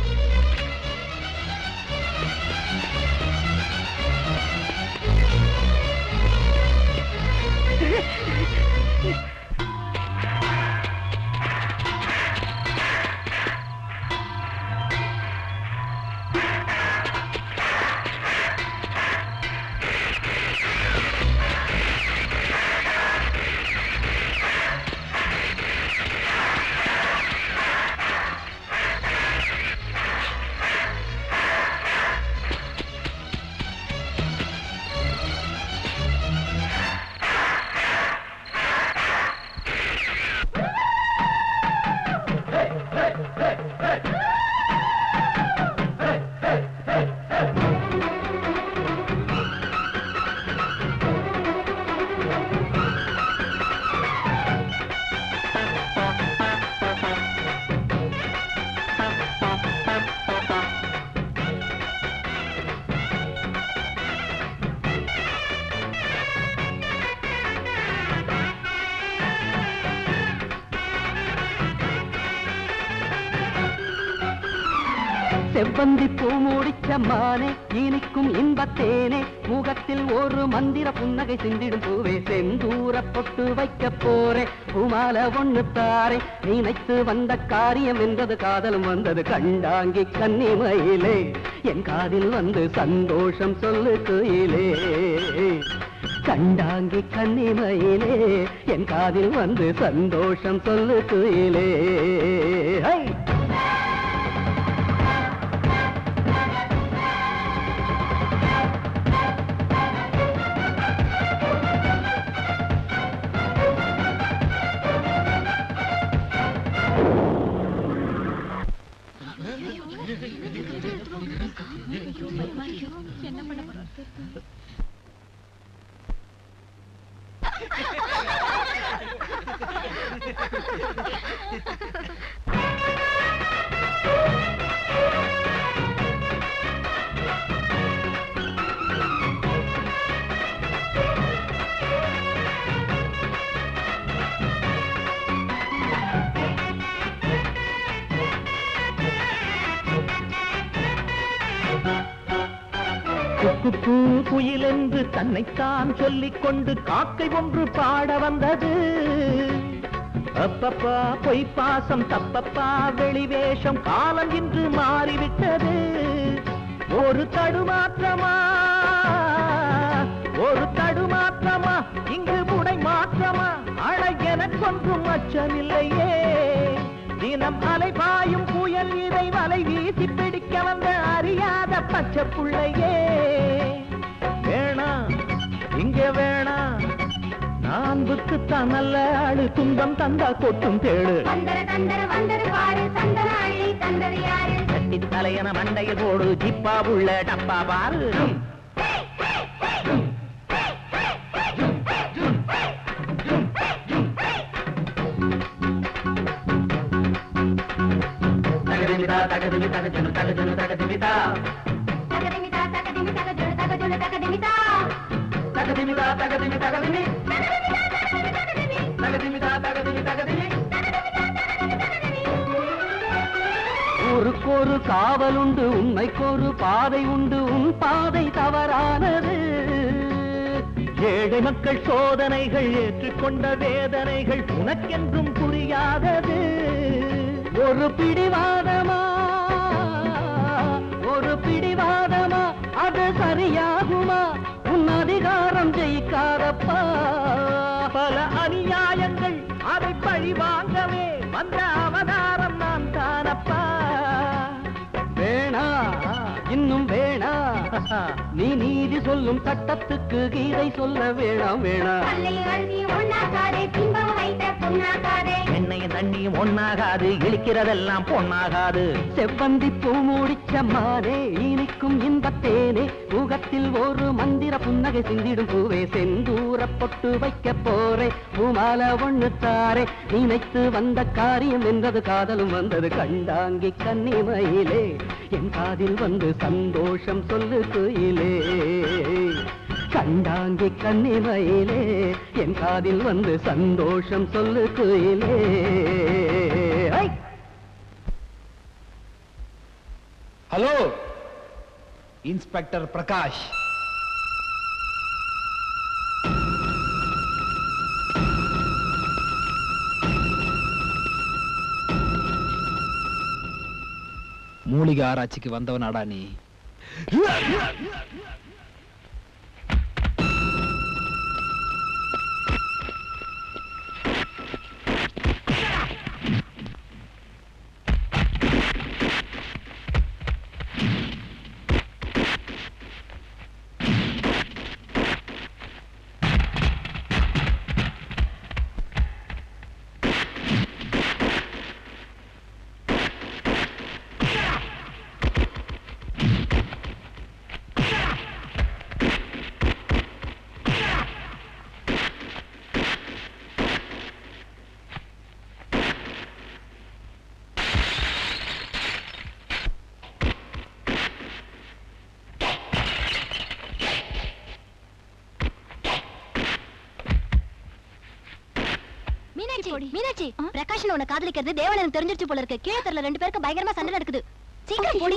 Speaker 23: செவ்வந்தி பூ முடிச்ச மானே இனிக்கும் இன்பத்தேனே முகத்தில் ஒரு மந்திர புன்னகை சிந்திடும் பூவே செந்தூர பொட்டு வைக்க போறே பூமால ஒண்ணு தாரே நினைத்து வந்த காரியம் என்றது காதலும் வந்தது கண்டாங்கி கன்னிமயிலே என் காதில் வந்து சந்தோஷம் சொல்லு குயிலே கண்டாங்கி கன்னிமயிலே என் காதில் வந்து சந்தோஷம் சொல்லு குயிலே ஹை!
Speaker 1: என்ன பண்ண போறோம்
Speaker 23: குக்கு குயில் என்று தன்னைத்தான் சொல்லிக் கொண்டு காக்கை ஒன்று பாட வந்தது அப்பப்பா பொய் பாசம் தப்பப்பா வெளிவேஷம் காலம் இன்று மாறிவிட்டது ஒரு தடுமாற்றமா ஒரு தடுமாற்றமா இங்கு முடை மாற்றமா அழ எனக்கொன்றும் அச்சமில்லையே தினம் அலைபாயும் புயல் இதை வலை வீசி பிடிக்க வந்த அறியாத பச்சை புள்ளையே வேணா இங்க வேணா நான்புக்குத்தான் நல்ல ஆளு துன்பம் தந்தா கொட்டும் தேடு
Speaker 4: வந்தர தந்தர வந்தரு பாரு சந்தன அள்ளி தந்தது யாரு
Speaker 23: கட்டி தலையன மண்டையில் போடு ஜிப்பா உள்ள டப்பா பாரு தகதிமிதா தகதிமி தகஜனு தகஜனு தகதிமிதா
Speaker 4: தகதிமிதா தகதிமி தகஜுடு தகஜுடு தகதிமிதா
Speaker 23: தகதிமிதா தகதிமி தகதிமி தகதிமிதா தகதிமி தகதிமி ஊருக்கொரு காவல் உண்டு உண்மைக்கொரு பாதை உண்டு உன் பாதை தவறானது ஏழை மக்கள் சோதனைகள் ஏற்றுக்கொண்ட வேதனைகள் உனக்கென்றும் புரியாதது ஒரு பிடிவாதமா ஒரு பிடிவாதமா அது சரியாகுமா உன் அதிகாரம் ஜெயிக்காதப்பா பல அநியாயங்கள் அதை பழி வாங்கவே வந்த அவதாரம் நான் தானப்பா வேணா இன்னும் வேணா நீ நீதி சொல்லும் சட்டத்துக்கு கீதை சொல்ல வேணாம் வேணா
Speaker 4: கல்லை அழுதி ஒண்ணாக்காதே பிம்பம் வைத்த புண்ணாக்காதே
Speaker 23: எண்ணெயும் தண்ணியும் ஒண்ணாகாது இழிக்கிறதெல்லாம் பொண்ணாகாது செவ்வந்தி பூ மூடிச்ச மானே இனிக்கும் இன்பத்தேனே முகத்தில் ஒரு மந்திர புன்னகை சிந்திடும் பூவே செந்தூர பொட்டு வைக்க போறே பூமால ஒண்ணு தாரே நினைத்து வந்த காரியம் என்றது காதலும் வந்தது கண்டாங்கி கன்னிமயிலே என் காதில் வந்து சந்தோஷம் சொல்லு குயிலே கண்டாங்கி கன்னிமயிலே என் காதில் வந்து சந்தோஷம் சொல்லு குயிலே ஐ!
Speaker 6: ஹலோ இன்ஸ்பெக்டர் பிரகாஷ் மூலிகை ஆராய்ச்சிக்கு வந்தவனாடா நீ
Speaker 11: மீனாட்சி மீனாட்சி பிரகாஷன் உன்னை காதலிக்கிறது தேவன் எனக்கு தெரிஞ்சிருச்சு போல இருக்கு கீழே தெருல ரெண்டு பேருக்கு பயங்கரமா சண்டை நடக்குது சீக்கிரம் போடி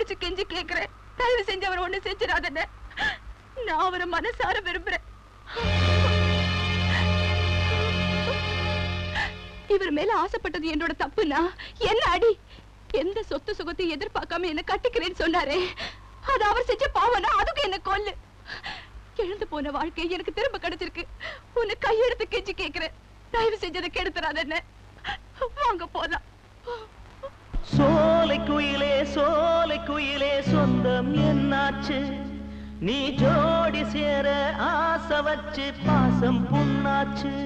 Speaker 19: பிடிச்சு கெஞ்சி கேக்குறேன் தயவு செஞ்சு அவரை ஒண்ணு செஞ்சிடாதண்ணே நான் அவரை மனசார விரும்புறேன் இவர் மேல ஆசைப்பட்டது என்னோட தப்புனா என்ன அடி எந்த சொத்து சுகத்தையும் எதிர்பார்க்காம என்ன கட்டிக்கிறேன்னு சொன்னாரே அது அவர் செஞ்ச பாவனா அதுக்கு என்ன கொல்லு இழந்து போன வாழ்க்கை எனக்கு திரும்ப கிடைச்சிருக்கு உன்னை கையெடுத்து கெஞ்சி கேக்குறேன் தயவு செஞ்சதை கெடுத்துறாத என்ன வாங்க போலாம்
Speaker 14: சோலை குயிலே சோலை குயிலே சொந்தம் என்னாச்சு நீ ஜோடி சேர ஆசை வச்சு பாசம் புண்ணாச்சு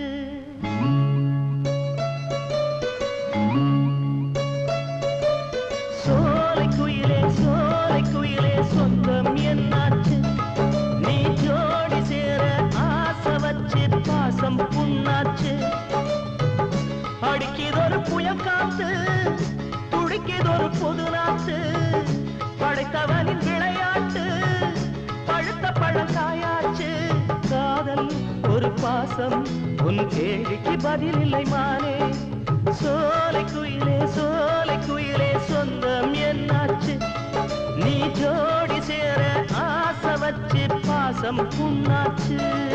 Speaker 14: சோலை குயிலே சோலை குயிலே சொந்தம் என்னாச்சு நீ ஜோடி சேர ஆசை வச்சு பாசம் புண்ணாச்சு அடிக்கிறொரு புயம் காத்து துடிக்கிறொரு புது நாத்து படைத்தவனின் விளையாட்டு பழுத்த பழங்காயாச்சு காதல் ஒரு பாசம் உன் கேள்விக்கு பதில் இல்லை மானே சோலை குயிலே சோலை குயிலே சொந்தம் என்னாச்சு நீ ஜோடி சேர ஆசை வச்சு பாசம் புண்ணாச்சு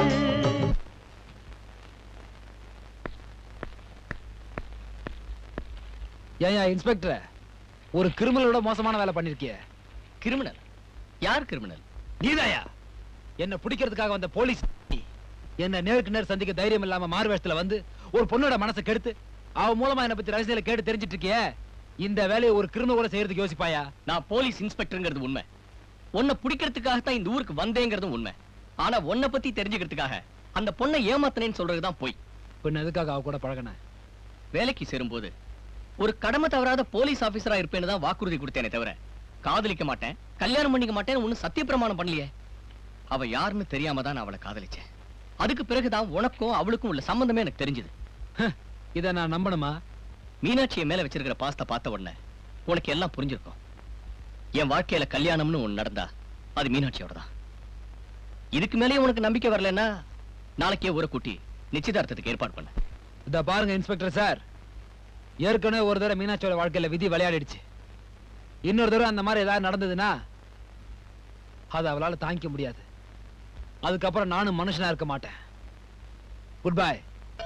Speaker 6: ஏன் இன்ஸ்பெக்டர் ஒரு கிரிமினலோட மோசமான வேலை பண்ணிருக்கிய
Speaker 10: கிரிமினல் யார் கிரிமினல்
Speaker 6: நீதாயா என்ன பிடிக்கிறதுக்காக வந்த போலீஸ் என்ன நேருக்கு நேர் சந்திக்க தைரியம் இல்லாம மாறு வேஷத்துல வந்து ஒரு பொண்ணோட மனசை கெடுத்து அவ மூலமா என்ன பத்தி ரகசியல கேட்டு தெரிஞ்சிட்டு இருக்கியே இந்த வேலையை ஒரு கிரிமினல் கூட செய்யறதுக்கு யோசிப்பாயா
Speaker 10: நான் போலீஸ் இன்ஸ்பெக்டர்ங்கிறது உண்மை உன்னை பிடிக்கிறதுக்காக தான் இந்த ஊருக்கு வந்தேங்கிறதும் உண்மை ஆனா உன்னை பத்தி தெரிஞ்சுக்கிறதுக்காக அந்த பொண்ணை ஏமாத்தினேன்னு சொல்றதுதான் போய்
Speaker 6: பின்ன எதுக்காக அவ கூட பழகின
Speaker 10: வேலைக்கு சேரும்போது ஒரு கடமை தவறாத போலீஸ் ஆபீசரா இருப்பேன்னு தான் வாக்குறுதி கொடுத்தேனே தவிர காதலிக்க மாட்டேன் கல்யாணம் பண்ணிக்க மாட்டேன்னு ஒன்னும் சத்தியப்பிரமாணம் பண்ணலையே அவ யாருன்னு தெரியாம தான் நான் அவளை காதலிச்சேன் அதுக்கு பிறகுதான் உனக்கும் அவளுக்கும் உள்ள சம்பந்தமே எனக்கு தெரிஞ்சது
Speaker 6: இத நான் நம்பணுமா
Speaker 10: மீனாட்சி என் மேல வச்சிருக்கிற பாசத்தை பார்த்த உடனே உனக்கு எல்லாம் புரிஞ்சிருக்கும் என் வாழ்க்கையில கல்யாணம்னு ஒண்ணு நடந்தா அது மீனாட்சியோட தான் இதுக்கு மேலேயே உனக்கு நம்பிக்கை வரலன்னா நாளைக்கே ஊரை கூட்டி நிச்சயதார்த்தத்துக்கு ஏற்பாடு பண்ண
Speaker 6: இத பாருங்க இன்ஸ்பெக்டர் சார் ஏற்கனவே ஒரு தடவை மீனாட்சியோட வாழ்க்கையில விதி விளையாடிடுச்சு இன்னொரு தடவை அந்த மாதிரி ஏதாவது நடந்ததுன்னா அது அவளால தாங்கிக்க முடியாது அதுக்கப்புறம் நானும் மனுஷனா இருக்க மாட்டேன் குட் பை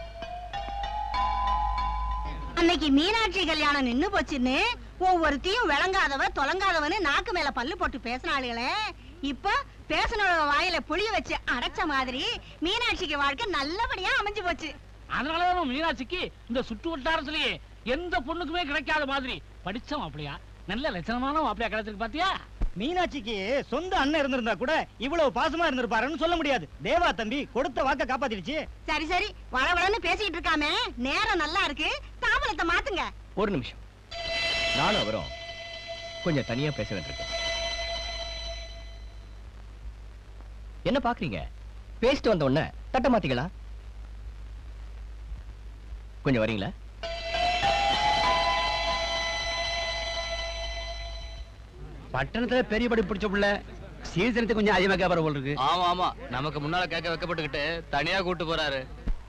Speaker 7: அன்னைக்கு மீனாட்சி கல்யாணம் நின்னு போச்சுன்னு ஒவ்வொருத்தையும் விளங்காதவ தொலங்காதவன்னு நாக்கு மேல பல்லு போட்டு பேசினாளுகளே இப்ப பேசினோட வாயில புளிய வச்சு அடைச்ச மாதிரி மீனாட்சிக்கு வாழ்க்கை நல்லபடியா அமைஞ்சு போச்சு
Speaker 3: அதனாலதான் மீனாட்சிக்கு இந்த சுற்று வட்டாரத்திலேயே எந்த பொண்ணுக்குமே கிடைக்காத மாதிரி படிச்ச மாப்பிளையா நல்ல லட்சணமான மாப்பிளையா கிடைச்சிருக்கு பாத்தியா
Speaker 8: மீனாட்சிக்கு சொந்த அண்ணன் இருந்திருந்தா கூட இவ்வளவு பாசமா இருந்திருப்பாருன்னு சொல்ல முடியாது தேவா தம்பி கொடுத்த வாக்க காப்பாத்திடுச்சு
Speaker 7: சரி சரி வளவளன்னு பேசிட்டு இருக்காம நேரம் நல்லா இருக்கு தாமலத்தை மாத்துங்க
Speaker 10: ஒரு நிமிஷம் நானும் அவரும் கொஞ்சம் தனியா பேச வேண்டியிருக்கோம் என்ன பாக்குறீங்க பேசிட்டு வந்த உடனே தட்ட மாத்திங்களா கொஞ்சம் வரீங்களா
Speaker 20: பட்டணத்துல பெரிய படி பிடிச்ச புள்ள சீசனத்தை கொஞ்சம் அதிகமா கேப்பற போல் இருக்கு
Speaker 2: ஆமா ஆமா நமக்கு முன்னால கேட்க வைக்கப்பட்டுக்கிட்டு தனியா கூட்டு போறாரு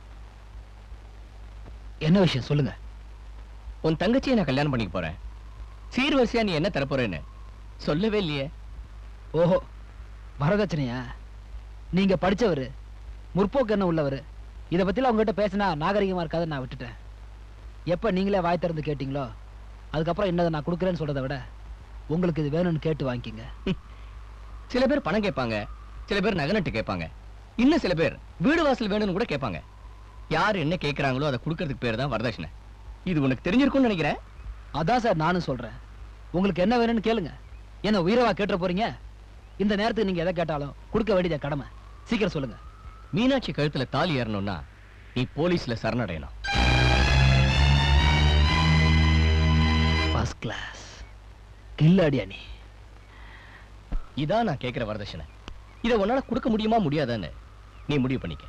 Speaker 6: என்ன விஷயம் சொல்லுங்க
Speaker 10: உன் தங்கச்சியை நான் கல்யாணம் பண்ணிக்க போறேன் சீர்வரிசையா நீ என்ன தரப்போறேன்னு சொல்லவே இல்லையே
Speaker 6: ஓஹோ வரதட்சணையா நீங்க படிச்சவரு முற்போக்கு என்ன உள்ளவர் இத பத்திலாம் உங்ககிட்ட பேசினா நாகரிகமா இருக்காதுன்னு நான் விட்டுட்டேன் எப்ப நீங்களே வாய் திறந்து கேட்டீங்களோ அதுக்கப்புறம் என்னதை நான் கொடுக்குறேன்னு சொல்றதை விட உங்களுக்கு இது வேணும்னு கேட்டு வாங்கிக்கங்க
Speaker 10: சில பேர் பணம் கேட்பாங்க சில பேர் நகை நட்டு கேட்பாங்க இன்னும் சில பேர் வீடு வாசல் வேணும்னு கூட கேட்பாங்க யார் என்ன கேட்கறாங்களோ அதை கொடுக்கறதுக்கு பேர் தான் வரதட்சணை இது உனக்கு தெரிஞ்சிருக்கும்னு நினைக்கிறேன்
Speaker 6: அதான் சார் நானும் சொல்றேன் உங்களுக்கு என்ன வேணும்னு கேளுங்க என்ன உயிரவா கேட்டுற போறீங்க இந்த நேரத்துக்கு நீங்க எதை கேட்டாலும் கொடுக்க வேண்டியது கடமை சீக்கிரம் சொல்லுங்க
Speaker 10: மீனாட்சி கழுத்துல தாலி ஏறணும்னா நீ போலீஸ்ல சரணடையணும்
Speaker 6: ஃபர்ஸ்ட் கிளாஸ் கில்லாடியா நீ
Speaker 10: இதான் நான் கேட்கிற வரதட்சணை இதை உன்னால கொடுக்க முடியுமா முடியாதான்னு நீ முடிவு பண்ணிக்க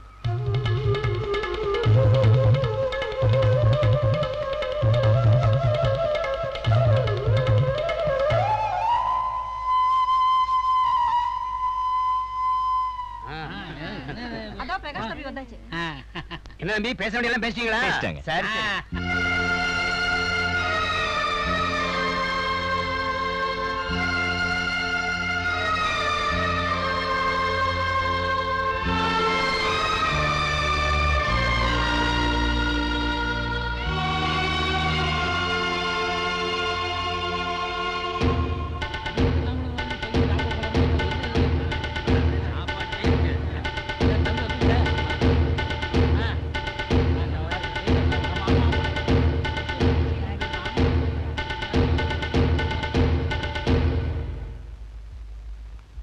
Speaker 1: அதான் பிரகாஷ் தம்பி வந்தாச்சு
Speaker 20: என்ன தம்பி பேச வேண்டியெல்லாம் பேசிட்டீங்களா
Speaker 10: பேசிட்டாங்க.
Speaker 20: சரி சரி.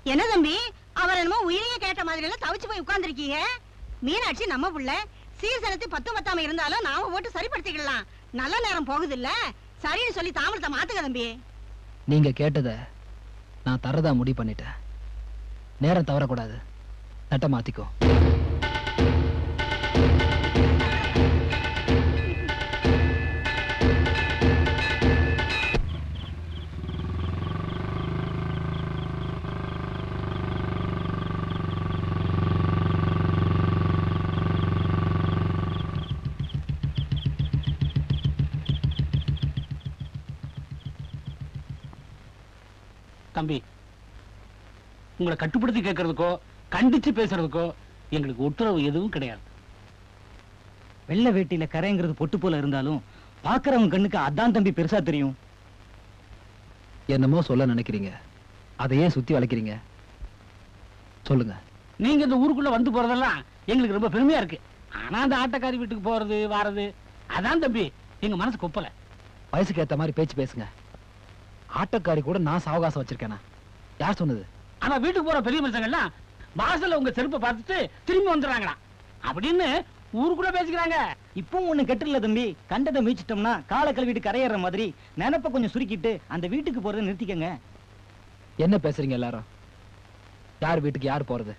Speaker 7: என்ன தம்பி அவர் என்னமோ உயிரையே கேட்ட மாதிரி எல்லாம் தவிச்சு போய் உட்கார்ந்திருக்கீங்க மீனாட்சி நம்ம புள்ள சீசனத்து பத்து பத்தாம இருந்தாலும் நாம போட்டு சரிப்படுத்திக்கலாம் நல்ல நேரம் போகுது இல்ல சரின்னு சொல்லி தாமரத்தை மாத்துக்க தம்பி
Speaker 6: நீங்க கேட்டத நான் தரதா முடிவு பண்ணிட்டேன் நேரம் தவறக்கூடாது நட்டை மாத்திக்கோ
Speaker 3: தம்பி உங்களை கட்டுப்படுத்தி கேட்கறதுக்கோ கண்டிச்சு பேசுறதுக்கோ எங்களுக்கு உத்தரவு எதுவும் கிடையாது
Speaker 8: வெள்ளை வேட்டியில கரைங்கிறது பொட்டு போல இருந்தாலும் பாக்குறவங்க கண்ணுக்கு அதான் தம்பி பெருசா தெரியும்
Speaker 6: என்னமோ சொல்ல நினைக்கிறீங்க அதையே சுத்தி வளைக்கிறீங்க சொல்லுங்க
Speaker 3: நீங்க இந்த ஊருக்குள்ள வந்து போறதெல்லாம் எங்களுக்கு ரொம்ப பெருமையா இருக்கு ஆனா அந்த ஆட்டக்காரி வீட்டுக்கு போறது வாரது அதான் தம்பி எங்க மனசு கொப்பல
Speaker 6: வயசுக்கு ஏத்த மாதிரி பேச்சு பேசுங்க ஆட்டக்காரி கூட நான் சாவகாசம் வச்சிருக்கேனா யார் சொன்னது
Speaker 3: ஆனா வீட்டுக்கு போற பெரிய மனுஷங்கள்லாம் வாசல்ல உங்க செருப்பை பார்த்துட்டு திரும்பி வந்துடுறாங்களா அப்படின்னு ஊருக்குள்ள பேசிக்கிறாங்க
Speaker 8: இப்பவும் ஒண்ணு கெட்டுல தம்பி கண்டதை மீச்சிட்டோம்னா காலை கழுவிட்டு கரையேற மாதிரி நினைப்ப கொஞ்சம் சுருக்கிட்டு அந்த வீட்டுக்கு போறதை நிறுத்திக்கங்க
Speaker 6: என்ன பேசுறீங்க எல்லாரும் யார் வீட்டுக்கு யார் போறது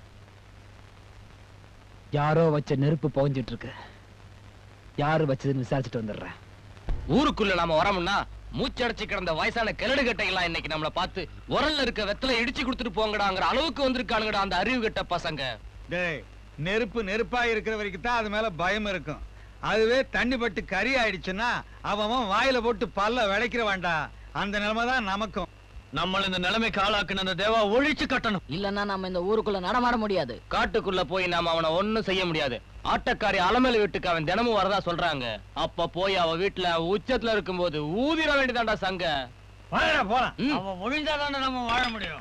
Speaker 6: யாரோ வச்ச நெருப்பு புகஞ்சிட்டு இருக்கு யாரு வச்சதுன்னு விசாரிச்சுட்டு வந்துடுறேன்
Speaker 2: ஊருக்குள்ள நாம வரோம்னா மூச்சடைச்சு கிடந்த வயசான கிழடு கட்டைகள்லாம் இன்னைக்கு நம்மள பார்த்து உரல்ல இருக்க வெத்தலை இடிச்சு கொடுத்துட்டு போங்கடாங்கிற அளவுக்கு வந்திருக்கானுங்கடா அந்த அறிவு கட்ட பசங்க
Speaker 15: டேய் நெருப்பு நெருப்பா இருக்கிற வரைக்கும் தான் அது மேல பயம் இருக்கும் அதுவே தண்ணி பட்டு கறி ஆயிடுச்சுன்னா அவன் அவன் வாயில போட்டு பல்ல விளைக்கிற வேண்டாம் அந்த நிலைமை தான் நமக்கும்
Speaker 2: நம்மள இந்த நிலைமைக்கு ஆளாக்குன அந்த தேவா ஒழிச்சு கட்டணும்
Speaker 9: இல்லன்னா நம்ம இந்த ஊருக்குள்ள நடமாட முடியாது
Speaker 2: காட்டுக்குள்ள போய் நாம அவனை ஒண்ணும் செய்ய முடியாது ஆட்டக்காரி அலமேல வீட்டுக்கு அவன் தினமும் வரதா சொல்றாங்க அப்ப போய் அவ வீட்டுல உச்சத்துல இருக்கும்போது ஊதிர வேண்டியதாண்டா சங்க
Speaker 15: வாடா போலாம் அவன் ஒழிஞ்சாதானே நம்ம வாழ முடியும்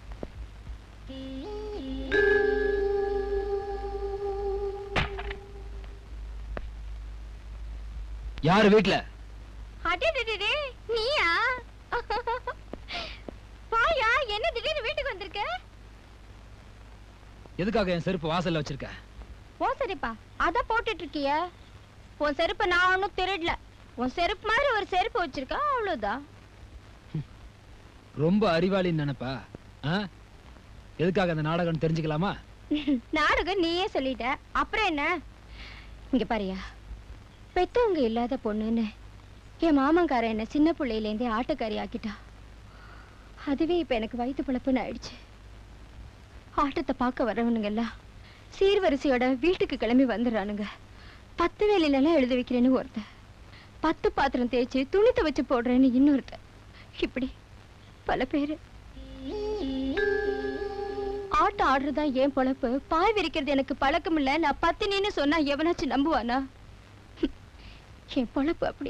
Speaker 6: யாரு வீட்டுல
Speaker 11: அடடடடே, நீயா வாயா என்ன திடீர்னு வீட்டுக்கு வந்திருக்க
Speaker 6: எதுக்காக என் செருப்பு வாசல்ல வச்சிருக்க
Speaker 11: ஓ சரிப்பா அத போட்டுட்டு இருக்கிய உன் செருப்பு நான் ஒன்னும் திருடல உன் செருப்பு மாதிரி ஒரு செருப்பு வச்சிருக்க அவ்வளவுதான்
Speaker 6: ரொம்ப அறிவாளின்னு நினைப்பா ஆ? எதுக்காக அந்த நாடகம் தெரிஞ்சுக்கலாமா
Speaker 11: நாடகம் நீயே சொல்லிட்ட அப்புறம் என்ன இங்க பாரியா பெத்தவங்க இல்லாத பொண்ணுன்னு என் மாமன்காரன் என்ன சின்ன பிள்ளையிலேருந்தே ஆட்டக்காரி ஆக்கிட்டா அதுவே இப்ப எனக்கு வயிற்று பிழப்புன்னு ஆயிடுச்சு ஆட்டத்தை பார்க்க வரவனுங்க எல்லாம் சீர்வரிசையோட வீட்டுக்கு கிளம்பி வந்துடுறானுங்க பத்து வேலையிலலாம் எழுத வைக்கிறேன்னு ஒருத்தன் பத்து பாத்திரம் தேய்ச்சி துணி துவைச்சு போடுறேன்னு இன்னொருத்தன் இப்படி பல பேரு ஆட்டம் ஆடுறதா ஏன் பொழப்பு பாய் விரிக்கிறது எனக்கு பழக்கம் இல்ல நான் பத்தினின்னு சொன்னா எவனாச்சும் நம்புவானா என் பொழப்பு அப்படி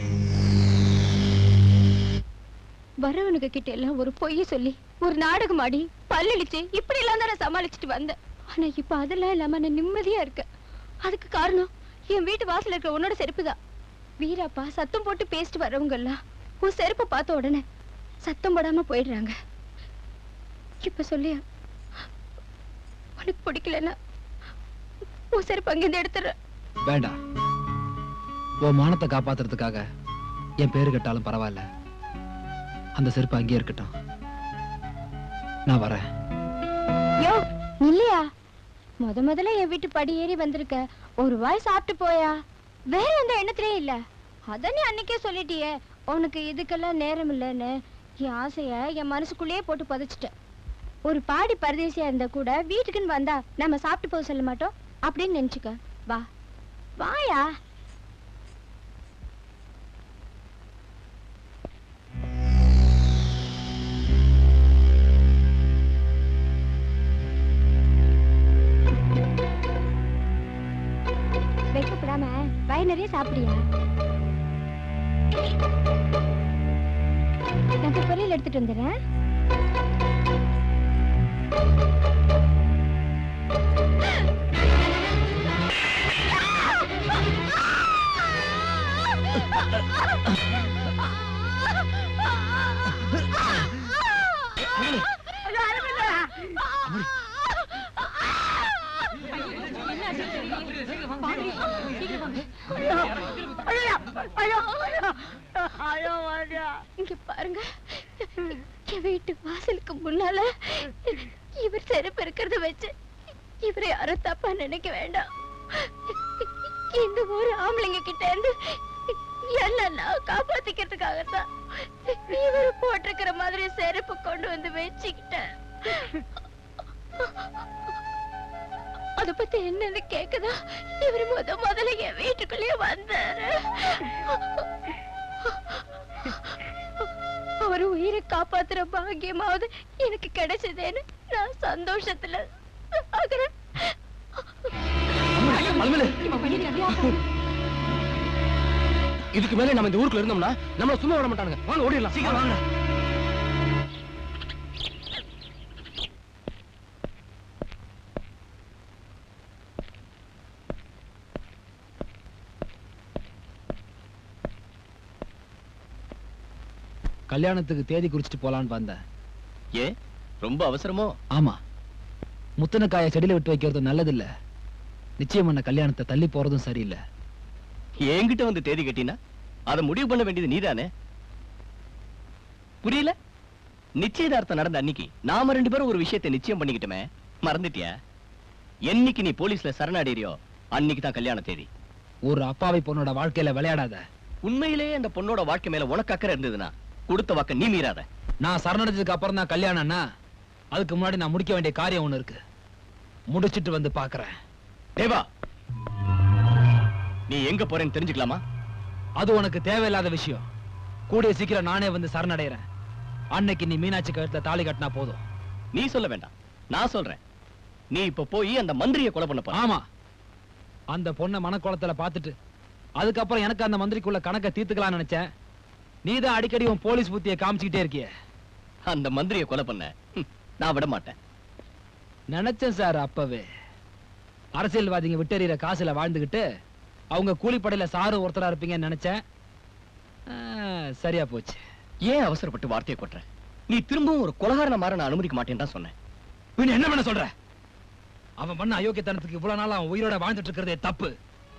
Speaker 11: வரவனுங்க கிட்ட எல்லாம் ஒரு பொய்ய சொல்லி ஒரு நாடகம் ஆடி பல்லளிச்சு இப்படி எல்லாம் தான் நான் சமாளிச்சுட்டு வந்தேன் ஆனா இப்ப அதெல்லாம் இல்லாம நான் நிம்மதியா இருக்கேன் அதுக்கு காரணம் என் வீட்டு வாசல்ல இருக்கிற உன்னோட செருப்பு தான் வீராப்பா சத்தம் போட்டு பேசிட்டு வரவங்க எல்லாம் உன் செருப்பை பார்த்த உடனே சத்தம் போடாம போயிடுறாங்க இப்ப சொல்லியா உனக்கு பிடிக்கலன்னா உன் செருப்பு அங்கிருந்து எடுத்துடுறேன்
Speaker 6: வேண்டாம் உன் மானத்தை காப்பாத்துறதுக்காக என் பேரு கெட்டாலும் பரவாயில்ல அந்த செருப்பு அங்கேயே இருக்கட்டும் நான் வரேன்
Speaker 11: யோ இல்லையா முத முதல்ல என் வீட்டு படி ஏறி வந்திருக்க ஒரு வாய் சாப்பிட்டு போயா வேற எந்த எண்ணத்திலே இல்ல அத நீ அன்னைக்கே சொல்லிட்டியே உனக்கு இதுக்கெல்லாம் நேரம் இல்லைன்னு என் ஆசைய என் மனசுக்குள்ளேயே போட்டு புதைச்சிட்டேன் ஒரு பாடி பரதேசியா இருந்தா கூட வீட்டுக்குன்னு வந்தா நம்ம சாப்பிட்டு போக சொல்ல மாட்டோம் அப்படின்னு நினைச்சுக்க வா வாயா வைக்கப்படாம வயிறு நிறைய சாப்பிடியா நான் போய் பொரியல் எடுத்துட்டு வந்துடுறேன் இங்க பாருங்க என் வீட்டு வாசலுக்கு முன்னால இவர் செருப்பு இருக்கிறத வச்சு இவரை யாரும் தப்பா நினைக்க வேண்டாம் இந்த ஒரு ஆம்பளைங்க கிட்ட இருந்து என்ன நான் காப்பாத்திக்கிறதுக்காகத்தான் இவர் போட்டிருக்கிற மாதிரி செருப்பு கொண்டு வந்து வச்சுக்கிட்டேன் அத பத்தி என்னன்னு கேக்குதா இவர் முத முதல்ல என் வீட்டுக்குள்ளேயே வந்தாரு அவர் உயிரை காப்பாத்துற பாக்கியமாவது எனக்கு கிடைச்சதேன்னு நான் சந்தோஷத்துல சாகுறேன். இவன் பண்ணிட்டான்டா.
Speaker 2: இதுக்கு மேல நம்ம இந்த ஊருக்குள்ள இருந்தோம்னா நம்மள சும்மா விட மாட்டானுங்க வாங்க ஓடிடலாம் சீக்கிரம் வாங்க
Speaker 6: கல்யாணத்துக்கு தேதி குறிச்சிட்டு போலான்னு வந்தேன்
Speaker 10: ஏ ரொம்ப அவசரமோ
Speaker 6: ஆமா முத்தனக்காய செடியில விட்டு வைக்கிறது நல்லதில்ல நிச்சயம் பண்ண கல்யாணத்தை தள்ளி போறதும் சரியில்லை
Speaker 10: என்கிட்ட வந்து தேதி கட்டினா அதை முடிவு பண்ண வேண்டியது நீதானே புரியல நிச்சயதார்த்தம் நடந்த அன்னைக்கு நாம ரெண்டு பேரும் ஒரு விஷயத்தை நிச்சயம் பண்ணிக்கிட்டோமே மறந்துட்டியா என்னைக்கு நீ போலீஸ்ல சரணாடிறியோ அன்னைக்கு தான் கல்யாண தேதி
Speaker 6: ஒரு அப்பாவி பொண்ணோட வாழ்க்கையில விளையாடாத
Speaker 10: உண்மையிலேயே அந்த பொண்ணோட வாழ்க்கை மேல உனக்கு அக்கறை இருந்ததுன்னா கொடுத்த வாக்க நீ மீறாத
Speaker 6: நான் சரணடைஞ்சதுக்கு அப்புறம் தான் கல்யாணம்னா அதுக்கு முன்னாடி நான் முடிக்க வேண்டிய காரியம் ஒண்ணு இருக்கு முடிச்சிட்டு வந்து பாக்குறேன்
Speaker 10: தேவா நீ எங்க போறேன்னு தெரிஞ்சுக்கலாமா
Speaker 6: அது உனக்கு தேவையில்லாத விஷயம் கூடிய சீக்கிரம் நானே வந்து சரணடைறேன் அன்னைக்கு நீ மீனாட்சி கழுத்துல தாலி கட்டினா போதும்
Speaker 10: நீ சொல்ல வேண்டாம் நான் சொல்றேன் நீ இப்ப போய் அந்த மந்திரியை கொலை பண்ண போற
Speaker 6: ஆமா அந்த பொண்ணை மனக்குளத்துல பார்த்துட்டு அதுக்கப்புறம் எனக்கு அந்த மந்திரிக்குள்ள கணக்கை தீர்த்துக்கலாம்னு நினைச்சேன் நீதான் அடிக்கடி உன் போலீஸ் புத்தியை காமிச்சுக்கிட்டே இருக்கியே
Speaker 10: அந்த மந்திரியை கொலை பண்ண ஹம், நான் விட மாட்டேன்
Speaker 6: நினைச்சேன் சார் அப்பவே அரசியல்வாதிங்க விட்டெறிகிற காசுல வாழ்ந்துகிட்டு அவங்க கூலிப்படையில சாரு ஒருத்தரா இருப்பீங்கன்னு நினைச்சேன் ஆ, சரியா போச்சு
Speaker 10: ஏன் அவசரப்பட்டு வார்த்தையை கொட்டுற நீ திரும்பவும் ஒரு கொலகாரன மாற நான் அனுமதிக்க மாட்டேன்னு தான் சொன்னேன்
Speaker 6: பின்ன என்ன பண்ண சொல்ற அவன் பண்ண அயோக்கியத்தனத்துக்கு இவ்வளவு நாள் அவன் உயிரோட வாழ்ந்துட்டு இருக்கிறதே தப்பு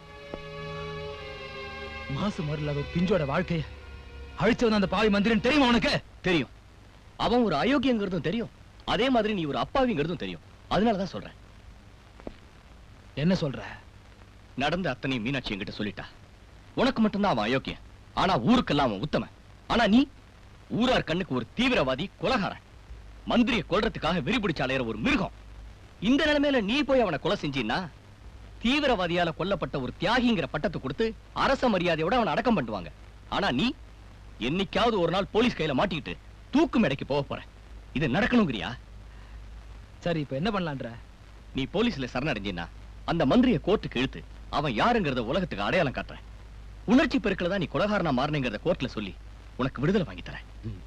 Speaker 6: மாசு மருள் அவன் பிஞ்சோட வாழ்க்கைய அழிச்சவன் அந்த பாவி மந்திரன் தெரியுமா உனக்கு
Speaker 10: தெரியும் அவன் ஒரு அயோக்கியங்கிறதும் தெரியும் அதே மாதிரி நீ ஒரு அப்பாவிங்கிறதும் தெரியும் அதனாலதான் சொல்றேன்
Speaker 6: என்ன சொல்ற
Speaker 10: நடந்த அத்தனை மீனாட்சி என்கிட்ட சொல்லிட்டா உனக்கு மட்டும்தான் அவன் அயோக்கியன் ஆனா ஊருக்கெல்லாம் அவன் உத்தமன் ஆனா நீ ஊரார் கண்ணுக்கு ஒரு தீவிரவாதி கொலகாரன் மந்திரியை கொல்றதுக்காக வெறி பிடிச்ச அலையிற ஒரு மிருகம் இந்த நிலைமையில நீ போய் அவனை கொலை செஞ்சீன்னா தீவிரவாதியால கொல்லப்பட்ட ஒரு தியாகிங்கிற பட்டத்தை கொடுத்து அரச மரியாதையோட அவனை அடக்கம் பண்ணுவாங்க ஆனா நீ என்னைக்காவது ஒரு நாள் போலீஸ் கையில மாட்டிக்கிட்டு தூக்கு மேடைக்கு போக போற இது நடக்கணுங்கிறியா
Speaker 6: சரி இப்ப என்ன பண்ணலான்ற
Speaker 10: நீ போலீஸ்ல சரணடைஞ்சினா அந்த மந்திரியை கோர்ட்டுக்கு இழுத்து அவன் யாருங்கிறத உலகத்துக்கு அடையாளம் காட்டுறேன் உணர்ச்சி பெருக்கில தான் நீ கொலகாரனா மாறினங்கிறத கோர்ட்ல சொல்லி உனக்கு விடுதலை வாங்கி தரேன்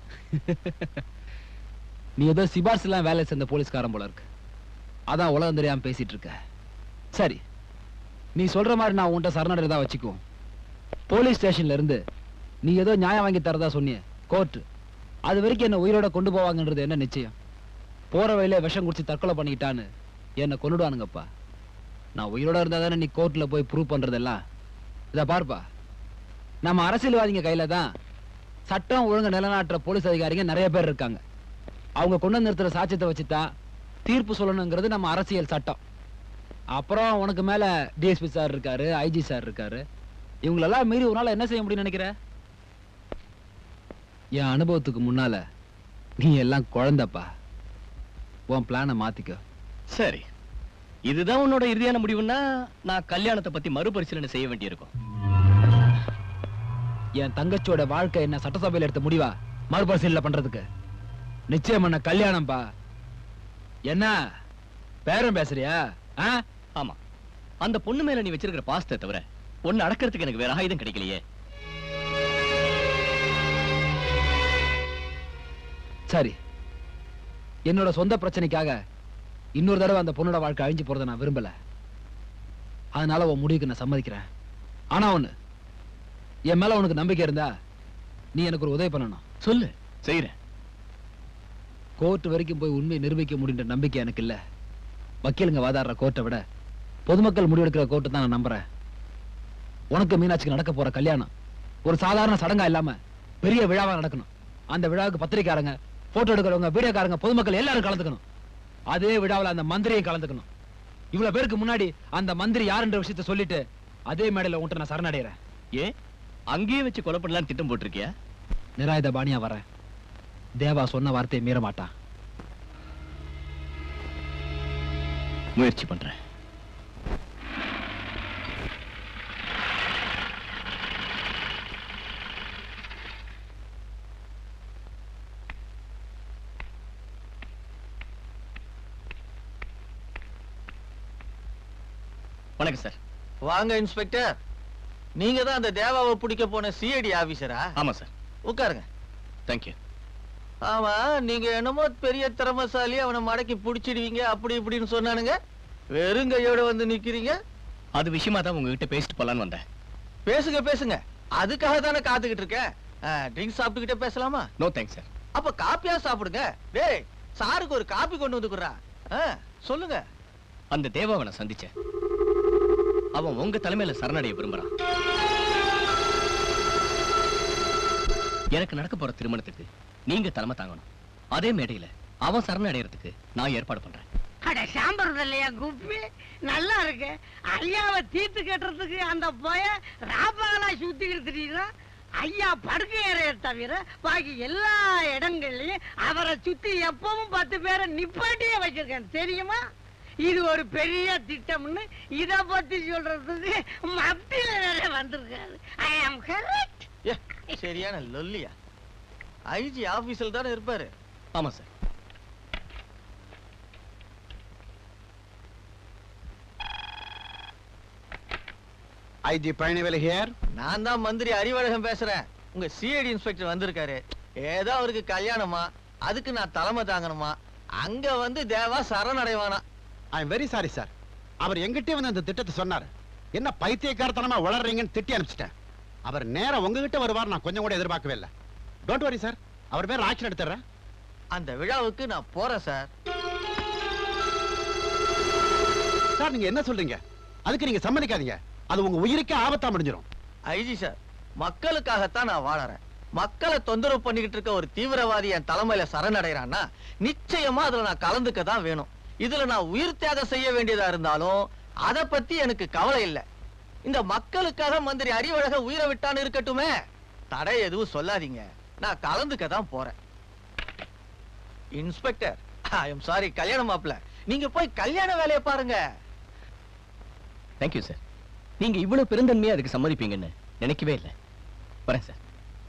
Speaker 6: நீ ஏதோ சிபார்சு எல்லாம் வேலை சேர்ந்த போலீஸ்காரன் போல இருக்கு அதான் உலகம் தெரியாம பேசிட்டு இருக்க சரி நீ சொல்ற மாதிரி நான் உன்கிட்ட சரணடைறதா வச்சுக்குவோம் போலீஸ் ஸ்டேஷன்ல இருந்து நீ ஏதோ நியாயம் வாங்கி தரதா சொன்னிய கோர்ட் அது வரைக்கும் என்ன உயிரோட கொண்டு போவாங்கன்றது என்ன நிச்சயம் போற வழியில விஷம் குடிச்சு தற்கொலை பண்ணிக்கிட்டான்னு என்ன கொண்டுடுவானுங்கப்பா நான் உயிரோட இருந்தா தானே நீ கோர்ட்ல போய் ப்ரூவ் பண்றதெல்லாம் இத பார்ப்பா நம்ம அரசியல்வாதிங்க கையில தான் சட்டம் ஒழுங்கு நிலநாட்டுற போலீஸ் அதிகாரிங்க நிறைய பேர் இருக்காங்க அவங்க கொண்டு வந்து நிறுத்துற சாட்சியத்தை வச்சுதான் தீர்ப்பு சொல்லணுங்கிறது நம்ம அரசியல் சட்டம் அப்புறம் உனக்கு மேல டிஎஸ்பி சார் இருக்காரு ஐஜி சார் இருக்காரு இவங்களெல்லாம் மீறி உன்னால என்ன செய்ய முடியும்னு நினைக்கிற என் அனுபவத்துக்கு முன்னால நீ எல்லாம் குழந்தைப்பா உன் பிளானை மாத்திக்கோ
Speaker 10: சரி இதுதான் உன்னோட இறுதியான முடிவுன்னா நான் கல்யாணத்தை பத்தி மறுபரிசீலனை செய்ய வேண்டியிருக்கும்
Speaker 6: என் தங்கச்சியோட வாழ்க்கை என்ன சட்டசபையில எடுத்த முடிவா மறுபரிசீலனை பண்றதுக்கு நிச்சயம் பண்ண கல்யாணம்ப்பா என்ன பேரம் பேசுறியா ஆ?
Speaker 10: ஆமா அந்த பொண்ணு மேல நீ வச்சிருக்கிற பாசத்தை தவிர ஒன்னு அடக்கிறதுக்கு எனக்கு வேற ஆயுதம் கிடைக்கலையே
Speaker 6: சரி என்னோட சொந்த பிரச்சனைக்காக இன்னொரு தடவை அந்த பொண்ணோட வாழ்க்கை அழிஞ்சு போறதை நான் விரும்பல அதனால உன் முடிவுக்கு நான் சம்மதிக்கிறேன் ஆனா ஒண்ணு என் மேல உனக்கு நம்பிக்கை இருந்தா நீ எனக்கு ஒரு உதவி பண்ணணும்
Speaker 10: சொல்லு செய்யறேன்
Speaker 6: கோர்ட் வரைக்கும் போய் உண்மையை நிரூபிக்க முடியுன்ற நம்பிக்கை எனக்கு இல்ல வக்கீலுங்க வாதாடுற கோர்ட்டை விட பொதுமக்கள் முடிவெடுக்கிற கோர்ட்டை தான் நான் நம்புறேன் உனக்கு மீனாட்சிக்கு நடக்க போற கல்யாணம் ஒரு சாதாரண சடங்கா இல்லாம பெரிய விழாவா நடக்கணும் அந்த விழாவுக்கு பத்திரிக்காரங்க போட்டோ எடுக்கிறவங்க வீடியோக்காரங்க பொதுமக்கள் எல்லாரும் கலந்துக்கணும் அதே விழாவுல அந்த மந்திரியும் கலந்துக்கணும் இவ்வளவு பேருக்கு முன்னாடி அந்த மந்திரி யாருன்ற விஷயத்த சொல்லிட்டு அதே மேடையில உன்கிட்ட நான் சரணடைகிறேன்
Speaker 10: ஏன் அங்கேயே வச்சு கொலை பண்ணலாம் திட்டம் போட்டிருக்கியா
Speaker 6: நிராயுத பாணியா வரேன் தேவா சொன்ன வார்த்தையை மீற மாட்டான்
Speaker 10: முயற்சி பண்றேன் வணக்கம் சார்
Speaker 18: வாங்க இன்ஸ்பெக்டர் நீங்க தான் அந்த தேவாவை பிடிக்க போன சிஐடி ஆபீசரா
Speaker 10: ஆமா சார்
Speaker 18: உட்காருங்க
Speaker 10: தேங்க்யூ
Speaker 18: ஆமா நீங்க என்னமோ பெரிய திறமசாலி அவனை மடக்கி புடிச்சிடுவீங்க அப்படி இப்படின்னு சொன்னானுங்க வெறும் கையோட வந்து நிக்கிறீங்க
Speaker 10: அது விஷயமா தான் உங்ககிட்ட பேசிட்டு போலான்னு வந்தேன்
Speaker 18: பேசுங்க பேசுங்க அதுக்காக தானே காத்துக்கிட்டு இருக்கேன் ட்ரிங்க்ஸ் சாப்பிட்டுக்கிட்டே பேசலாமா
Speaker 10: நோ தேங்க்ஸ் சார்
Speaker 18: அப்ப காப்பியா சாப்பிடுங்க டேய் சாருக்கு ஒரு காப்பி கொண்டு வந்துக்குறா சொல்லுங்க
Speaker 10: அந்த தேவாவை நான் சந்திச்சேன் அவன் உங்க தலைமையில சரணடைய விரும்புறான் எனக்கு நடக்க போற திருமணத்துக்கு நீங்க தலைமை தாங்கணும் அதே மேடையில அவன் சரணடைறதுக்கு நான் ஏற்பாடு பண்றேன்
Speaker 5: அட சாம்பர் இல்லையா குப்பி நல்லா இருக்கு ஐயாவை தீர்த்து கட்டுறதுக்கு அந்த போய ராப்பாங்களா சுத்திக்கிட்டு திடீர்னா ஐயா படுக்கை அறைய தவிர பாக்கி எல்லா இடங்கள்லயும் அவரை சுத்தி எப்பவும் பத்து பேரை நிப்பாட்டியே வச்சிருக்கேன் தெரியுமா இது ஒரு பெரிய திட்டம்னு இத பத்தி சொல்றதுக்கு மத்தியில வேற வந்திருக்காரு ஐ ஆம் கரெக்ட்
Speaker 18: ஏ, சரியான லொல்லியா ஐஜி ஆபீஸ்ல தானே இருப்பாரு
Speaker 10: ஆமா சார்
Speaker 12: ஐஜி பழனிவேலு ஹியர்
Speaker 18: நான் தான் மந்திரி அறிவழகம் பேசுறேன் உங்க சிஐடி இன்ஸ்பெக்டர் வந்திருக்காரு ஏதோ அவருக்கு கல்யாணமா அதுக்கு நான் தலைமை தாங்கணுமா அங்க வந்து தேவா சரணடைவானா
Speaker 12: I am very sorry sir அவர் எங்கிட்டே வந்து அந்த திட்டத்தை சொன்னார் என்ன பைத்தியக்காரத்தனமா வளர்றீங்கன்னு திட்டி அனுப்பிச்சிட்டேன் அவர் நேரா உங்ககிட்ட வருவார் நான் கொஞ்சம் கூட எதிர்பார்க்கவே இல்லை டோன்ட் வரி சார் அவர் பேர் ஆக்ஷன் எடுத்துறேன்
Speaker 18: அந்த விழாவுக்கு நான் போறேன் சார்
Speaker 12: சார் நீங்க என்ன சொல்றீங்க அதுக்கு நீங்க சம்மதிக்காதீங்க அது உங்க உயிருக்கே ஆபத்தா முடிஞ்சிடும்
Speaker 18: ஐஜி சார் மக்களுக்காகத்தான் நான் வாழறேன் மக்களை தொந்தரவு பண்ணிக்கிட்டு இருக்க ஒரு தீவிரவாதி என் தலைமையில சரணடைறான்னா நிச்சயமா அதுல நான் கலந்துக்க தான் வேணும் இதுல நான் உயிர் தியாகம் செய்ய வேண்டியதா இருந்தாலும் அத பத்தி எனக்கு கவலை இல்லை இந்த மக்களுக்காக மந்திரி அறிவழக உயிரை விட்டான்னு இருக்கட்டுமே தடை எதுவும் சொல்லாதீங்க நான் கலந்துக்க தான் போறேன் இன்ஸ்பெக்டர் ஐ எம் சாரி கல்யாண மாப்பிள நீங்க போய் கல்யாண வேலையை பாருங்க
Speaker 10: தேங்க்யூ சார் நீங்க இவ்வளவு பெருந்தன்மையா அதுக்கு சம்மதிப்பீங்கன்னு நினைக்கவே இல்லை வரேன் சார்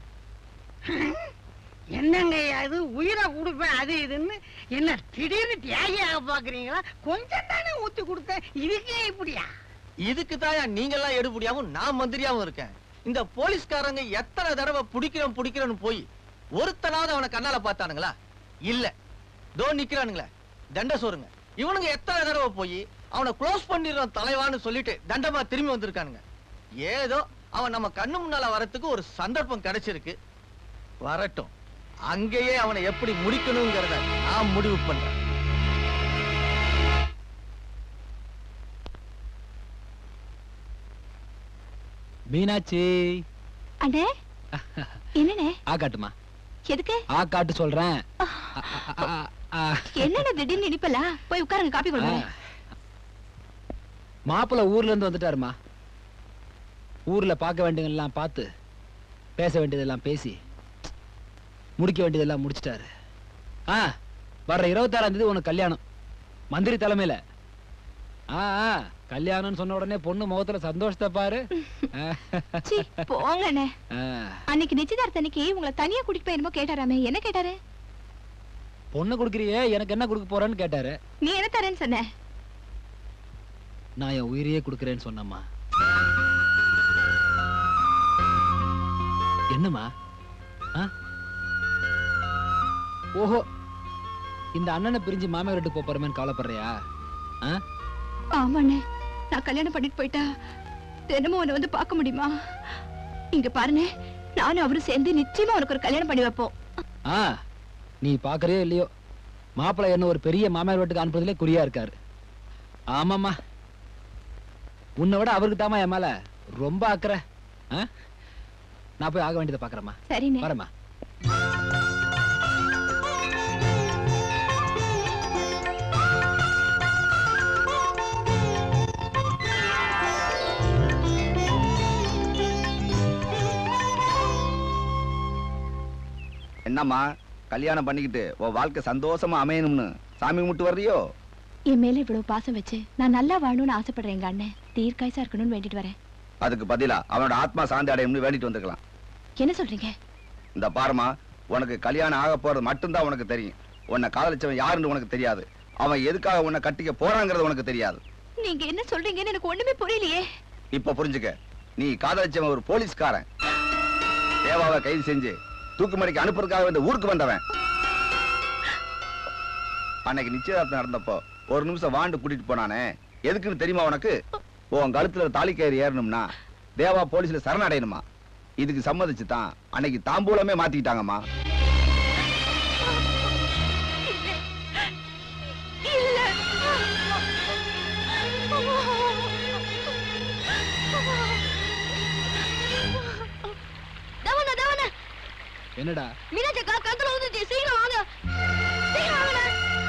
Speaker 5: என்னங்க அது உயிரை கொடுப்பேன் அது இதுன்னு என்ன திடீர்னு தியாகியாக பாக்குறீங்களா கொஞ்சம் தானே ஊத்தி கொடுத்தேன் இதுக்கே இப்படியா
Speaker 18: இதுக்கு தான் நீங்கெல்லாம் எடுபடியாவும் நான் மந்திரியாவும் இருக்கேன் இந்த போலீஸ்காரங்க எத்தனை தடவை பிடிக்கிறோம் பிடிக்கிறோம்னு போய் ஒருத்தனாவது அவனை கண்ணால பார்த்தானுங்களா இல்ல தோ நிக்கிறானுங்களே தண்ட சோறுங்க இவனுங்க எத்தனை தடவை போய் அவனை க்ளோஸ் பண்ணிடுறோம் தலைவான்னு சொல்லிட்டு தண்டமா திரும்பி வந்திருக்கானுங்க ஏதோ அவன் நம்ம கண்ணு முன்னால வரத்துக்கு ஒரு சந்தர்ப்பம் கிடைச்சிருக்கு வரட்டும் அங்கேயே அவனை எப்படி முடிக்கணுங்கிறத நான் முடிவு பண்றேன்
Speaker 6: மீனாட்சி
Speaker 19: அண்ணே என்னண்ணே
Speaker 6: ஆ காட்டுமா
Speaker 19: எதுக்கு
Speaker 6: ஆ காட்டு சொல்றேன்
Speaker 19: என்னண்ணே திடீர்னு இனிப்பலா போய் உட்காருங்க காப்பி கொடுங்க
Speaker 6: மாப்பிள்ள ஊர்ல இருந்து வந்துட்டாருமா ஊர்ல பார்க்க வேண்டியதெல்லாம் பார்த்து பேச வேண்டியதெல்லாம் பேசி முடிக்க வேண்டியதெல்லாம் முடிச்சிட்டாரு ஆ வர்ற இருபத்தாறாம் தேதி உனக்கு கல்யாணம் மந்திரி தலைமையில ஆ ஆ, கல்யாணம்னு சொன்ன உடனே பொண்ணு முகத்துல சந்தோஷத்தை பாரு
Speaker 19: சீ, போங்கண்ணே
Speaker 6: ஆ,
Speaker 19: அன்னைக்கு நிச்சயதார்த்த அன்னைக்கு உங்களை தனியா கூட்டிட்டு போய் என்னமோ கேட்டாராமே என்ன கேட்டாரு
Speaker 6: பொண்ணு கொடுக்குறியே எனக்கு என்ன கொடுக்க போறேன்னு கேட்டாரு
Speaker 19: நீ என்ன தரேன்னு சொன்ன
Speaker 6: நான் என் உயிரையே கொடுக்குறேன்னு சொன்னம்மா என்னம்மா ஆ? ஓஹோ இந்த அண்ணனை பிரிஞ்சு மாமியார் வீட்டுக்கு போப் போறமேன்னு கவலைப்படுறியா ஆ?
Speaker 19: ஆமாண்ணே நான் கல்யாணம் பண்ணிட்டு போயிட்டா தினமும் உன்னை வந்து பார்க்க முடியுமா இங்க பாருண்ணே நானும் அவரும் சேர்ந்து நிச்சயமா உனக்கு ஒரு கல்யாணம் பண்ணி வைப்போம்
Speaker 6: ஆ நீ பாக்குறியோ இல்லையோ மாப்பிள்ளை என்ன ஒரு பெரிய மாமியார் வீட்டுக்கு அனுப்புறதுல குறியா இருக்காரு ஆமாம்மா உன்னை விட அவருக்கு தாமா என் மேல ரொம்ப அக்கறை ஆ? நான் போய் ஆக வேண்டியதை பாக்குறேம்மா
Speaker 19: சரிண்ணே
Speaker 6: வரேம்மா
Speaker 16: என்னம்மா கல்யாணம் பண்ணிக்கிட்டு உன் வாழ்க்கை சந்தோஷமா அமையணும்னு சாமி கும்பிட்டு வர்றியோ
Speaker 19: என் மேல இவ்வளவு பாசம் வச்சு நான் நல்லா வாழணும்னு ஆசைப்படுறேன் எங்க அண்ணன் தீர்க்காயசா இருக்கணும்னு வேண்டிட்டு வரேன்
Speaker 16: அதுக்கு பதிலா அவனோட ஆத்மா சாந்தி அடையணும்னு வேண்டிட்டு வந்திருக்கலாம்
Speaker 19: என்ன சொல்றீங்க
Speaker 16: இந்த பாருமா உனக்கு கல்யாணம் ஆக போறது மட்டும்தான் உனக்கு தெரியும் உன்னை காதலிச்சவன் யாருன்னு உனக்கு தெரியாது அவன் எதுக்காக உன்னை கட்டிக்க போறாங்கிறது உனக்கு தெரியாது
Speaker 1: நீங்க என்ன சொல்றீங்கன்னு எனக்கு ஒண்ணுமே புரியலையே
Speaker 16: இப்ப புரிஞ்சுக்க நீ காதலிச்சவன் ஒரு போலீஸ்காரன் தேவாவை கைது செஞ்சு தூக்குமடிக்கு அனுப்புறதுக்காக இந்த ஊருக்கு வந்தவன் அன்னைக்கு நிச்சயதார்த்தம் நடந்தப்போ ஒரு நிமிஷம் வாண்டு கூட்டிட்டு போனானே எதுக்குன்னு தெரியுமா உனக்கு உன் கழுத்துல தாலி கயிறு ஏறணும்னா தேவா போலீஸ்ல சரணடையணுமா இதுக்கு சம்மதிச்சு தான் அன்னைக்கு தாம்பூலமே மாத்திக்கிட்டாங்கம்மா
Speaker 11: தவன தவன
Speaker 6: என்னடா
Speaker 11: மீனாட்சி அக்கா கத்துல வந்துச்சு சீக்கிரம் வாங்க சீக்கிரம் வாங்கண்ணே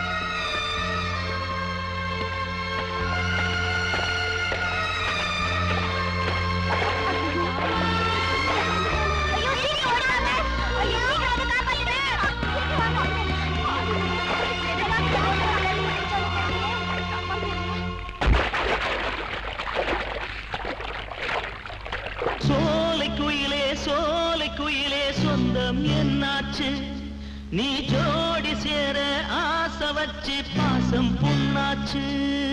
Speaker 11: ஐயோ, சீக்கிரம் ஓடுவாங்க. ஐயோ, சீக்கிரம் வந்து காப்பாத்துங்க.
Speaker 14: சோலை குயிலே சோலை குயிலே சொந்தம் என்னாச்சு நீ ஜோடி சேர ஆசை வச்சு பாசம் புண்ணாச்சு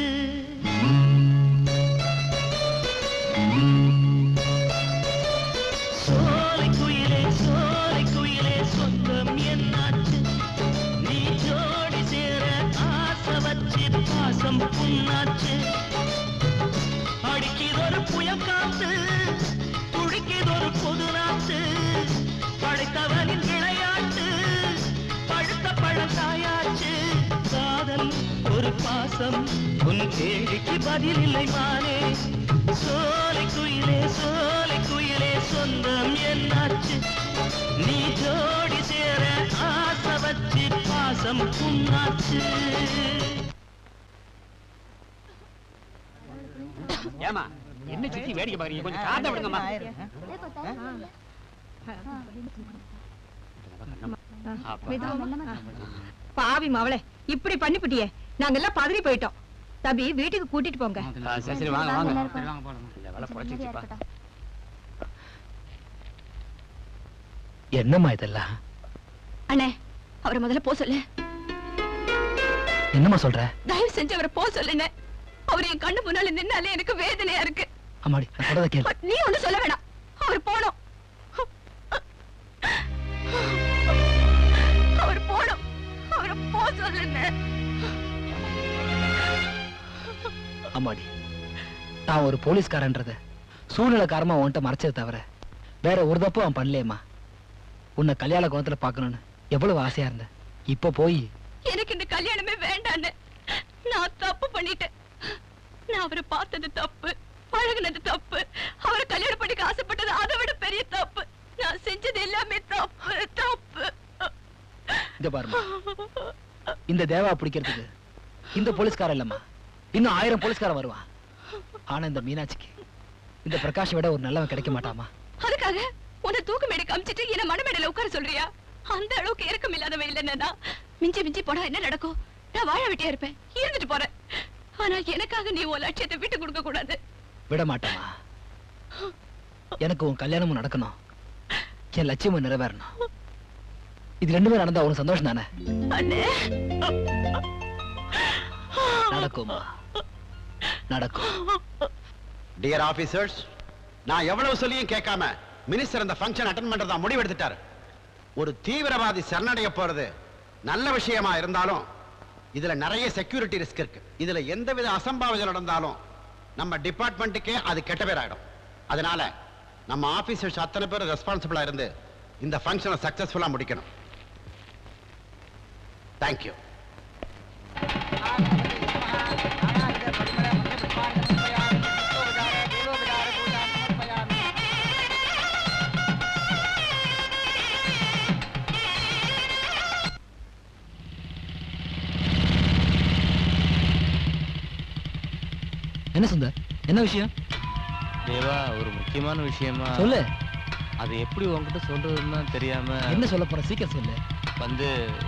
Speaker 14: சோலை குயிலே சோலை குயிலே சொந்தம் என்னாச்சு நீ ஜோடி சேர ஆசை வச்சு பாசம் புண்ணாச்சு அடிக்கிறொரு புயல் காத்து துடிக்கிறொரு பொது நாட்டு படைத்தவனின் விளையாட்டு பழுத்த பழத்தாயாச்சு காதல் ஒரு பாசம் உன் கேள்விக்கு பதில் இல்லை மானே சோலை குயிலே சோலை குயிலே சொந்தம் என்னாச்சு நீ ஜோடி சேர ஆசை வச்சு பாசம் புண்ணாச்சு
Speaker 20: ஏமா என்ன சுத்தி வேடிக்கை பாக்குறீங்க கொஞ்சம் காதை விடுங்கம்மா
Speaker 7: பாவி மவளே இப்படி பண்ணிப்புட்டியே நாங்க எல்லாம் பதறி போயிட்டோம் தம்பி வீட்டுக்கு கூட்டிட்டு போங்க
Speaker 20: ஆ, சரி சரி வாங்க வாங்க இந்த வேலை பொழைச்சிச்சுப்பா
Speaker 6: என்னம்மா இதெல்லாம்
Speaker 1: அண்ணே அவரை முதல்ல போ சொல்லு
Speaker 6: என்னம்மா சொல்ற
Speaker 1: தயவு செஞ்சு அவரை போ சொல்லுண்ணே அவர் என் கண்ணு முன்னால நின்னாலே எனக்கு வேதனையா இருக்கு
Speaker 6: அம்மாடி நான் சொல்றத கேளு
Speaker 1: நீ ஒண்ணு சொல்ல வேணாம் அவர் போனோம் அவர் போனோம் அவரை போ சொல்லுண்ணே
Speaker 6: அம்மாடி நான் ஒரு போலீஸ்காரன்றத சூழ்நிலை காரமா உன்கிட்ட மறைச்சது தவிர வேற ஒரு தப்பும் அவன் பண்ணலையேம்மா உன்னை கல்யாண கோலத்துல பார்க்கணும்னு எவ்வளவு ஆசையா இருந்த இப்ப போய்
Speaker 1: எனக்கு இந்த கல்யாணமே வேண்டான்னு நான் தப்பு பண்ணிட்டேன் நான் அவரை பார்த்தது தப்பு பழகுனது தப்பு அவரை கல்யாணம் பண்ணிக்க ஆசைப்பட்டது அதை விட பெரிய தப்பு நான் செஞ்சது எல்லாமே தப்பு தப்பு
Speaker 6: இங்க பாருமா இந்த தேவா பிடிக்கிறதுக்கு இந்த போலீஸ்காரன் இல்லம்மா இன்னும் ஆயிரம் போலீஸ்காரன் வருவான் ஆனா இந்த மீனாட்சிக்கு இந்த பிரகாஷை விட ஒரு நல்லவன் கிடைக்க மாட்டாமா
Speaker 1: அதுக்காக உன்னை தூக்கு மேடை காமிச்சிட்டு என்ன மனமேடையில உட்கார சொல்றியா அந்த அளவுக்கு இறக்கம் இல்லாதவன் இல்லைன்னா மிஞ்சி மிஞ்சி போனா என்ன நடக்கும் நான் வாழ வெட்டியா இருப்பேன் இருந்துட்டு போறேன் ஆனா எனக்காக நீ உன் லட்சியத்தை விட்டு கொடுக்க கூடாது
Speaker 6: விட மாட்டேமா எனக்கு உன் கல்யாணமும் நடக்கணும் என் லட்சியமும் நிறைவேறணும் இது ரெண்டுமே நடந்தா உனக்கு சந்தோஷம் தானே
Speaker 1: அண்ணே
Speaker 6: நடக்குமா நடக்கும்
Speaker 12: டியர் ஆபீசர்ஸ் நான் எவ்வளவு சொல்லியும் கேட்காம மினிஸ்டர் இந்த ஃபங்க்ஷன் அட்டன் பண்றதா முடிவு எடுத்துட்டாரு ஒரு தீவிரவாதி சரணடைய போறது நல்ல விஷயமா இருந்தாலும் இதுல நிறைய செக்யூரிட்டி ரிஸ்க் இருக்கு இதுல எந்தவித அசம்பாவிதம் நடந்தாலும் நம்ம டிபார்ட்மெண்ட்டுக்கே அது கெட்ட பேர் ஆயிடும் அதனால நம்ம ஆபீசர்ஸ் அத்தனை பேரும் ரெஸ்பான்சிபிளா இருந்து இந்த ஃபங்க்ஷனை சக்சஸ்ஃபுல்லா முடிக்கணும் தேங்க்யூ
Speaker 6: என்ன சுந்தர் என்ன விஷயம்
Speaker 2: தேவா ஒரு முக்கியமான விஷயமா
Speaker 6: சொல்லு
Speaker 2: அது எப்படி உன்கிட்ட சொல்றதுன்னு தான் தெரியாம
Speaker 6: என்ன சொல்ல போற சீக்கிரம் சொல்லு
Speaker 2: வந்து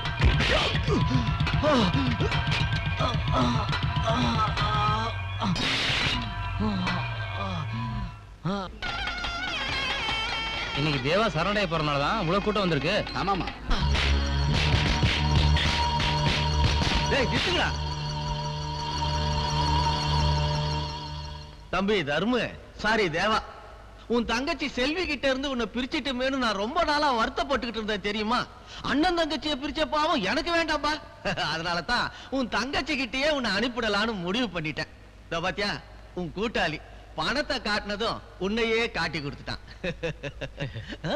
Speaker 2: இன்னைக்கு தேவா சரணடைய போறனால தான் இவ்வளவு கூட்டம் வந்திருக்கு
Speaker 6: ஆமாமா
Speaker 18: டேய் நிறுத்துங்கடா தம்பி தர்மு சாரி தேவா உன் தங்கச்சி செல்வி கிட்ட இருந்து உன்னை பிரிச்சிட்டுமேனு நான் ரொம்ப நாளா வருத்தப்பட்டுக்கிட்டு இருந்தேன் தெரியுமா அண்ணன் தங்கச்சியை பிரிச்ச பாவம் எனக்கு வேண்டாம்பா அதனால தான் உன் தங்கச்சி கிட்டயே உன்னை அனுப்பிடலான்னு முடிவு பண்ணிட்டேன் இதோ பாத்தியா உன் கூட்டாளி பணத்தை காட்டினதும் உன்னையே காட்டி கொடுத்துட்டான் ஆ.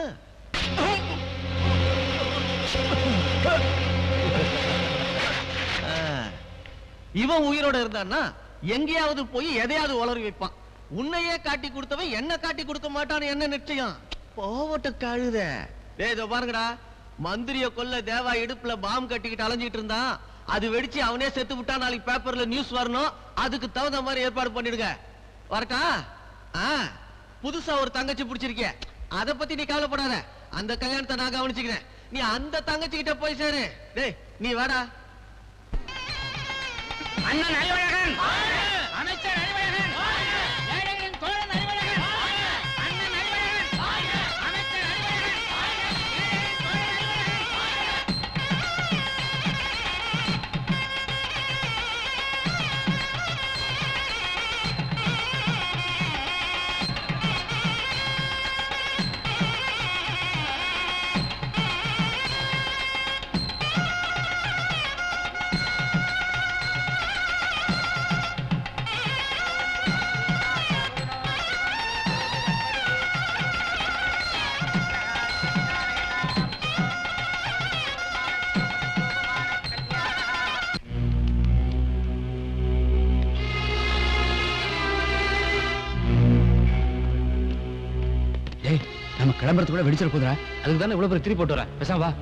Speaker 18: ஆ. இவன் உயிரோட இருந்தான்னா எங்கேயாவது போய் எதையாவது உளறி வைப்பான் உன்னையே காட்டி கொடுத்தவன் என்ன காட்டி கொடுக்க மாட்டான்னு என்ன நிச்சயம் போவட்ட கழுத டேய் இதோ பாருங்கடா மந்திரிய கொல்ல தேவா இடுப்புல பாம் கட்டிக்கிட்டு அலைஞ்சிட்டு இருந்தான் அது வெடிச்சு அவனே செத்து விட்டா நாளைக்கு பேப்பர்ல நியூஸ் வரணும் அதுக்கு தகுந்த மாதிரி ஏற்பாடு பண்ணிடுங்க வரட்டா ஆ புதுசா ஒரு தங்கச்சி பிடிச்சிருக்கிய அத பத்தி நீ கவலைப்படாத அந்த கல்யாணத்தை நான் கவனிச்சுக்கிறேன் நீ அந்த தங்கச்சி கிட்ட போய் சேரு டேய் நீ வாடா
Speaker 3: அண்ணன் அறிவழகன் அமைச்சர் அறிவழகன் ஏழைகளின் தோழன் அறிவழகன் அண்ணன் அறிவழகன் அமைச்சர் அறிவழகன் ஏழைகளின் தோழன் அறிவழகன்
Speaker 6: ஏய் நம்ம கிளம்புறதுக்குள்ள வெடிச்சிட போதுரா அதுக்கு தானே இவ்வளவு பேர் திரி போட்டு வரேன் பேசாம வா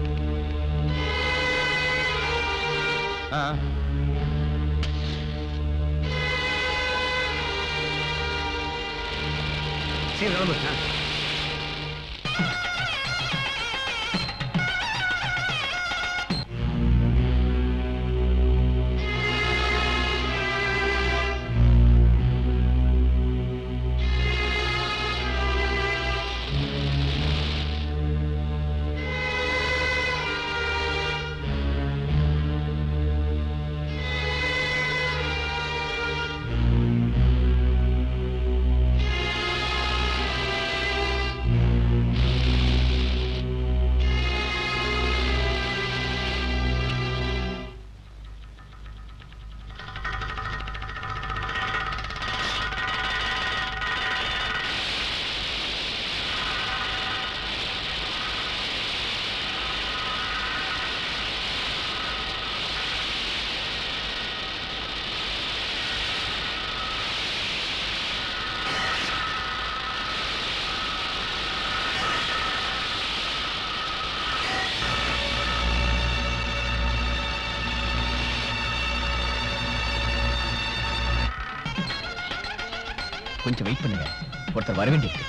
Speaker 2: ஆ
Speaker 6: சரி கிளம்பு ஆ.
Speaker 10: கொஞ்சம் வெயிட் பண்ணுங்க ஒருத்தர் வர வேண்டியிருக்கு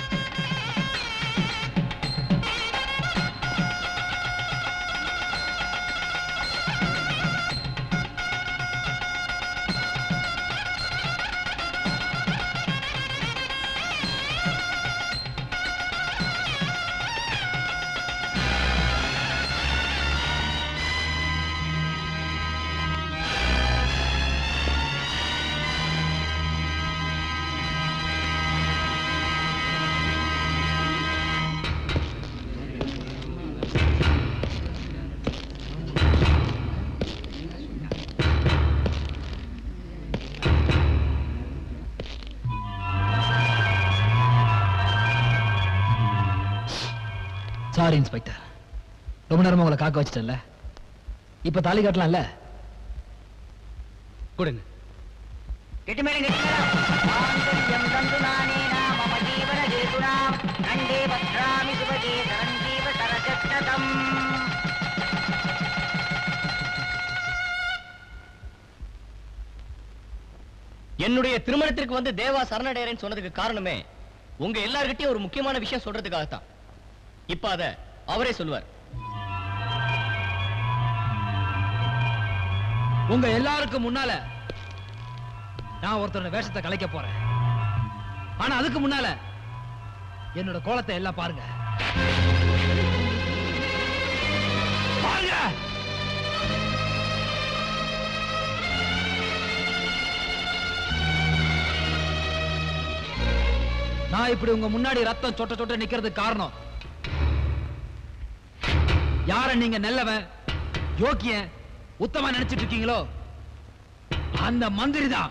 Speaker 6: சாரி இன்ஸ்பெக்டர் ரொம்ப நேரமா உங்களை காக்க வச்சிட்டேன்ல இப்ப தாலி கட்டலாம்ல கொடுங்க
Speaker 17: கெட்டி மேளம் கெட்டி மேளம் மாங்கல்யம் தந்து நானேன மம ஜீவன ஜேதுனாம் கண்டே பத்ராமி சுபகே சரஞ்சீவ சரஜட்டதம்
Speaker 10: என்னுடைய திருமணத்திற்கு வந்து தேவா சரணடையறேன்னு சொன்னதுக்கு காரணமே உங்க எல்லார்கிட்டயும் ஒரு முக்கியமான விஷயம் சொல்றதுக்காகத்தான் இப்ப அத அவரே சொல்லுவார்
Speaker 6: உங்க எல்லாருக்கும் முன்னால நான் ஒருத்தரோட வேஷத்தை கலைக்க போறேன் ஆனா அதுக்கு முன்னால என்னோட கோலத்தை எல்லாம் பாருங்க பாருங்க நான் இப்படி உங்க முன்னாடி ரத்தம் சொட்ட சொட்ட நிக்கிறதுக்கு காரணம் யார நீங்க நல்லவன் யோக்கியன் உத்தமா நினைச்சிட்டு இருக்கீங்களோ அந்த மந்திரி தான்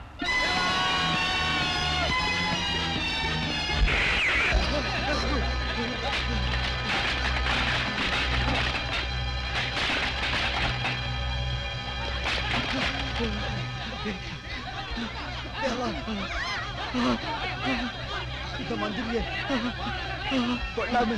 Speaker 14: இந்த மந்திரியே கொள்ளாம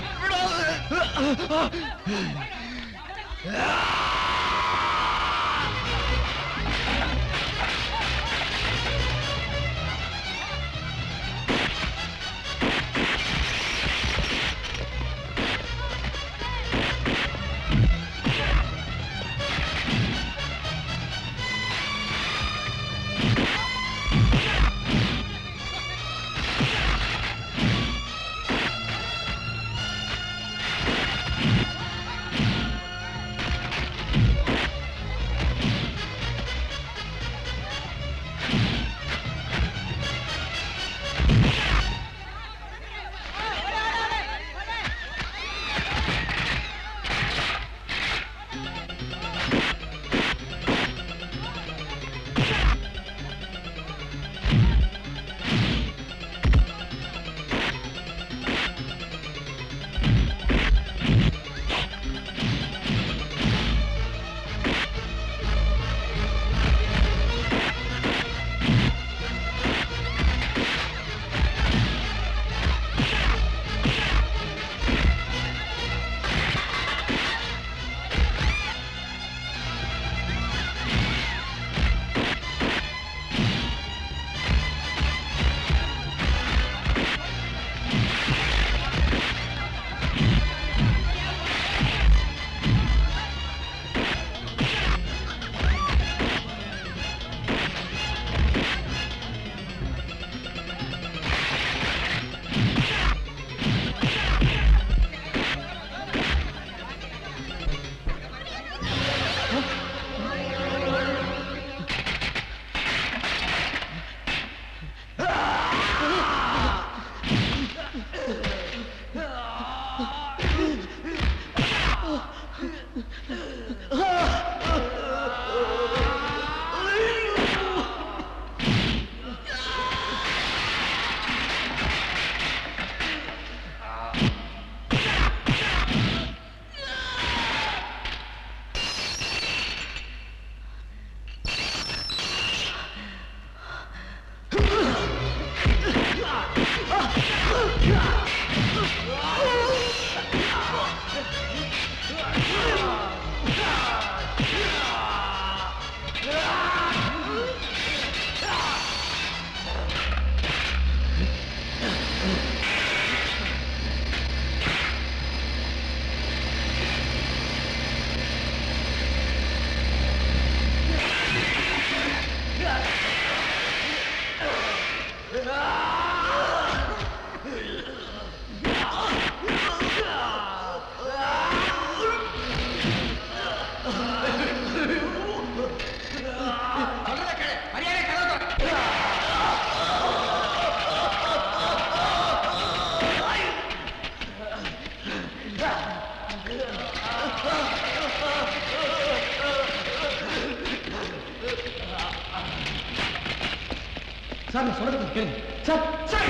Speaker 6: சார் நான் சொல்றது கொஞ்சம் கேளுங்க சார்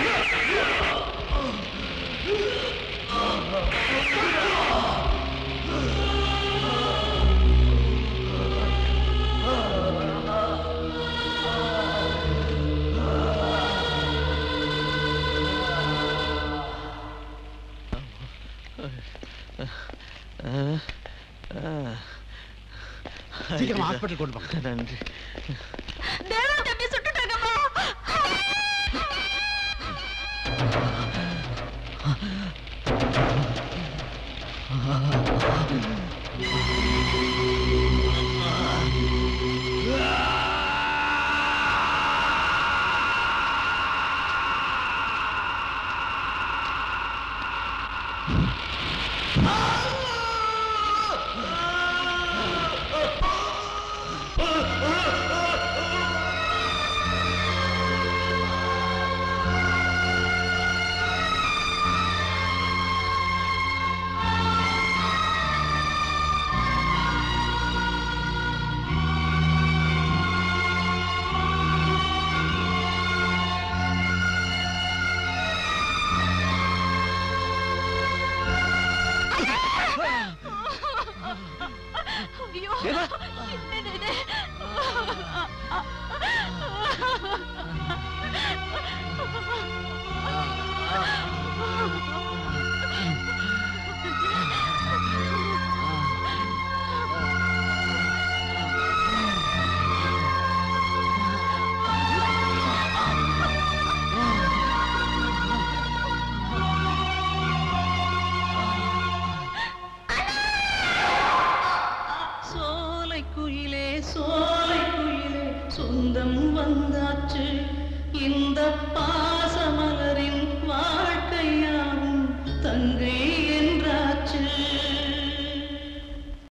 Speaker 6: சார்
Speaker 12: சீக்கிரமா ஹாஸ்பிட்டல் கொண்டு போங்க
Speaker 18: நன்றி
Speaker 1: தேவா தம்பி சுட்டுட்டாங்கம்மா
Speaker 4: Ah!